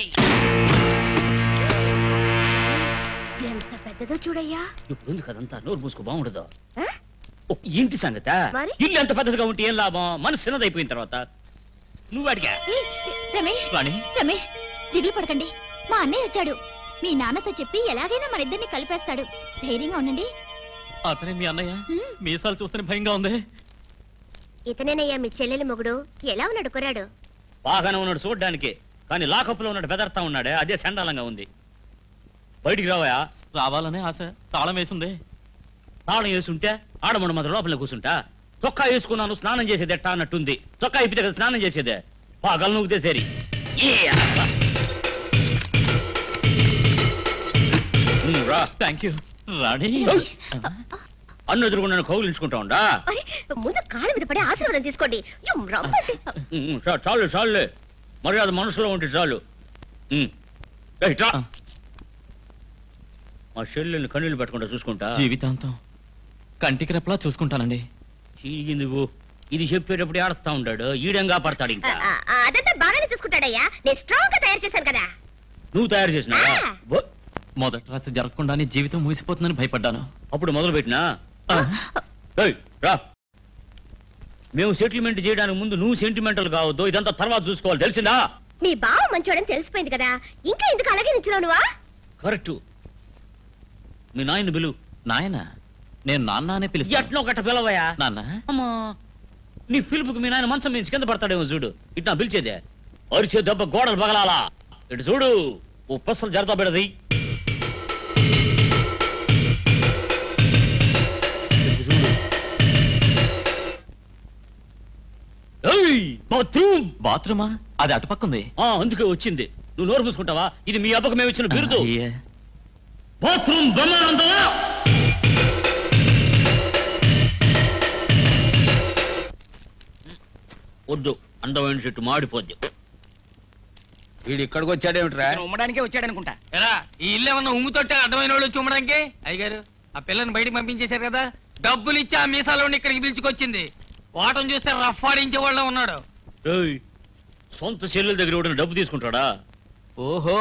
ఎంత పెద్దదో చూడయ్యా ఇప్పుడు ఉంది కదంతా నోరు మూసుకో బాగుండదు ఆ? ఓ, ఇంటి సంగత మరి? ఇల్లు ఎంత పెద్దదిగా ఉంటే ఏం లాభం మనసు చిన్నదైపోయిన తర్వాత నువ్వు అడిగా ఏయ్, రమేష్ వాణి రమేష్ దిగులు పడకండి మా అన్నయ్య వచ్చాడు మీ నాన్నతో చెప్పి ఎలాగైనా మన ఇద్దరిని కలిపేస్తాడు ధైర్యంగా ఉండండి అతనే మీ అన్నయ్య మీసాలు చూస్తేనే భయంగా ఉంది ఇతనేనయ్యా మీ చెల్లెలి మొగుడు ఎలా ఉన్నాడు కుర్రాడు బాగానే ఉన్నాడు చూడడానికి కానీ లాకప్లో ఉన్నాడు బెదర్తా ఉన్నాడే అదే సండాలంగా ఉంది బయటికి రావయా రావాలనే ఆశ తాళం వేసింది తాళం వేసుంటే ఆడమండ మాత్రం లోపల కూర్చుంటా చొక్కా వేసుకున్నాను స్నానం చేసేది ఎట్టా అన్నట్టుంది చొక్కా ఇప్పితే కదా స్నానం చేసేదే పగలు నూగితే సరి ఏ అబ్బా. ఉమ్, రా థ్యాంక్ యూ రాణి అన్ను ఎదురుకుండా నన్ను కౌగిలించుకుంటా ఉండా అరే, ముందు కాళ్ళ మీద పడి ఆశీర్వాదం తీసుకోండి యు, రమ్మంటే ఉమ్, ఉమ్, చా- చాలు చాలులే మర్యాద మనసులో ఉంటే చాలు ఉమ్. ఏయ్, రా. మా చెల్లెల్ని కన్నీళ్ళు పెట్టకుండా చూసుకుంటా జీవితాంతం కంటికి రెప్పలా చూసుకుంటానండి చీగింది పో. ఇది చెప్పేటప్పుడు ఆడుస్తా ఉంటాడు ఈడంగా పడతాడు ఆ, ఇంకా ఆ, ఆ, అదంతా బాగానే చూసుకుంటాడయ్యా నేను స్ట్రాంగ్ గా తయారు చేశాను కదా నువ్వు తయారు చేసినావా బో. మొదటి రాత్రి జరగకుండానే జీవితం ముగిసిపోతుందని భయపడ్డాను అప్పుడు మొదలు పెట్టినా ఏయ్, రా మేము సెటిల్మెంట్ చేయడానికి ముందు నువ్వు సెంటిమెంటల్ కావద్దు ఇదంతా తర్వాత చూసుకోవాలి తెలిసిందా నీ బావ మంచోడని తెలిసిపోయింది కదా ఇంకా ఎందుకు అలాగే నించున్నావు నువ్వా కరెక్ట్ మీ నాయన బిలు నాయన నేను నాన్న అనే పిలుస్తాను ఎట్నో గట్ట పిలవయా నాన్న అమ్మా నీ పిలుపుకి మీ నాయన మంచం మించి కింద పడతాడేమో చూడు ఇటు నా పిలిచేదే అరిచే దెబ్బ గోడలు పగలాలా ఇటు చూడు ఓ పసలు జరతా పెడది బాత్రూమ్ బాత్రూమా అది అటుపక్కుంది అందుకే వచ్చింది నువ్వు నోరు పూసుకుంటావా ఇది మీ అబ్బకు మేము ఇచ్చిన బిరుదు బాత్రూమ్ బ్రహ్మానందమా వద్దు అందమైన చెట్టు మాడిపోద్ది వీడు ఇక్కడికి వచ్చాడేమిట్రా ఉమ్మడానికే వచ్చాడనుకుంటా ఎరా ఈ ఇల్లు ఏమన్నా ఉమ్ముతోటే అర్థమైన వాళ్ళు వచ్చి ఉమ్మడానికి అయ్యగారు ఆ పిల్లని బయటికి పంపించేశారు కదా డబ్బులు ఇచ్చి ఆ మీసాలోని ఇక్కడికి పిలుచుకొచ్చింది ఓటం చూస్తే రఫ్ ఆడించే వాళ్ళ ఉన్నాడు ఏయ్, సొంత చెల్లెల దగ్గర ఎవడైనా డబ్బు తీసుకుంటాడా ఓహో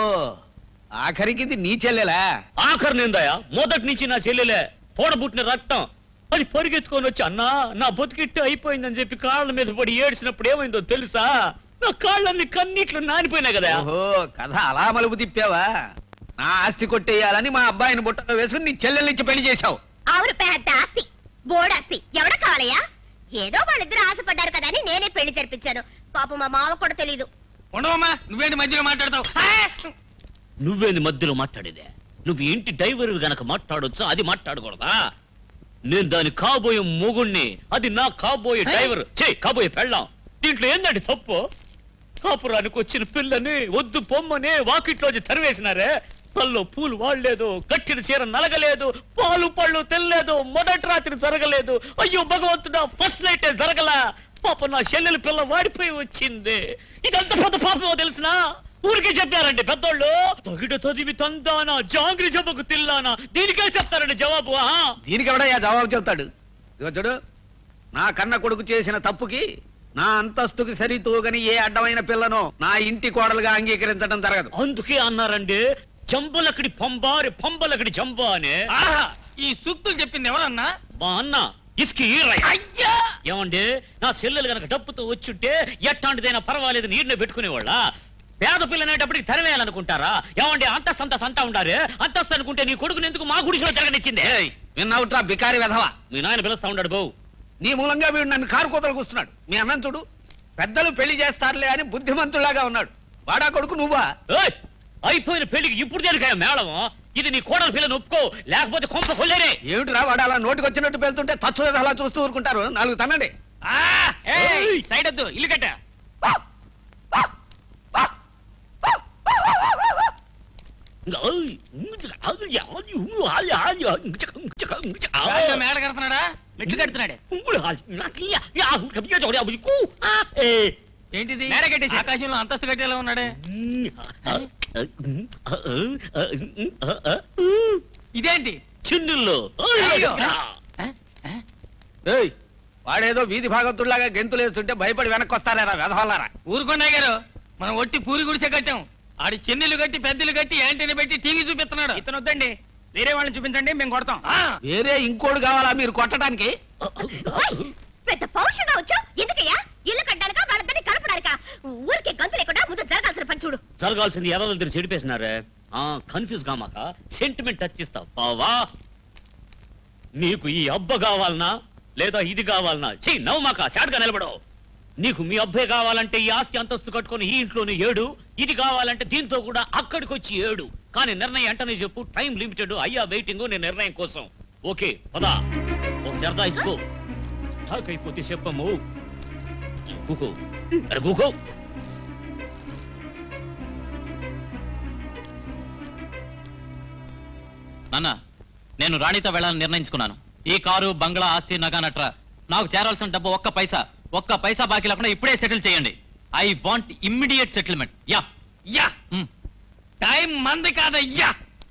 ఆఖరికి ఇది నీ చెల్లెలా ఆఖరి నిందాయా మొదటి నుంచి నా చెల్లెలే తోడబుట్టిన రక్తం అది పరిగెత్తుకొని వచ్చి అన్నా నా బతుకిట్టు అయిపోయిందని చెప్పి కాళ్ళ మీద పడి ఏడ్చినప్పుడు ఏమైందో తెలుసా నా కాళ్ళన్ని కన్నీట్లు నానిపోయినాయి కదా ఓహో కథ అలా మలుపు తిప్పావా నా ఆస్తి కొట్టేయాలని మా అబ్బాయిని బుట్టలో వేసుకుని నీ చెల్లెల్నిచ్చి పెళ్లి చేశావు ఆవిడ పెద్ద ఆస్తి బోడాస్తి ఎవడ కావాలయ్యా ఏదో వాళ్ళిద్దరు ఆశపడ్డారు కదా అని నేనే పెళ్లి జరిపించాను పాపం మా మావ కూడా తెలీదు ఉండవమ్మా నువ్వేంటి మధ్యలో మాట్లాడతావు నువ్వేంది మధ్యలో మాట్లాడేదే నువ్వు ఇంటి డ్రైవర్ గనక మాట్లాడొచ్చా అది మాట్లాడకూడదా నేను దాని కాబోయే మొగుణ్ణి అది నా కాబోయే డ్రైవర్ చే కాబోయే పెళ్ళాం దీంట్లో ఏందండి తప్పు కాపురానికి వచ్చిన పిల్లని వద్దు పొమ్మని వాకిట్లోంచి తరివేసినారే తల్లో పూలు వాడలేదు కట్టిన చీర నలగలేదు పాలు పళ్ళు తెల్లేదు మొదటి రాత్రి జరగలేదు అయ్యో భగవంతుడా ఫస్ట్ నైట్ జరగలా పాప నా చెల్లెలు పిల్ల వాడిపోయి వచ్చింది ఇదంతా పెద్ద పాపమో తెలిసినా ఊరికే చెప్పారండి పెద్దోళ్ళు తగిడ తదివి తందానా జాంగ్రి జబ్బకు తిల్లానా దీనికే చెప్తారండి జవాబు ఆ దీనికి ఎవడయ్యా జవాబు చెప్తాడు ఇదిగో చూడు నా కన్న కొడుకు చేసిన తప్పుకి నా అంతస్తుకి సరితూగని ఏ అడ్డమైన పిల్లను నా ఇంటి కోడలుగా అంగీకరించడం జరగదు అందుకే అన్నారండి జంబలకడి పంబారి పంబలకడి జంబ అనే ఈ సూక్తులు చెప్పింది ఎవరన్నా మా అన్న ఇసుకి అయ్యా ఏమండి నా చెల్లెలు గనక డబ్బుతో వచ్చుంటే ఎట్టాంటిదైనా పర్వాలేదు నీరునే పెట్టుకునేవాళ్ళ పేద పిల్లనేటప్పటికి తరివేయాలనుకుంటారా ఏమండి అంతస్తు అంతస్తు అంటా ఉండారే అంతస్తు అనుకుంటే నీ కొడుకుని ఎందుకు మా గుడిసెలో జరగనిచ్చింది విన్నావుట్రా బికారి వెధవా మీ నాయన పిలుస్తా ఉన్నాడు బావు నీ మూలంగా వీడు నన్ను కారు కూతలు కూస్తున్నాడు మీ అన్నం చూడు పెద్దలు పెళ్లి చేస్తారులే అని బుద్ధిమంతులాగా ఉన్నాడు వాడా కొడుకు నువ్వా ఏయ్! అయిపోయిన పెళ్లికి ఇప్పుడు దేనికాయ మేళం ఇది నీ కోడల పిల్లని ఒప్పుకో లేకపోతే కొంప కొల్లేరే ఏమిటిరా వాడు అలా నోటికి వచ్చినట్టు వెళ్తుంటే తచ్చు అలా చూస్తూ ఊరుకుంటారు నాలుగు తనండి సైడ్ వద్దు ఇల్లు కట్ట రాజు మేడ కడుతున్నాడా మెట్లు కడుతున్నాడే ఏంటిది మేడ కట్టేసి. ఆకాశంలో అంతస్తు కట్టేలా ఉన్నాడే ఇదేంటి చిన్నుల్లో అయ్యో. ఏయ్ వాడేదో వీధి భాగతుల్లాగా గెంతులు వేస్తుంటే భయపడి వెనక్కి వస్తారా వెధవల్లారా ఊరుకున్నాయి గారు మనం ఒట్టి పూరి గుడిసె కట్టాం ఆడి చెన్నెలు కట్టి పెద్దలు కట్టి యాంటీని పెట్టి టీవీ చూపిస్తున్నాడు ఇతను వద్దండి వేరే వాళ్ళని చూపించండి మేము కొడతాం వేరే ఇంకోడు కావాలా మీరు కొట్టడానికి ఓయ్! పెద్ద పౌరుషంగా వచ్చా ఎందుకయ్యా ఇల్లు కట్టాలకా వాళ్ళిద్దరిని కలపడానికా ఊరికే గంతు లేకుండా ముందు జరగాల్సిన పని చూడు జరగాల్సింది ఎవరి దగ్గర చెడిపేసినారే ఆ కన్ఫ్యూజ్ కామాక సెంటిమెంట్ టచ్ ఇస్తావు బావా నీకు ఈ అబ్బ కావాలనా లేదా ఇది కావాలనా చెయ్యి నవ్వుమాక శాడ్గా నిలబడవు నీకు మీ అబ్బాయి కావాలంటే ఈ ఆస్తి అంతస్తు కట్టుకొని ఈ ఇంట్లోనే ఏడు ఇది కావాలంటే దీంతో కూడా అక్కడికి వచ్చి ఏడు కానీ నిర్ణయం వెంటనే చెప్పు టైం లిమిటెడ్ అయ్యా వెయిటింగ్ నీ నిర్ణయం కోసం ఓకే పదా ఒక జరదా ఇచ్చుకో ఠాక్ అయిపోతే చెప్పము కూకో అరే కూకో నాన్న నేను రాణితో వెళ్ళాలని నిర్ణయించుకున్నాను ఈ కారు బంగ్లా ఆస్తి నగా నట్ర నాకు చేరాల్సిన డబ్బు ఒక్క పైసా ఒక్క పైసా బాకీ లేకుండా ఇప్పుడే సెటిల్ చేయండి I want immediate settlement yeah yeah time మంది కాదయ్యా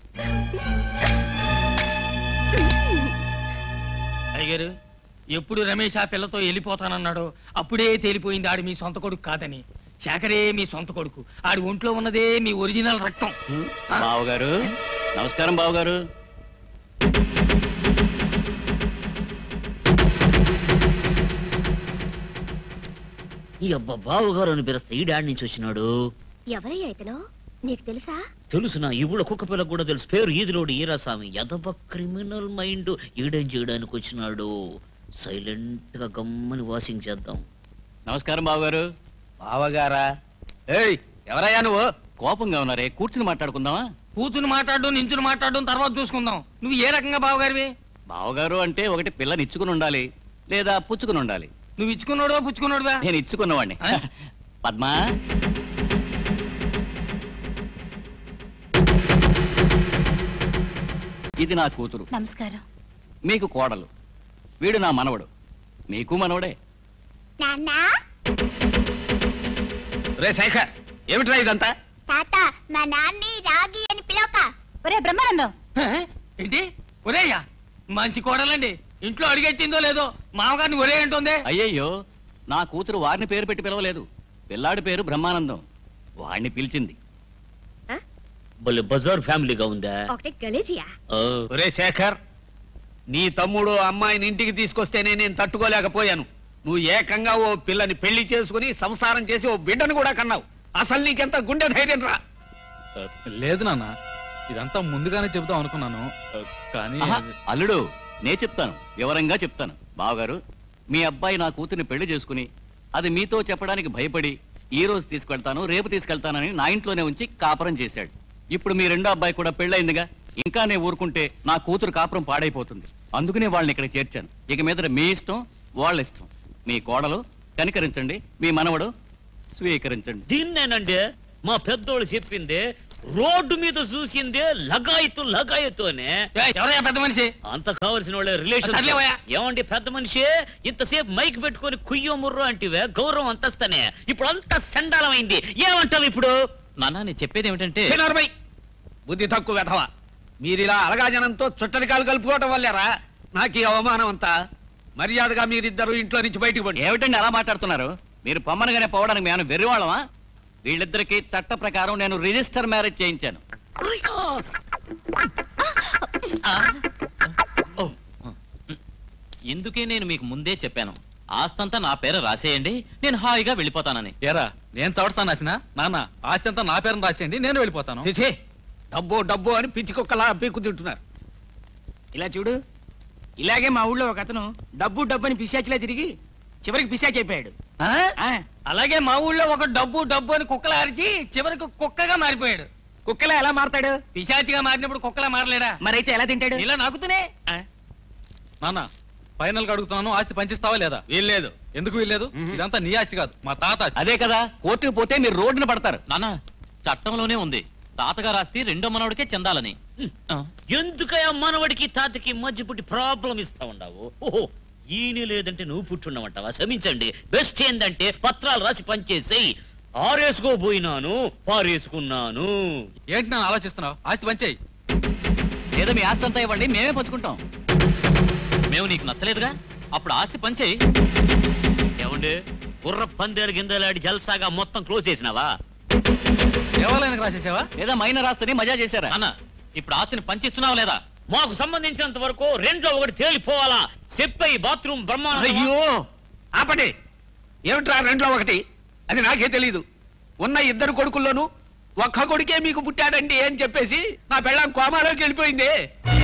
అయ్యగారు ఎప్పుడు రమేష్ ఆ పిల్లతో వెళ్ళిపోతానన్నాడో అప్పుడే తేలిపోయింది ఆడు మీ సొంత కొడుకు కాదని శేఖరే మీ సొంత కొడుకు ఆడి ఒంట్లో ఉన్నదే మీ ఒరిజినల్ రక్తం బావగారు నమస్కారం బావగారు ఈ అబ్బా బావగారు అని పిలుస్తా ఈ డాడ్ నుంచి వచ్చినాడు ఎవరయ్యా ఇతను నీకు తెలుసా తెలుసు నా ఇవుడ కుక్క పిల్లకు కూడా తెలుసు పేరు ఈదిలోడు ఈరాస్వామి యదవ క్రిమినల్ మైండ్ ఈడేం చేయడానికి వచ్చినాడు సైలెంట్ గా గమ్మని వాసింగ్ చేద్దాం నమస్కారం బావగారు బావగారా ఏయ్ ఎవరయ్యా నువ్వు కోపంగా ఉన్నారే కూర్చుని మాట్లాడుకుందామా కూతుని మాట్లాడడం నించుని మాట్లాడడం తర్వాత చూసుకుందాం నువ్వు ఏ రకంగా బావగారివి బావగారు అంటే ఒకటి పిల్లనిచ్చుకుని ఉండాలి లేదా పుచ్చుకుని ఉండాలి నువ్వు ఇచ్చుకున్నాడో పుచ్చుకున్నాడువా నేను ఇచ్చుకున్నవాడిని పద్మా ఇది నా కూతురు నమస్కారం మీకు కోడలు వీడు నా మనవడు మీకు మనవడే నాన్నా రే శేఖర్ ఏమిట్రా ఇదంతా తాత మా నాన్ని రాగి అని పిలవక ఒరే బ్రహ్మానందం ఏంటి ఒరేయ్యా మంచి కోడలండి ఇంట్లో అడిగెట్టిందో లేదో మామగారిని ఒరే అంటుందే అయ్యయ్యో నా కూతురు వారిని పేరు పెట్టి పిలవలేదు పిల్లాడి పేరు బ్రహ్మానందం వాడిని పిలిచింది భలే బజార్ ఫ్యామిలీగా ఉందా ఒకటే గలేజియా రే శేఖర్ నీ తమ్ముడు అమ్మాయిని ఇంటికి తీసుకొస్తేనే నేను తట్టుకోలేకపోయాను నువ్వు ఏకంగా ఓ పిల్లని పెళ్లి చేసుకుని సంసారం చేసి ఓ బిడ్డను కూడా కన్నావు అసలు నీకెంత గుండె ధైర్యం రా లేదు నాన్న ఇదంతా ముందుగానే చెబుదాం అనుకున్నాను కానీ ఆహా, అల్లుడు నే చెప్తాను వివరంగా చెప్తాను బావగారు మీ అబ్బాయి నా కూతుర్ని పెళ్లి చేసుకుని అది మీతో చెప్పడానికి భయపడి ఈ రోజు తీసుకెళ్తాను రేపు తీసుకెళ్తానని నా ఇంట్లోనే ఉంచి కాపురం చేశాడు ఇప్పుడు మీ రెండో అబ్బాయి కూడా పెళ్ళయిందిగా ఇంకా నేను ఊరుకుంటే నా కూతురు కాపురం పాడైపోతుంది అందుకనే వాళ్ళని ఇక్కడ చేర్చాను ఇక మీద మీ ఇష్టం వాళ్ళ ఇష్టం మీ కోడలు కనికరించండి మీ మనవడు స్వీకరించండి దీన్నేనండి మా పెద్దోళ్ళు చెప్పింది రోడ్డు మీద చూసిందే లగాయతు లగాయతు అని ఎవరయ్యా పెద్ద మనిషి అంత కావలసిన వాళ్ళే రిలేషన్ సర్లేవయ్యా. ఏమండి పెద్ద మనిషి ఇంతసేపు మైక్ పెట్టుకొని కుయ్యో ముర్రో అంటివే గౌరవం అంతస్తనే ఇప్పుడు అంత సండాలమైంది ఏమంటావు ఇప్పుడు నాన్న నేను చెప్పేది ఏమిటంటే చిన్నారమై బుద్ధి తక్కువ వెధవ మీరిలా అలగాజనంతో చుట్టరికాలు కలుపుకోవటం వల్లేరా నాకు ఈ అవమానం అంతా మర్యాదగా మీరిద్దరు ఇంట్లో నుంచి బయటికి పండి ఏమిటండి అలా మాట్లాడుతున్నారు మీరు పొమ్మనగానే పోవడానికి మేము వెర్రివాళ్ళమా వీళ్ళిద్దరికి చట్ట ప్రకారం నేను రిజిస్టర్ మ్యారేజ్ చేయించాను ఎందుకే నేను మీకు ముందే చెప్పాను ఆస్తంతా నా పేరు రాసేయండి నేను హాయిగా వెళ్ళిపోతానని ఏరా నేను చవడతాను రాసిన నాన్న ఆస్తి అంతా నా పేరుని రాసేయండి నేను వెళ్ళిపోతాను చిచి డబ్బు డబ్బు అని పిచ్చి కుక్కలా పీక్కు తింటున్నారు ఇలా చూడు ఇలాగే మా ఊళ్ళో ఒక అతను డబ్బు డబ్బు అని పిశాచిలా తిరిగి చివరికి పిశాచి అయిపోయాడు ఆ? అలాగే మా ఊళ్ళో ఒక డబ్బు డబ్బు అని కుక్కలు అరిచి చివరికి కుక్కగా మారిపోయాడు కుక్కలా ఎలా మారతాడు పిశాచిగా మారినప్పుడు కుక్కలా మారలేడా మరైతే ఎలా తింటాడు ఇలా నాకుతూనే నాన్న ఫైనల్ గా అడుగుతున్నాను ఆస్తి పంచిస్తావా లేదా వీల్లేదు ఎందుకు వీల్లేదు ఇదంతా నీ ఆస్తి కాదు మా తాత ఆస్తి. అదే కదా కోర్టుకు పోతే మీరు రోడ్డున పడతారు నాన్న చట్టంలోనే ఉంది తాతగారు ఆస్తి రెండో మనవడికే చెందాలని ఎందుకయ్యా మనవడికి తాతకి మధ్య పుట్టి ప్రాబ్లం ఇస్తా ఉండవు ఓహో ఈయన లేదంటే నువ్వు పుట్టున్నావంటావా క్షమించండి బెస్ట్ ఏందంటే పత్రాలు రాసి పనిచేసేయి ఆరేసుకోబోయినాను పారేసుకున్నాను ఏంటి నేను ఆలోచిస్తున్నావు ఆస్తి పంచేయి లేదా మీ ఆస్తి అంతా ఇవ్వండి మేమే పంచుకుంటాం మేము నీకు నచ్చలేదుగా అప్పుడు ఆస్తి పంచేయి ఏమండి గుర్ర పందేరు గిందలాడి జల్సాగా మొత్తం క్లోజ్ చేసినావా దేవాలయానికి రాసేసావా లేదా మైనర్ ఆస్తిని మజా చేశారా అన్న ఇప్పుడు ఆస్తిని పంచిస్తున్నావు లేదా మాకు సంబంధించినంత వరకు రెంట్లో ఒకటి తేలిపోవాలా చెప్పయి బాత్రూమ్ బ్రహ్మాండ అయ్యో ఆపండి ఏమిట్రా రెండులో ఒకటి అది నాకే తెలీదు ఉన్న ఇద్దరు కొడుకుల్లోనూ ఒక్క కొడుకే మీకు పుట్టాడండి అని చెప్పేసి నా పెళ్ళాం కోమాలోకి వెళ్ళిపోయింది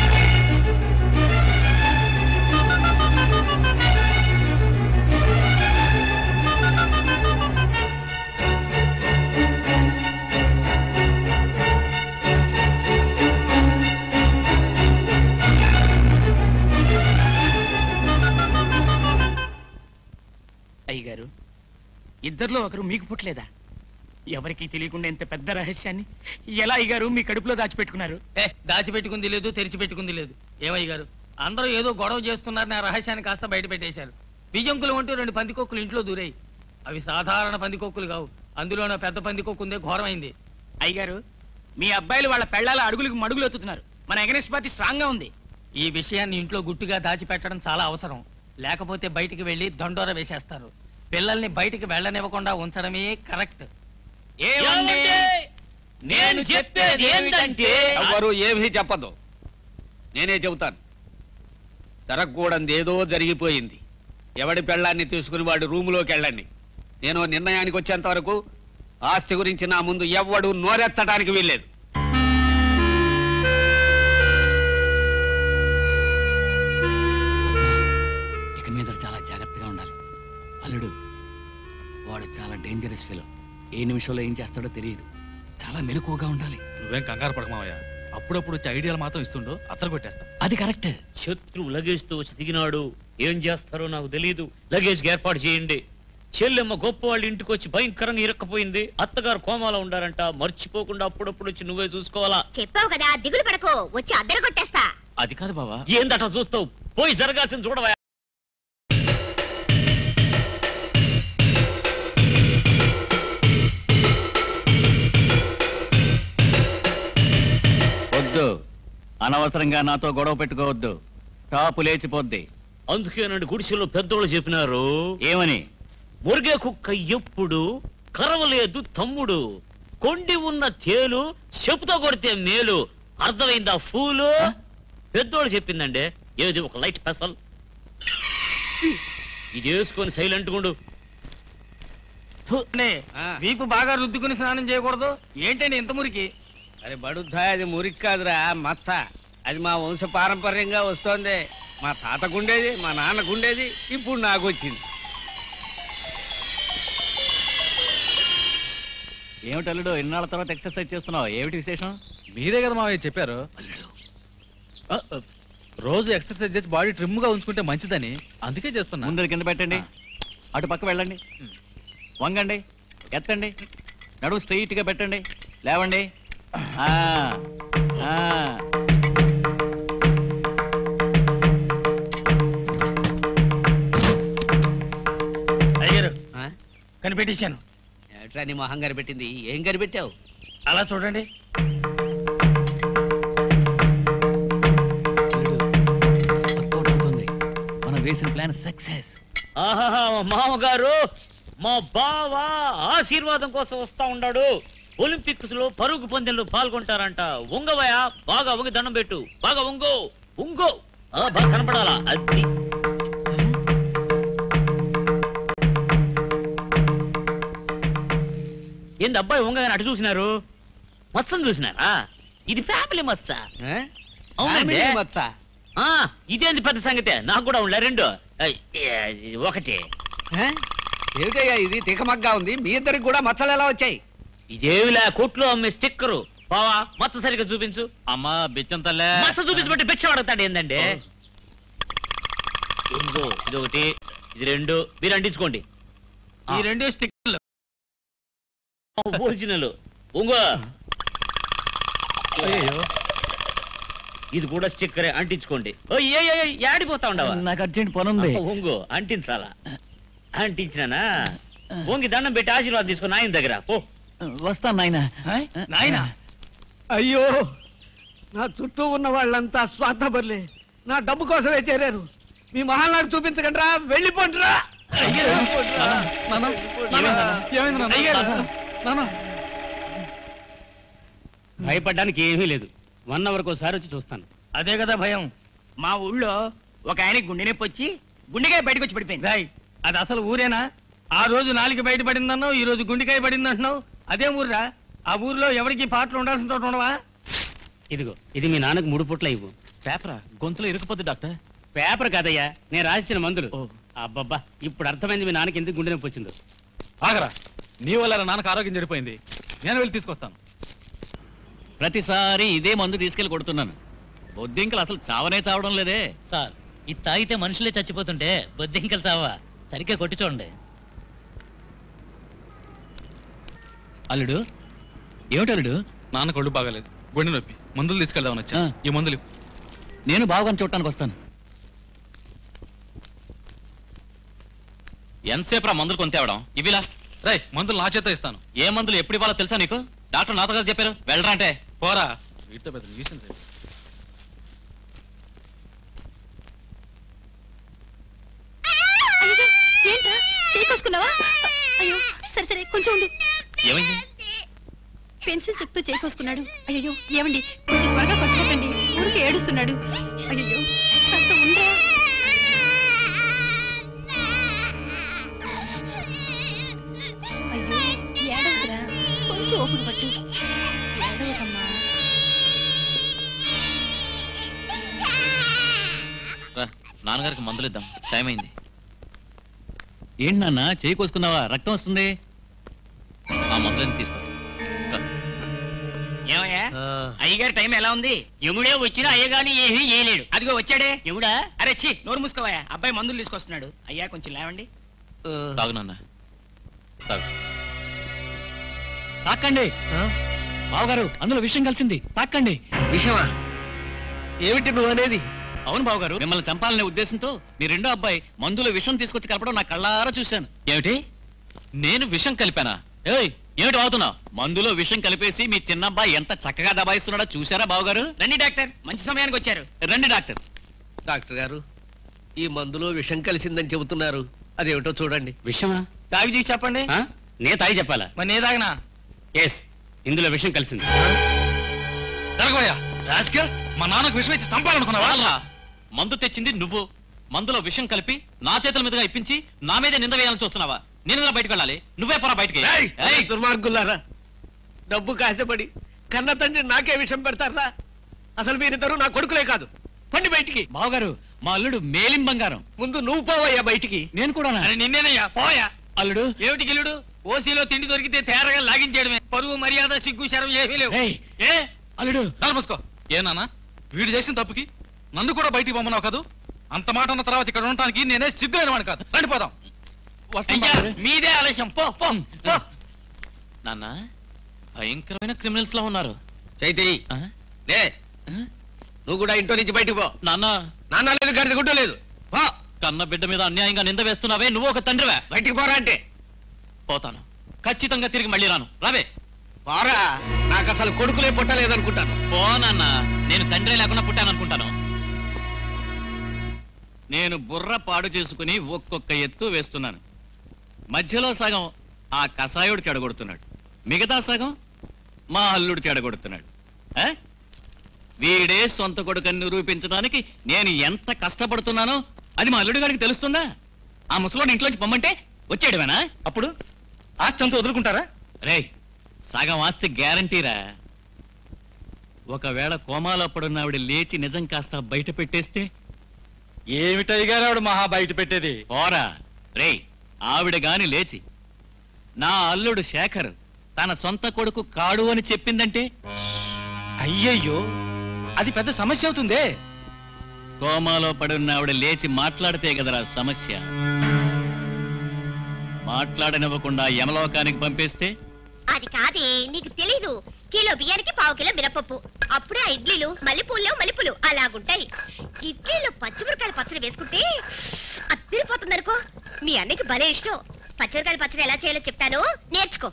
అయ్యగారు ఇద్దరిలో ఒకరు మీకు పుట్టలేదా ఎవరికి తెలియకుండా ఇంత పెద్ద రహస్యాన్ని ఎలా అయ్యగారు మీ కడుపులో దాచిపెట్టుకున్నారు ఏ దాచిపెట్టుకుంది లేదు తెరిచిపెట్టుకుంది లేదు ఏమయ్య గారు అందరూ ఏదో గొడవ చేస్తున్నారని ఆ రహస్యాన్ని కాస్త బయట పెట్టేశారు బియ్యంకులు అంటూ రెండు పందికొక్కులు ఇంట్లో దూరాయి అవి సాధారణ పందికొక్కులు కావు అందులోనూ పెద్ద పందికొక్కు ఉందే ఘోరమైంది అయ్యగారు మీ అబ్బాయిలు వాళ్ళ పెళ్ళాల అడుగులకు మడుగులు ఎత్తుతున్నారు మన అగనిస్ట్ పార్టీ స్ట్రాంగ్ గా ఉంది ఈ విషయాన్ని ఇంట్లో గుట్టుగా దాచిపెట్టడం చాలా అవసరం లేకపోతే బయటికి వెళ్లి దండోర వేసేస్తారు పిల్లల్ని బయటికి వెళ్ళనివ్వకుండా ఉంచడమే కరెక్ట్ ఏమండి? నేను చెప్పేది ఏంటంటే ఎవరు ఏమీ చెప్పదు నేనే చెబుతాను జరగకూడదు ఏదో జరిగిపోయింది ఎవడి పెళ్ళాన్ని తీసుకుని వాడు రూములోకి వెళ్ళండి నేను నిర్ణయానికి వచ్చేంత వరకు ఆస్తి గురించి నా ముందు ఎవ్వడు నోరెత్తడానికి వీల్లేదు ఇక మీద చాలా జాగ్రత్తగా ఉండాలి అల్లుడు వాడు చాలా డేంజరస్ ఫెలో ఏ నిమిషంలో ఏం చేస్తాడో తెలియదు చాలా మెలకువగా ఉండాలి నువ్వేం కంగారు పడకమావయ్య అప్పుడప్పుడు వచ్చి ఐడియాలు మాత్రం ఇస్తుండో అత్తరు కొట్టేస్తాం అది కరెక్ట్ శత్రువు లగేజ్తో వచ్చి దిగినాడు ఏం చేస్తారో నాకు తెలియదు లగేజ్ ఏర్పాటు చేయండి చెల్లెమ్మ గొప్ప వాళ్ళ ఇంటికి వచ్చి భయంకరంగా ఇరక్కపోయింది అత్తగారు కోమాలో ఉండారంట మర్చిపోకుండా అప్పుడప్పుడు వచ్చి నువ్వే చూసుకోవాలా చెప్పావు కదా దిగులు పడకో వచ్చి అద్దరు కొట్టేస్తా అది కాదు బావా ఏందట చూస్తావు పోయి జరగాల్సింది చూడవా వద్దు అనవసరంగా నాతో గొడవ పెట్టుకోవద్దు టాపు లేచిపోద్ది అందుకేనండి గుడిసెలో పెద్దోళ్ళు చెప్పినారు ఏమని మురిగే కుక్క ఎప్పుడు కరవలేదు తమ్ముడు కొండి ఉన్న తేలు చెప్పుతో కొడితే మేలు అర్థమైందా ఫూలు పెద్దోళ్ళు చెప్పిందండి ఏది ఒక లైట్ పెసల్ ఇది వేసుకొని సైలెంట్ గుండు వీపు బాగా రుద్దుకుని స్నానం చేయకూడదు ఏంటండి ఇంత మురికి అరే బడుద్దాయ్ అది మురికి కాదురా మచ్చ అది మా వంశ పారంపర్యంగా వస్తోంది మా తాతకుండేది మా నాన్నకుండేది ఇప్పుడు నాకు వచ్చింది ఏమిటి అల్లుడు ఎన్నాళ్ళ తర్వాత ఎక్సర్సైజ్ చేస్తున్నావు ఏమిటి విశేషం మీరే కదా మావయ్య చెప్పారు ఆ, ఆ, రోజు ఎక్సర్సైజ్ చేసి బాడీ ట్రిమ్ గా ఉంచుకుంటే మంచిదని అందుకే చేస్తున్నా ముందర కింద పెట్టండి అటు పక్క వెళ్ళండి వంగండి ఎత్తండి నడుము స్ట్రైట్ గా పెట్టండి లేవండి ఆ, ఆ. అయ్యారు కనిపెట్టేశాను ఏట్రా నీ మొహం కనిపెట్టింది ఏం కనిపెట్టావు అలా చూడండి మనం వేసిన ప్లాన్ సక్సెస్ ఆహాహా మా మామగారు మా బావ ఆశీర్వాదం కోసం వస్తా ఉన్నాడు ఒలింపిక్స్ లో పరుగు పందెంలో పాల్గొంటారంట ఉంగవయా బాగా వంగి దండం పెట్టు బాగా ఉంగో ఉంగో ఆ, బాగా కనపడాలా అది ఏంది అబ్బాయి వంగగానే అటు చూసినారు మచ్చను చూసినారా ఇది ఫ్యామిలీ మచ్చ అవునండి Family మచ్చ? ఆ, ఇదేంది పెద్ద సంగతే నాకు కూడా ఉండే రెండు ఐ, ఏ, ఒకటి ఏమిటయ్యా ఇది తికమగ్గా ఉంది మీ ఇద్దరికి కూడా మచ్చలు ఎలా వచ్చాయి ఇదేవిలే కొట్లో అమ్మే స్టిక్కరు బావా మచ్చ సరిగ్గా చూపించు అమ్మా బిచ్చం తల్లే మచ్చ చూపించబట్టి భిక్ష అడుగుతాడు ఏందండి ఇదిగో, ఇదొకటి ఇది రెండు మీరు అంటించుకోండి ఈ రెండే స్టిక్కర్లు ఒరిజినల్ ఉంగో ఇది కూడా స్టిక్కరే అంటించుకోండి ఓ, ఏ ఏ, ఏ, యాడిపోతా ఉండవా నాకు అర్జెంట్ పని ఉంది ఒంగు అంటించాలా అంటించినానా ఒంగి దండం పెట్టి ఆశీర్వాదం తీసుకో నాయన దగ్గర పో వస్తాను నాయన నాయన అయ్యో నా చుట్టూ ఉన్న వాళ్ళంతా స్వార్థపరులే నా డబ్బు కోసమే చేరారు మీ మహానాడు చూపించకండి రా వెళ్ళిపోండిరా భయపడ్డానికి ఏమీ లేదు వన్ అవర్ ఒకసారి వచ్చి చూస్తాను అదే కదా భయం మా ఊళ్ళో ఒక ఆయనకి గుండె నొప్పి వచ్చి గుండెకాయ బయటకు వచ్చి పడిపోయింది రాయ్ అది అసలు ఊరేనా ఆ రోజు నాలుగు బయట పడిందన్నావు ఈ రోజు గుండెకాయ పడింది అంటున్నావు అదే ఊర్రా ఆ ఊర్లో ఎవరికి పాటలు ఉండాల్సిన చోట ఉండవా ఇదిగో ఇది మీ నాన్నకు మూడు పుట్ల ఇవ్వు పేపరా గొంతులో ఇరుకుపోద్ది డాక్టర్ పేపర్ కాదయ్యా నేను రాసిచ్చిన మందులు అబ్బబ్బా ఇప్పుడు అర్థమైంది మీ నాన్నకి ఎందుకు గుండె నొప్పి వచ్చిందో ఆగరా నీ వల్ల ఇలా నాన్నకు ఆరోగ్యం చెడిపోయింది నేను వెళ్ళి తీసుకొస్తాను ప్రతిసారి ఇదే మందు తీసుకెళ్లి కొడుతున్నాను బొద్దింకలు అసలు చావనే చావడం లేదే సార్ ఇది తాగితే మనుషులే చచ్చిపోతుంటే బొద్దింకలు చావా సరిగ్గా కొట్టి చూడండి అల్లుడు ఏమిటి అల్లుడు నాన్న కొళ్ళు బాగాలేదు గుండె నొప్పి మందులు తీసుకెళ్దామని వచ్చా ఈ మందులు నేను బాగుని చూడటానికి వస్తాను ఎంతసేపు రా మందులు కొని తేవడం ఇవిలా రై మందులు నా చేత ఇస్తాను ఏ మందులు ఎప్పుడు ఇవ్వాలో తెలుసా నీకు డాక్టర్ నాతో కదా చెప్పారు వెళ్ళరా అంటే పోరా వీటితో పెద్ద న్యూసెన్స్ ఇది. ఏంటా చేకొసుకున్నావా అయ్యో సరే సరే కొంచెం ఉండు ఏమైంది పెన్సిల్ చెక్తూ చేకొసుకున్నాడు అయ్యో ఏమండి కొంచెం త్వరగా పట్టుకోకండి ఊరికి ఏడుస్తున్నాడు అయ్యో కాస్త ఉండ్రా అయ్యో ఏడవదురా కొంచెం ఓపిక పట్టు ఏడవకమ్మా రా నాన్నగారికి మందులు ఇద్దాం టైం అయింది ఏంటి నాన్న చేయి కోసుకున్నావా రక్తం వస్తుంది ఆ మందులని తీసుకో రా. ఏమయ్యా అయ్యగారి టైం ఎలా ఉంది యముడే వచ్చినా అయ్యగాని ఏమీ చేయలేడు అదిగో వచ్చాడే యముడా అరే ఛీ నోరు మూసుకోవా అబ్బాయి మందులు తీసుకొస్తున్నాడు అయ్యా కొంచెం లేవండి తాగు నాన్న తాగు తాకండి బావగారు అందులో విషయం కలిసింది తాకండి విషమా ఏమిటి నువ్వు అనేది అవును బావగారు మిమ్మల్ని చంపాలనే ఉద్దేశంతో మీ రెండో అబ్బాయి మందులో విషం తీసుకొచ్చి కలపడం నా కళ్ళారా చూశాను ఏమిటి నేను విషం కలిపానా ఏయ్ ఏమిటి అవుతున్నావు మందులో విషం కలిపేసి మీ చిన్నబ్బాయి ఎంత చక్కగా దబాయిస్తున్నాడో చూసారా బావగారు రండి డాక్టర్ మంచి సమయానికి వచ్చారు రండి డాక్టర్ డాక్టర్ గారు ఈ మందులో విషం కలిసిందని చెబుతున్నారు అదేమిటో చూడండి విషమా తాగి చూసి చెప్పండి నే తాగి చెప్పాలా మరి నే తాగినా ఎస్ ఇందులో విషం కలిసింది జరగబోయా రాస్కల్ మా నాన్నకు విషం ఇచ్చి చంపాలనుకున్నావా మందు తెచ్చింది నువ్వు మందులో విషం కలిపి నా చేతుల మీదుగా ఇప్పించి నా మీదే నింద వేయాలని చూస్తున్నావా నేను ఇలా బయటకు వెళ్ళాలి నువ్వే పోరా బయటికి ఏయ్, దుర్మార్గులారా డబ్బు కాసపడి కన్న తండ్రి నాకే విషం పెడతారా అసలు మీరిద్దరు నా కొడుకులే కాదు పండి బయటికి బావగారు మా అల్లుడు మేలిం బంగారం ముందు నువ్వు పోవయ్యా బయటికి నేను కూడా అరే నిన్నేనయ్యా పోయా అల్లుడు ఏమిటి గిల్లుడు ఓసీలో తిండి దొరికితే తేరగా లాగించేయడమే పరువు మర్యాద సిగ్గు శరం ఏమీ లేవు ఏయ్, ఏ అల్లుడు మూసుకో ఏ నాన్న వీడు చేసిన తప్పుకి నన్ను కూడా బయటికి పొమ్మన్నావు కాదు అంత మాట అన్న తర్వాత ఇక్కడ ఉండటానికి నేనే సిగ్గులేని వాడు కాదు రండి పోదాం అయ్యా, మీదే ఆలస్యం పో పో పో నాన్న భయంకరమైన క్రిమినల్స్ లో ఉన్నారు చైతి లే నువ్వు కూడా ఇంట్లో నుంచి బయటికి పో నాన్న నాన్న లేదు గడిది గుడ్డ లేదు పో కన్న బిడ్డ మీద అన్యాయంగా నింద వేస్తున్నావే నువ్వు ఒక తండ్రివే బయటికి పోరా అంటే పోతాను ఖచ్చితంగా తిరిగి మళ్ళీ రాను రావే పోరా నాకు అసలు కొడుకులే పుట్టలేదనుకుంటాను పో నాన్న నేను తండ్రి లేకుండా పుట్టాను అనుకుంటాను నేను బుర్ర పాడు చేసుకుని ఒక్కొక్క ఎత్తు వేస్తున్నాను మధ్యలో సగం ఆ కషాయుడు చెడగొడుతున్నాడు మిగతా సగం మా అల్లుడు చెడగొడుతున్నాడు ఆ? వీడే సొంత కొడుకని నిరూపించడానికి నేను ఎంత కష్టపడుతున్నానో అది మా అల్లుడి గారికి తెలుస్తుందా ఆ ముసలోడు ఇంట్లోంచి పొమ్మంటే వచ్చేయడమేనా అప్పుడు ఆస్తి అంతా వదులుకుంటారా రే సగం ఆస్తి గ్యారంటీరా ఒకవేళ కోమాలో పడున్న ఆవిడ లేచి నిజం కాస్త బయట పెట్టేస్తే ఏమిటయ్యగారు ఆవిడ మహా బయట పెట్టేది పోరా రే ఆవిడ గాని లేచి నా అల్లుడు శేఖర్ తన సొంత కొడుకు కాడు అని చెప్పిందంటే అయ్యయ్యో అది పెద్ద సమస్య అవుతుందే కోమాలో పడున్న ఆవిడ లేచి మాట్లాడితే కదరా సమస్య మాట్లాడనివ్వకుండా యమలోకానికి పంపేస్తే అది కాదే నీకు తెలీదు కిలో బియ్యానికి పావు కిలో మినపప్పు అప్పుడే ఆ ఇడ్లీలు మల్లెపూలు మల్లెపూలు అలాగుంటాయి ఇడ్లీలో పచ్చిమిరకాయల పచ్చడి వేసుకుంటే అద్దరిపోతుంది అనుకో మీ అన్నకి భలే ఇష్టం పచ్చిమిరకాయల పచ్చడి ఎలా చేయాలో చెప్తాను నేర్చుకో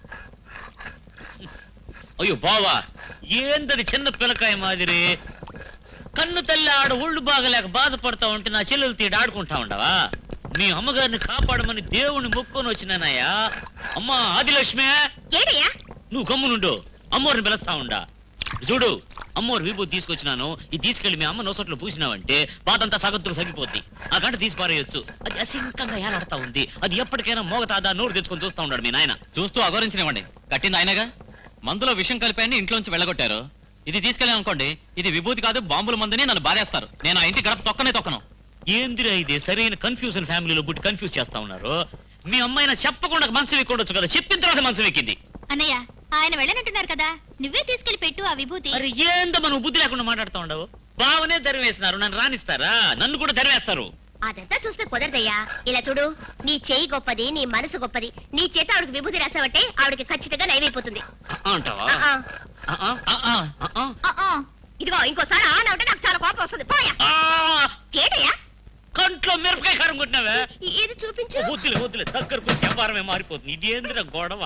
అయ్యో బావా ఏందది చిన్న పిల్లకాయ మాదిరి కన్ను తల్లి ఆడ ఒళ్ళు బాగలేక బాధపడతా ఉంటే నా చెల్లెలు తీడు ఆడుకుంటా ఉండవా మీ అమ్మగారిని కాపాడమని దేవుణ్ణి మొక్కుకొని వచ్చినానయ్యా అమ్మా ఆదిలక్ష్మి ఏడయ్యా నువ్వు గమ్మునుండు అమ్మోరిని పిలుస్తా ఉండా చూడు అమ్మోరు విభూతి తీసుకొచ్చినాను ఇది తీసుకెళ్లి మీ అమ్మ నోసట్లో పూసినావంటే బాధంతా సగత్తులు సగిపోద్ది ఆ గంట తీసి పారేయొచ్చు అది అసింకంగా ఏలాడుతా ఉంది అది ఎప్పటికైనా మోగతాదా నోరు తెచ్చుకొని చూస్తా ఉన్నాడు మీ నాయన చూస్తూ అగౌరించనివ్వండి కట్టింది ఆయనగా మందులో విషం కలిపాయని ఇంట్లోంచి వెళ్ళగొట్టారు ఇది తీసుకెళ్ళాను అనుకోండి ఇది విభూతి కాదు బాంబుల మందని నన్ను బాధేస్తారు నేను ఆ ఇంటి గడప తొక్కనే తొక్కను ఏందిరా ఇది సరైన కన్ఫ్యూజన్ ఫ్యామిలీలో పుట్టి కన్ఫ్యూజ్ చేస్తా ఉన్నారు మీ అమ్మాయిన చెప్పకుండా మంచం ఎక్కొండొచ్చు కదా చెప్పిన తర్వాత మంచం ఎక్కింది అన్నయ్య ఆయన వెళ్ళనంటున్నారు కదా నువ్వే తీసుకెళ్లి పెట్టు ఆ విభూతి మరి ఏందమ్మా నువ్వు బుద్ధి లేకుండా మాట్లాడుతా ఉండవు బావనే ధరివేసినారు నన్ను రానిస్తారా నన్ను కూడా ధరివేస్తారు అదంతా చూస్తే కుదరదయ్యా ఇలా చూడు నీ చేయి గొప్పది నీ మనసు గొప్పది నీ చేత ఆవిడకి విభూతి రాసావంటే ఆవిడకి ఖచ్చితంగా నయమైపోతుంది అంటావా ఆ, ఆ. ఆ, ఆ, ఆ, ఆ, ఆ. ఆ, ఆ. ఇదిగో ఇంకోసారి ఆ అంటే నాకు చాలా కోపం వస్తుంది పోయా చేటయ్యా కంట్లో మిరపకాయ కారం కొట్టినావే ఏది చూపించు వద్దులే వద్దులే దగ్గరకు వచ్చి వ్యాపారమే మారిపోతుంది ఇది ఏందిరా గొడవ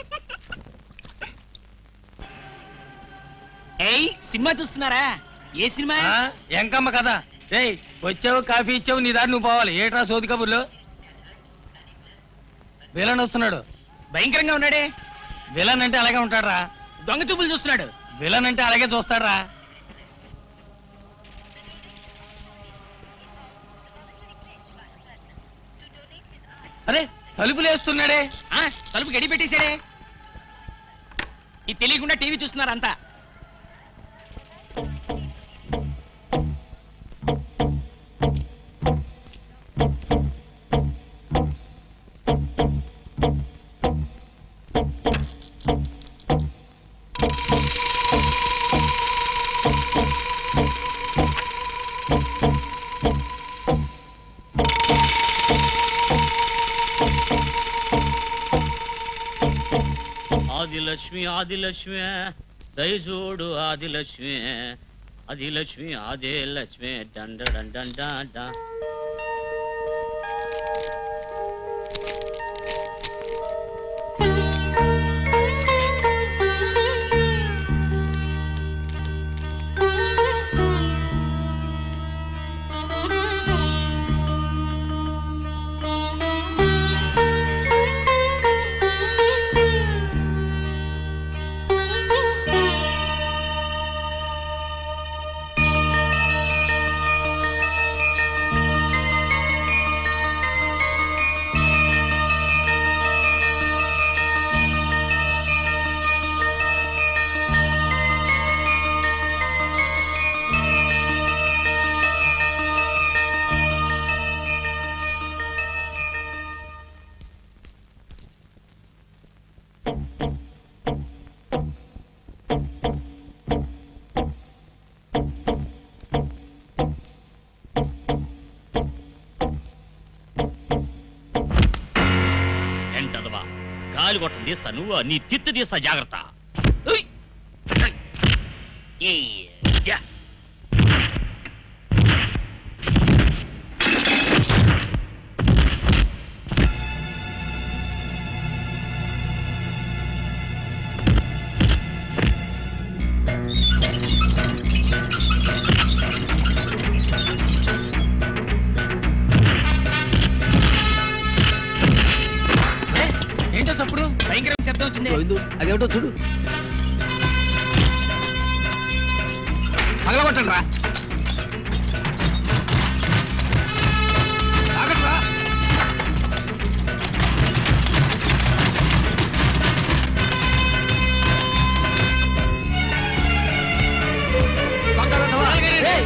ఏయ్ సినిమా చూస్తున్నారా ఏ సినిమా ఆ, ఎంకమ్మ కదా రేయ్ వచ్చావు కాఫీ ఇచ్చావు నీ దారి నువ్వు పోవాలి ఏట్రా సోది కబుర్లు విలన్ వస్తున్నాడు భయంకరంగా ఉన్నాడే విలన్ అంటే అలాగే ఉంటాడురా దొంగ చూపులు చూస్తున్నాడు విలన్ అంటే అలాగే చూస్తాడురా అరే తలుపులు వేస్తున్నాడే ఆ, తలుపు గడి పెట్టేశాడే ఇది తెలియకుండా టీవీ చూస్తున్నారు అంతా లక్ష్మి ఆదిలక్ష్మి దయచూడు ఆదిలక్ష్మి ఆదిలక్ష్మి ఆదే లక్ష్మి డండ డండ డండ ఎంటదవా గాలి కొట్టం తీస్తా నువ్వు నీ తిత్తి తీస్తా జాగ్రత్త ఉయ్. ఈ, యా. ఏంటో చప్పుడు భయంకరమైన శబ్దం వచ్చింది అదేమిటో చూడు పగలగొట్టండి రా ఆగండి రా. దొంగ వెధవా. ఏయ్.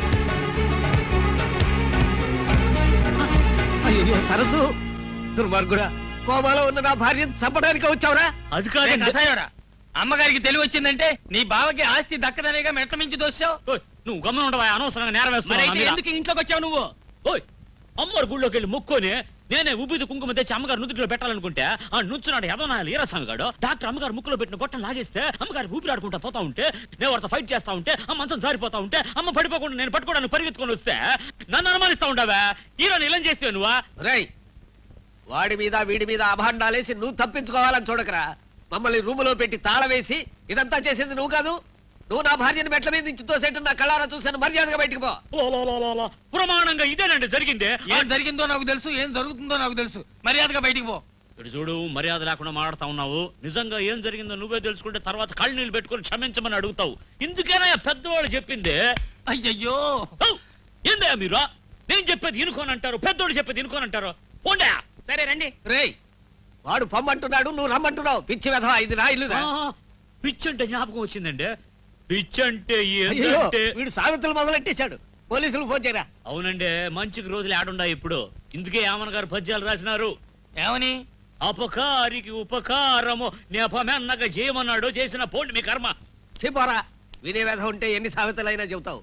అయ్యో సరసు దుర్మార్గుడా కోమాలో ఉన్న నా భార్యను చంపడానికి వచ్చావురా అది ఏ కసాయోడా, అమ్మగారికి తెలివి వచ్చిందంటే నీ బావకి ఆస్తి దక్కదనేగా మెట్ల మించి దోశావు నువ్వు గమనం ఉండవా అనవసరంగా నేరం మరి అయితే వేస్తున్నావు ఎందుకు ఇంట్లోకి వచ్చావు నువ్వు ఓయ్ అమ్మవారి గుళ్ళోకి వెళ్ళి ముక్కొని నేనే ఉబ్బిది కుంకుమ తెచ్చి అమ్మగారు నుదుటిలో పెట్టాలనుకుంటే ఆ నుంచున్నాడు యదనాయాలు ఈరస్వామి గాడు డాక్టర్ అమ్మగారు ముక్కులో పెట్టిన గొట్టం లాగేస్తే అమ్మగారు ఊపిరాడుకుంటా పోతా ఉంటే నేను వారితో ఫైట్ చేస్తా ఉంటే ఆ మంచం జారిపోతా ఉంటే అమ్మ పడిపోకుండా నేను పట్టుకోవడానికి పరిగెత్తుకొని వస్తే నన్ను అనుమానిస్తా ఉండవా హీరోని ఇలా చేస్తే నువ్వా రేయ్ వాడి మీద వీడి మీద అభాండాలేసి నువ్వు తప్పించుకోవాలని చూడకరా మమ్మల్ని రూములో పెట్టి తాళ వేసి ఇదంతా చేసింది నువ్వు కాదు నువ్వు నా భార్యను మెట్ల మీద నుంచి తోసేట్టు నా కళ్ళారా చూశాను మర్యాదగా బయటికి పో ప్రమాణంగా ఇదేనండి జరిగింది ఏం జరిగిందో నాకు తెలుసు ఏం జరుగుతుందో నాకు తెలుసు మర్యాదగా బయటికి పో ఇటు చూడు మర్యాద లేకుండా మాట్లాడుతా ఉన్నావు నిజంగా ఏం జరిగిందో నువ్వే తెలుసుకుంటే తర్వాత కళ్ళు నీళ్ళు పెట్టుకొని క్షమించమని అడుగుతావు ఇందుకేనా పెద్దవాళ్ళు చెప్పింది అయ్యయ్యో ఏందా మీరు నేను చెప్పేది ఇనుకోని అంటారు పెద్దోళ్ళు చెప్పేది ఇనుకోని అంటారు పోండా సరే రండి రేయ్ వాడు పమ్మంటున్నాడు నువ్వు రమ్మంటున్నావు పిచ్చి వెధవా ఇది నా ఇల్లురా పిచ్చి అంటే జ్ఞాపకం వచ్చిందండి పిచ్చి అంటే అయ్యో, ఏంటంటే వీడు సామెతలు మొదలెట్టేశాడు పోలీసులు ఫోన్ చేయరా అవునండి మంచికి రోజులు ఆడుండా ఇప్పుడు ఇందుకే యామన్ గారు పద్యాలు రాసినారు ఏమని అపకారికి ఉపకారము నెపమెన్నగా చేయమన్నాడు చేసిన పోండి మీ కర్మ చెప్పారా వినే వెధ ఉంటే ఎన్ని సామెతలైనా చెబుతావు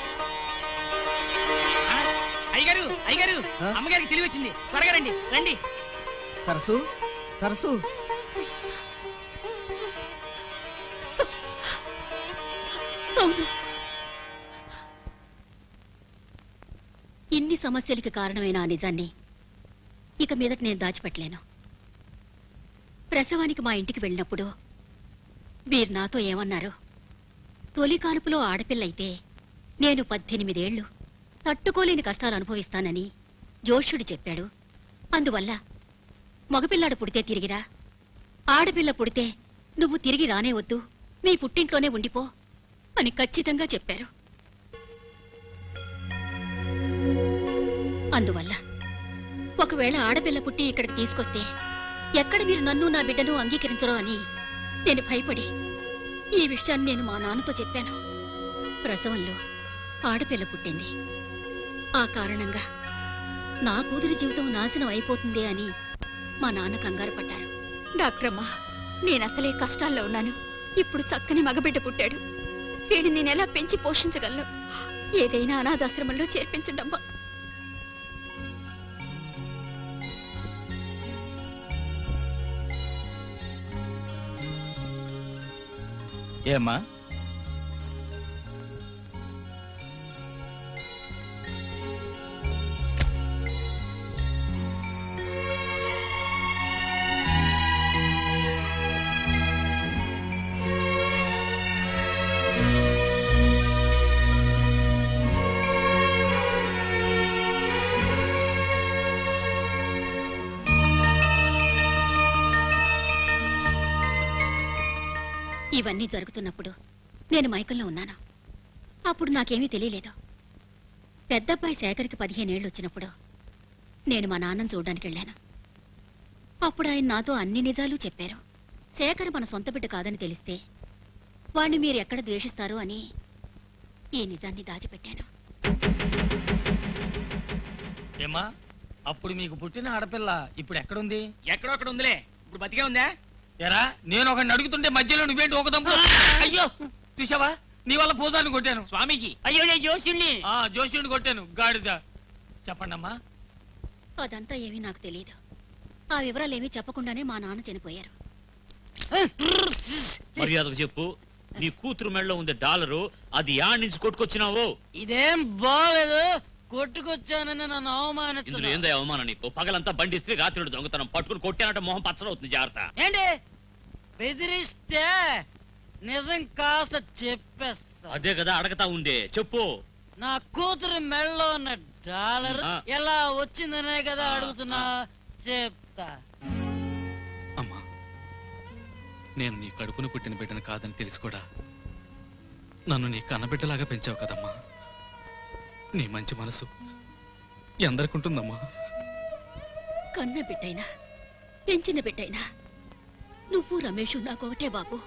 అయ్యగారు అయ్యగారు అమ్మగారికి తెలివి వచ్చింది త్వరగా రండి రండి సరసు సరసు అవును ఇన్ని సమస్యలకి కారణమైన ఆ నిజాన్ని ఇక మీదట నేను దాచిపెట్టలేను ప్రసవానికి మా ఇంటికి వెళ్ళినప్పుడు మీరు నాతో ఏమన్నారు తొలి కానుపులో ఆడపిల్లయితే నేను పద్దెనిమిదేళ్లు తట్టుకోలేని కష్టాలు అనుభవిస్తానని జోష్యుడు చెప్పాడు అందువల్ల మగపిల్లాడు పుడితే తిరిగిరా ఆడపిల్ల పుడితే నువ్వు తిరిగి రానే వద్దు మీ పుట్టింట్లోనే ఉండిపో అని ఖచ్చితంగా చెప్పారు అందువల్ల ఒకవేళ ఆడపిల్ల పుట్టి ఇక్కడికి తీసుకొస్తే ఎక్కడ మీరు నన్ను నా బిడ్డను అంగీకరించరో అని నేను భయపడి ఈ విషయాన్ని నేను మా నాన్నతో చెప్పాను ప్రసవంలో ఆడపిల్ల పుట్టింది ఆ కారణంగా నా కూతురి జీవితం నాశనం అయిపోతుంది అని మా నాన్న కంగారు పడ్డారు డాక్టరమ్మా నేను అసలే కష్టాల్లో ఉన్నాను ఇప్పుడు చక్కని మగబిడ్డ పుట్టాడు వీడిని నేను ఎలా పెంచి పోషించగలను ఏదైనా అనాథాశ్రమంలో చేర్పించండమ్మా ఏమ్మా ఇవన్నీ జరుగుతున్నప్పుడు నేను మైకంలో ఉన్నాను అప్పుడు నాకేమీ తెలియలేదు పెద్దబ్బాయి శేఖర్కి పదిహేనేళ్ళు వచ్చినప్పుడు నేను మా నాన్నను చూడడానికి వెళ్ళాను అప్పుడు ఆయన నాతో అన్ని నిజాలు చెప్పారు శేఖర్ మన సొంత బిడ్డ కాదని తెలిస్తే వాణ్ణి మీరు ఎక్కడ ద్వేషిస్తారు అని ఈ నిజాన్ని దాచిపెట్టాను ఏమా అప్పుడు మీకు పుట్టిన ఆడపిల్ల ఇప్పుడు ఎక్కడుంది ఎక్కడో అక్కడ ఉందిలే ఇప్పుడు బతికే ఉందా ఎరా నేను ఒకరిని అడుగుతుంటే మధ్యలో నువ్వేంటి ఒక దంపు అయ్యో చూసావా నీ వల్ల పూజాన్ని కొట్టాను స్వామీజీ అయ్యో నేను జోషుణ్ణి ఆ జోషుడిని కొట్టాను గాడిద చెప్పండమ్మా అదంతా ఏమీ నాకు తెలియదు ఆ వివరాలేమీ చెప్పకుండానే మా నాన్న చనిపోయారు మర్యాదకు చెప్పు నీ కూతురు మెడలో ఉంది డాలరు అది యాడ్ నుంచి కొట్టుకొచ్చినావు ఇదేం బాగలేదు కొట్టుకొచ్చానని నన్ను ఇందులో అవమానిస్తున్నా ఏందో అవమానం నీకు పగలంతా బండిస్తే రాత్రి దొంగతనం పట్టుకుని కొట్టానంటే మొహం పచ్చలవుతుంది జాగ్రత్త ఏంటి బెదిరిస్తే నిజం కాస్త చెప్పేస్తా అదే కదా అడగతా ఉండే చెప్పు నా కూతురు మెడలో ఉన్న డాలర్ ఆ. ఎలా వచ్చిందనే కదా అడుగుతున్నా చెప్తా అమ్మా నేను నీ కడుపును పుట్టిన బిడ్డను కాదని తెలిసి కూడా నన్ను నీ కన్నబిడ్డలాగా పెంచావు కదమ్మా నీ మంచి మనసు ఎందరికుంటుందమ్మా కన్న బిడ్డైనా పెంచిన బిడ్డైనా నువ్వు రమేషు నాకొకటే బాబు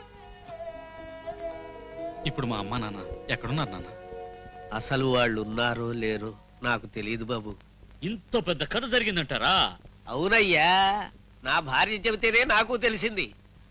ఇప్పుడు మా అమ్మా నాన్న ఎక్కడున్నారు నాన్న అసలు వాళ్ళు ఉన్నారో లేరో నాకు తెలియదు బాబు ఇంత పెద్ద కథ జరిగిందంటారా అవునయ్యా నా భార్య చెబితేనే నాకు తెలిసింది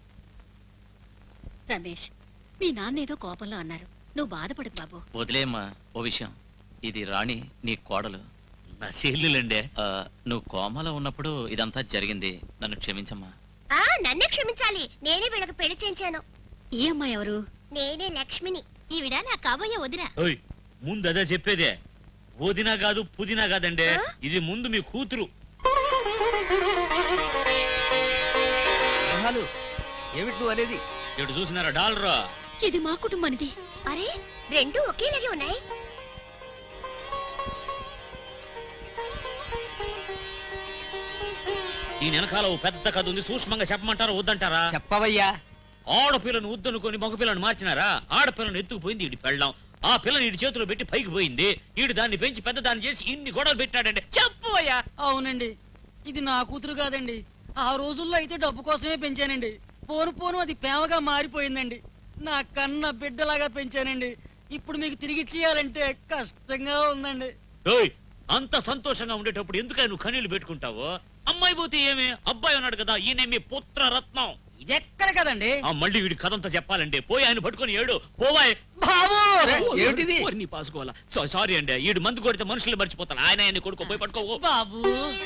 రమేష్ మీ నాన్న ఏదో కోపంలో అన్నారు నువ్వు బాధపడకు బాబు వదిలేమ్మా ఓ విషయం ఇది రాణి నీ కోడలు నా చెల్లెలండే నువ్వు కోమలో ఉన్నప్పుడు ఇదంతా జరిగింది నన్ను క్షమించమ్మా ఆ నన్నే క్షమించాలి నేనే వీళ్ళకి పెళ్లి చేయించాను ఈ అమ్మాయి ఎవరు నేనే లక్ష్మిని ఈవిడ నా కాబోయే వదిన ఓయ్ ముందు అదే చెప్పేదే ఓదినా కాదు పుదినా కాదండి ఇది ముందు మీ కూతురు మహాలు ఏమిటి నువ్వు అనేది ఇటు చూసినారా డాలరా ఇది మా కుటుంబానిది అరే రెండు ఒకేలాగే ఉన్నాయి ఈ వెనకాల ఓ పెద్ద కథ ఉంది సూక్ష్మంగా చెప్పమంటారా వద్దంటారా చెప్పవయ్యా ఆడపిల్లను వద్దనుకొని మగపిల్లను మార్చినారా ఆడపిల్లను ఎత్తుకుపోయింది ఈడి పెళ్ళాం ఆ పిల్లని ఈడి చేతిలో పెట్టి పైకి పోయింది ఈడు దాన్ని పెంచి పెద్ద దాన్ని చేసి ఇన్ని గొడవలు పెట్టాడండి చెప్పు అయ్యా అవునండి ఇది నా కూతురు కాదండి ఆ రోజుల్లో అయితే డబ్బు కోసమే పెంచానండి పోను పోను అది ప్రేమగా మారిపోయిందండి నా కన్న బిడ్డలాగా పెంచానండి ఇప్పుడు మీకు తిరిగి ఇచ్చేయాలంటే కష్టంగా ఉందండి ఓయ్ అంత సంతోషంగా ఉండేటప్పుడు ఎందుకని నువ్వు కన్నీళ్లు పెట్టుకుంటావు అమ్మాయి పోతే ఏమి అబ్బాయి ఉన్నాడు కదా ఈయన మీ పుత్ర రత్నం ఇదెక్కడ కదండి ఆ మళ్ళీ వీడి కథంతా చెప్పాలంటే పోయి ఆయన పట్టుకొని ఏడు పోవాయ్ బాబు ఏమిటిది నీ పాసుకోవాలా సా- సారీ అండి ఈడు మందు కొడితే మనుషులు మర్చిపోతాను ఆయన ఆయన కొడుకో పోయి పట్టుకో బాబు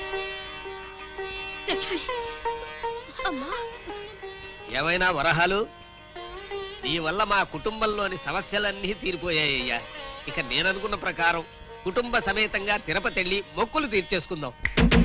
అమ్మా ఏమైనా వరహాలు నీ వల్ల మా కుటుంబంలోని సమస్యలన్నీ తీరిపోయాయ్యా ఇక నేననుకున్న ప్రకారం కుటుంబ సమేతంగా తిరుపతి వెళ్ళి మొక్కులు తీర్చేసుకుందాం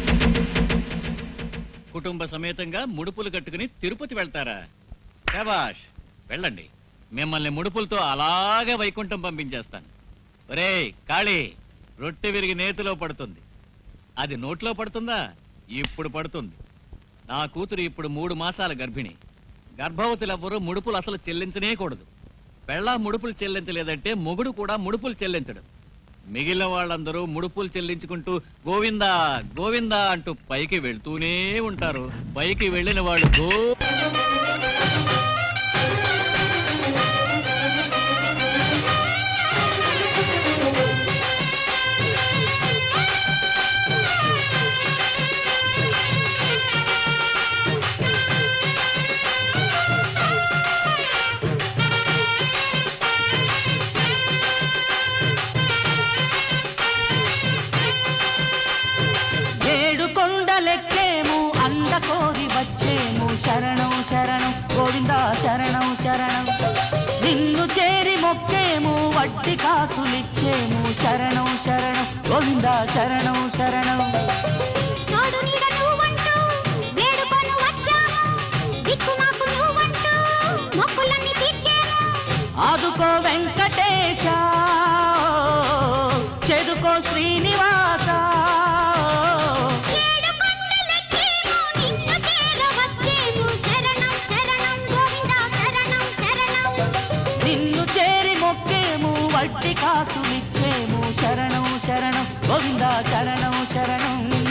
కుటుంబ సమేతంగా ముడుపులు కట్టుకుని తిరుపతి వెళ్తారా శబాష్ వెళ్ళండి మిమ్మల్ని ముడుపులతో అలాగే వైకుంఠం పంపించేస్తాను ఒరేయ్ కాళీ రొట్టె విరిగి నేతిలో పడుతుంది అది నోట్లో పడుతుందా ఇప్పుడు పడుతుంది నా కూతురు ఇప్పుడు మూడు మాసాల గర్భిణి గర్భవతులెవ్వరూ ముడుపులు అసలు చెల్లించనే కూడదు పెళ్ళా ముడుపులు చెల్లించలేదంటే మొగుడు కూడా ముడుపులు చెల్లించడు మిగిలిన వాళ్ళందరూ ముడుపులు చెల్లించుకుంటూ గోవిందా గోవిందా అంటూ పైకి వెళ్తూనే ఉంటారు పైకి వెళ్ళిన వాళ్ళు గో ఏడు కొండలెక్కేము అంద కోరి వచ్చేము శరణం శరణం గోవింద శరణం శరణం మొక్కేము వడ్డీ కాసులిచ్చేము శరణం శరణం గోవింద శరణం శరణం తోడు నీడ నువ్వంటూ వేడుకొని వచ్చాము దిక్కు మాకు నువ్వంటూ మొక్కులన్నీ తీర్చాము ఆదుకో వెంకటేశ చెదుకో శ్రీనివాస ఏడు కొండలెక్కేము నిన్ను చేరవచ్చేము శరణం శరణం గోవింద శరణం శరణం నిన్ను చేరి మొక్కేము వడ్డీ కాసులిచ్చేము శరణం శరణం గోవింద శరణం శరణం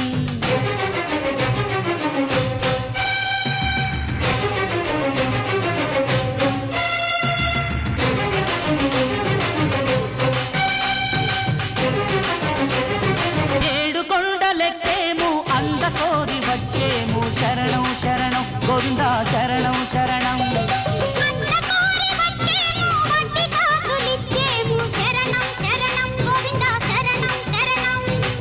ఏడు కొండలెక్కేము అంద కోరి వచ్చేము శరణం శరణం గోవింద శరణం శరణం వడ్డీ కాసులిచ్చేము శరణం శరణం గోవింద శరణం శరణం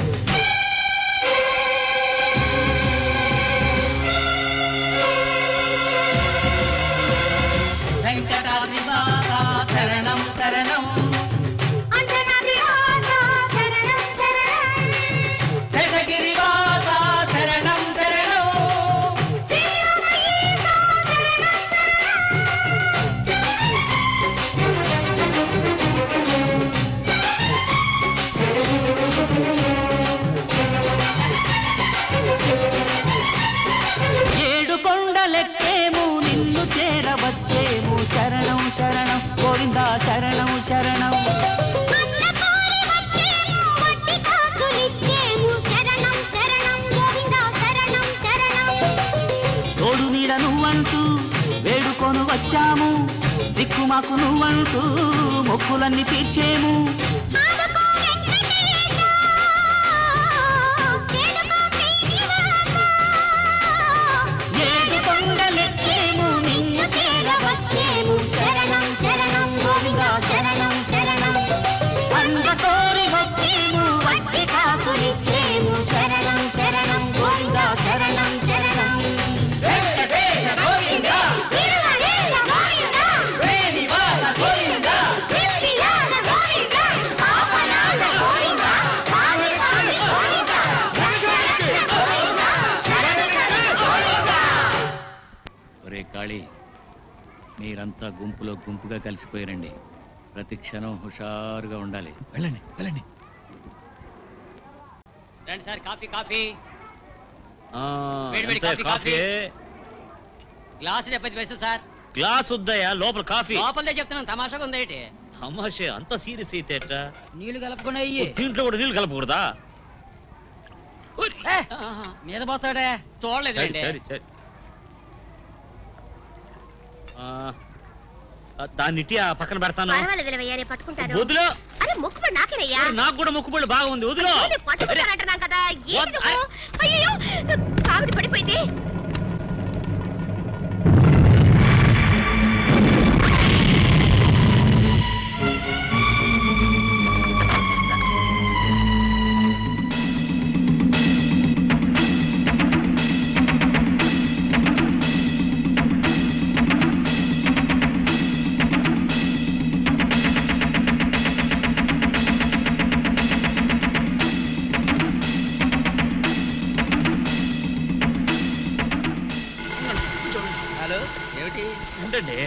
వెంకటాద్రి బాబా శరణం శరణం అంజనాద్రి వాసా శరణం శరణం శేషగిరి బాబా శరణం శరణం శ్రీరామయ్యా శరణం ఏడు కొండలెక్కేము నిన్ను చేరవచ్చేము శరణం శరణం గోవింద శరణం శరణం వడ్డీ కాసులిచ్చేము శరణం శరణం గోవింద శరణం శరణం తోడు నీడ నువ్వంటూ వేడుకొను వచ్చాము దిక్కు మాకు నువ్వంటూ మొక్కులన్నీ తీర్చేము ఏడు కొండలెక్కేము నిన్ను చేరవచ్చేము శరణం శరణం గోవింద శరణం శరణం అంద కోరి మొక్కేము వడ్డీ కాసులిచ్చేము శరణం శరణం గోవింద శరణం శరణం వెంకటేశ గోవింద తిరుమలేశ గోవింద శ్రీనివాస గోవింద శ్రీపిలాస గోవింద పాపనాశ గోవింద స్వామి స్వామి గోవింద రక్షరక్ష గోవింద శరణ శరణ గోవింద ఒరే కాళీ మీరంతా గుంపులో గుంపుగా కలిసిపోయారండి ప్రతి క్షణం హుషారుగా ఉండాలి వెళ్ళండి వెళ్ళండి రండి సార్ కాఫీ కాఫీ ఆ, వేడి వేడి ఎంత కాఫీ, కాఫీ గ్లాసు డెబ్బై పైసలు సార్ గ్లాస్ వద్దయా లోపల కాఫీ లోపలదే చెప్తున్నాను తమాషాగా ఉందేటి తమాషే అంత సీరియస్ అయితే ఎట్లా? నీళ్లు కలపకుండా అయ్యి దీంట్లో కూడా నీళ్ళు కలపకూడదా మీద పోతాడే చూడలేదు సరే సరే సరే ఆ, ఆ, దాన్ని ఇట్టి ఆ పక్కన పెడతాను పర్వాలేదులేవయ్యా రేపు పట్టుకుంటాను వదిలో అరే మొక్కుబడి నాకేనయ్యా మరి నాకు కూడా మొక్కుబడి బాగా ఉంది వదిలో నేను పట్టుకుంటానంటున్నాను కదా ఏంటి నువ్వు అయ్యో కావిడి పడిపోయింది హలో ఏమిటి ఉండండి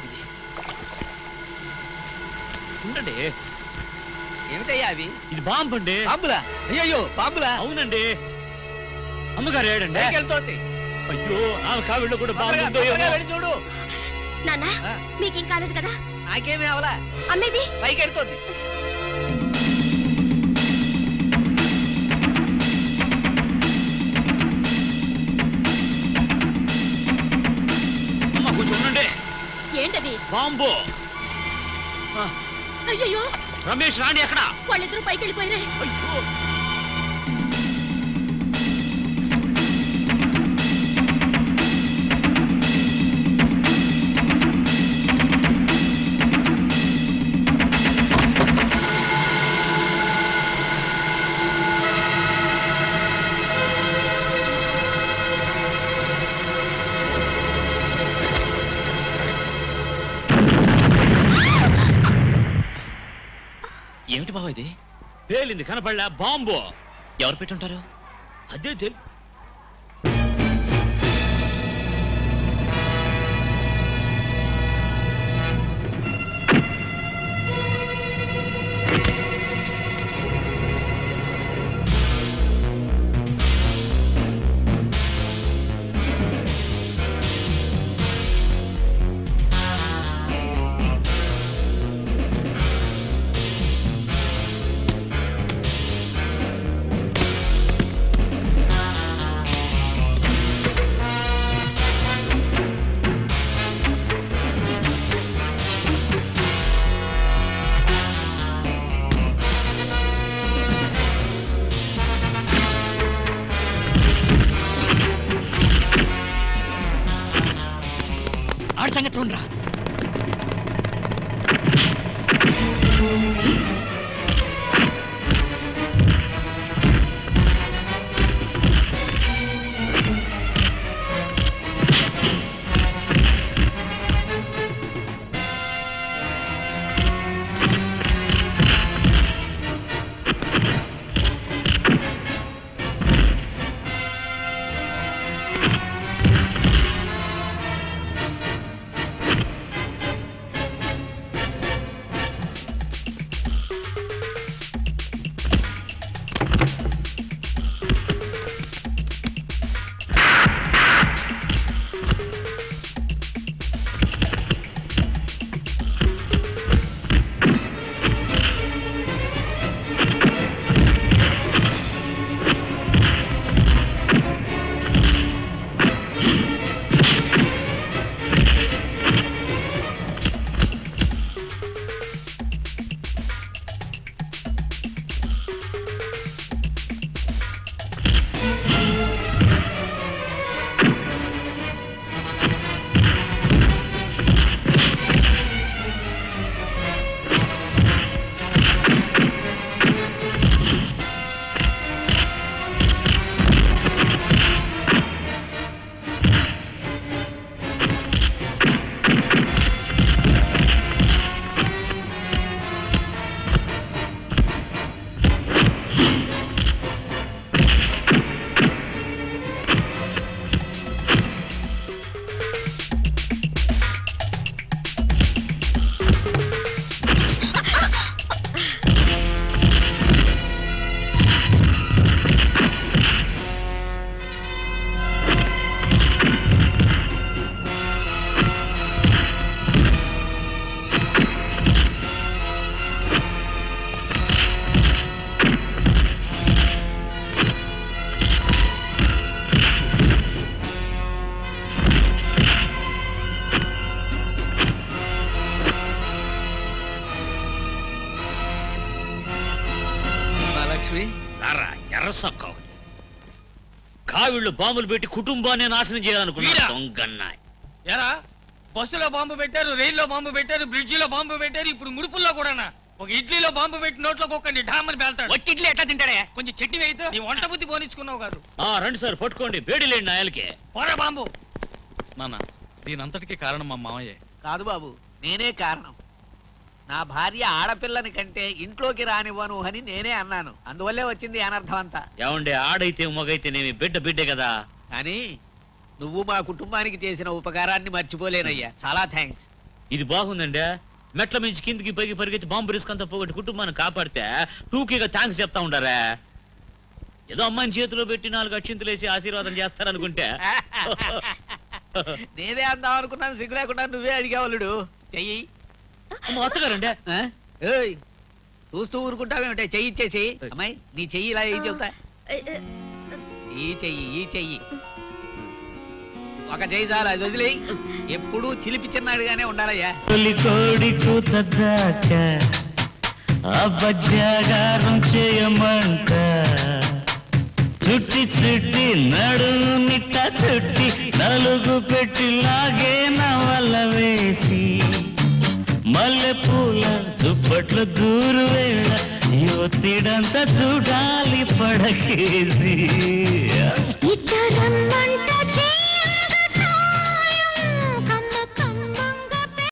ఉండండి ఏమిటయ్యా అవి ఇది బాంబు అండి బాంబులా అయ్యో బాంబులా అవునండి అమ్మగారు ఏడండి వెళ్తోంది అయ్యో ఆమె కావిళ్ళు కూడా బాంబు తొందరగా, ఉందో తొందరగా ఏమో. వెళ్ళి చూడు నాన్న మీకేం కాలేదు కదా నాకేమీ అవలా అమ్మేది పైకి ఎడుతోంది అమ్మ కొంచెం ఉండండి ఏంటది బాంబు అయ్యయ్యో రమేష్ రాణి ఎక్కడ వాళ్ళిద్దరూ పైకి వెళ్ళిపోయినాయి ఏమిటి బాబా ఇది పేలింది కనపడలే బాంబు ఎవరు పెట్టుంటారు అదే తెలి ఆడి సంగతి చూడరా మహాలక్ష్మి రారా ఎర్ర సొక్క కావిళ్ళు బాంబులు పెట్టి కుటుంబాన్ని నాశనం చేయాలనుకున్నా వీరా! దొంగన్నాయ్ ఎరా బస్సులో బాంబు పెట్టారు రైల్లో బాంబు పెట్టారు బ్రిడ్జిలో బాంబు పెట్టారు ఇప్పుడు ముడుపుల్లో కూడానా ఒక ఇడ్లీలో బాంబు పెట్టి నోట్లో కుక్కండి ఢామని పేల్తాడు వట్టి ఇడ్లీ ఎట్లా తింటాడే కొంచెం చట్నీ వేయితో నీ వంట బుద్ధి పోనిచ్చుకున్నావు కాదు ఆ రండి సార్ పట్టుకోండి వేడి లేండి నాయలకి పోరా బాంబు నాన్న దీనంతటికీ కారణం మా మామయ్యే కాదు బాబు నేనే కారణం నా భార్య ఆడపిల్లని కంటే ఇంట్లోకి రానివ్వను అని నేనే అన్నాను అందువల్లే వచ్చింది ఈ అనర్థం అంతా ఏమండి ఆడైతే మొగైతేనేమి బిడ్డ బిడ్డే కదా కానీ నువ్వు మా కుటుంబానికి చేసిన ఉపకారాన్ని మర్చిపోలేనయ్యా చాలా థ్యాంక్స్ ఇది బాగుందండి మెట్ల మించి కిందికి పైకి పరిగెత్తి బాంబు రిస్క్ అంతా పోగొట్టి కుటుంబాన్ని కాపాడితే టూకీగా థ్యాంక్స్ చెప్తా ఉండారా ఏదో అమ్మాయిని చేతిలో పెట్టి నాలుగు అక్షింతలేసి ఆశీర్వాదం చేస్తారనుకుంటే నేనే అందాం అనుకున్నాను సిగ్గు లేకుండా నువ్వే అడిగావులుడు చెయ్యి అత్తగారండి ఆ? ఏయ్ చూస్తూ ఊరుకుంటావేమిటే చెయ్యి ఇచ్చేసి అమ్మాయి నీ చెయ్యి ఇలా ఏం చెబుతా ఈ చెయ్యి ఈ చెయ్యి ఒక చెయ్యి చాలు అది వదిలే ఎప్పుడూ చిలిపి చిన్నాడుగానే ఉండాలయ్యా తొలి కోడి కూత దాకా అబ్బజాగారం చేయమంట చుట్టి చుట్టి నడుము నిట్ట చుట్టి నలుగు పెట్టి లాగే నవల వేసి మల్లె పూల దుప్పట్లు దూరు వేళ ఈ ఒత్తిడంతా చూడాలి పడకేసి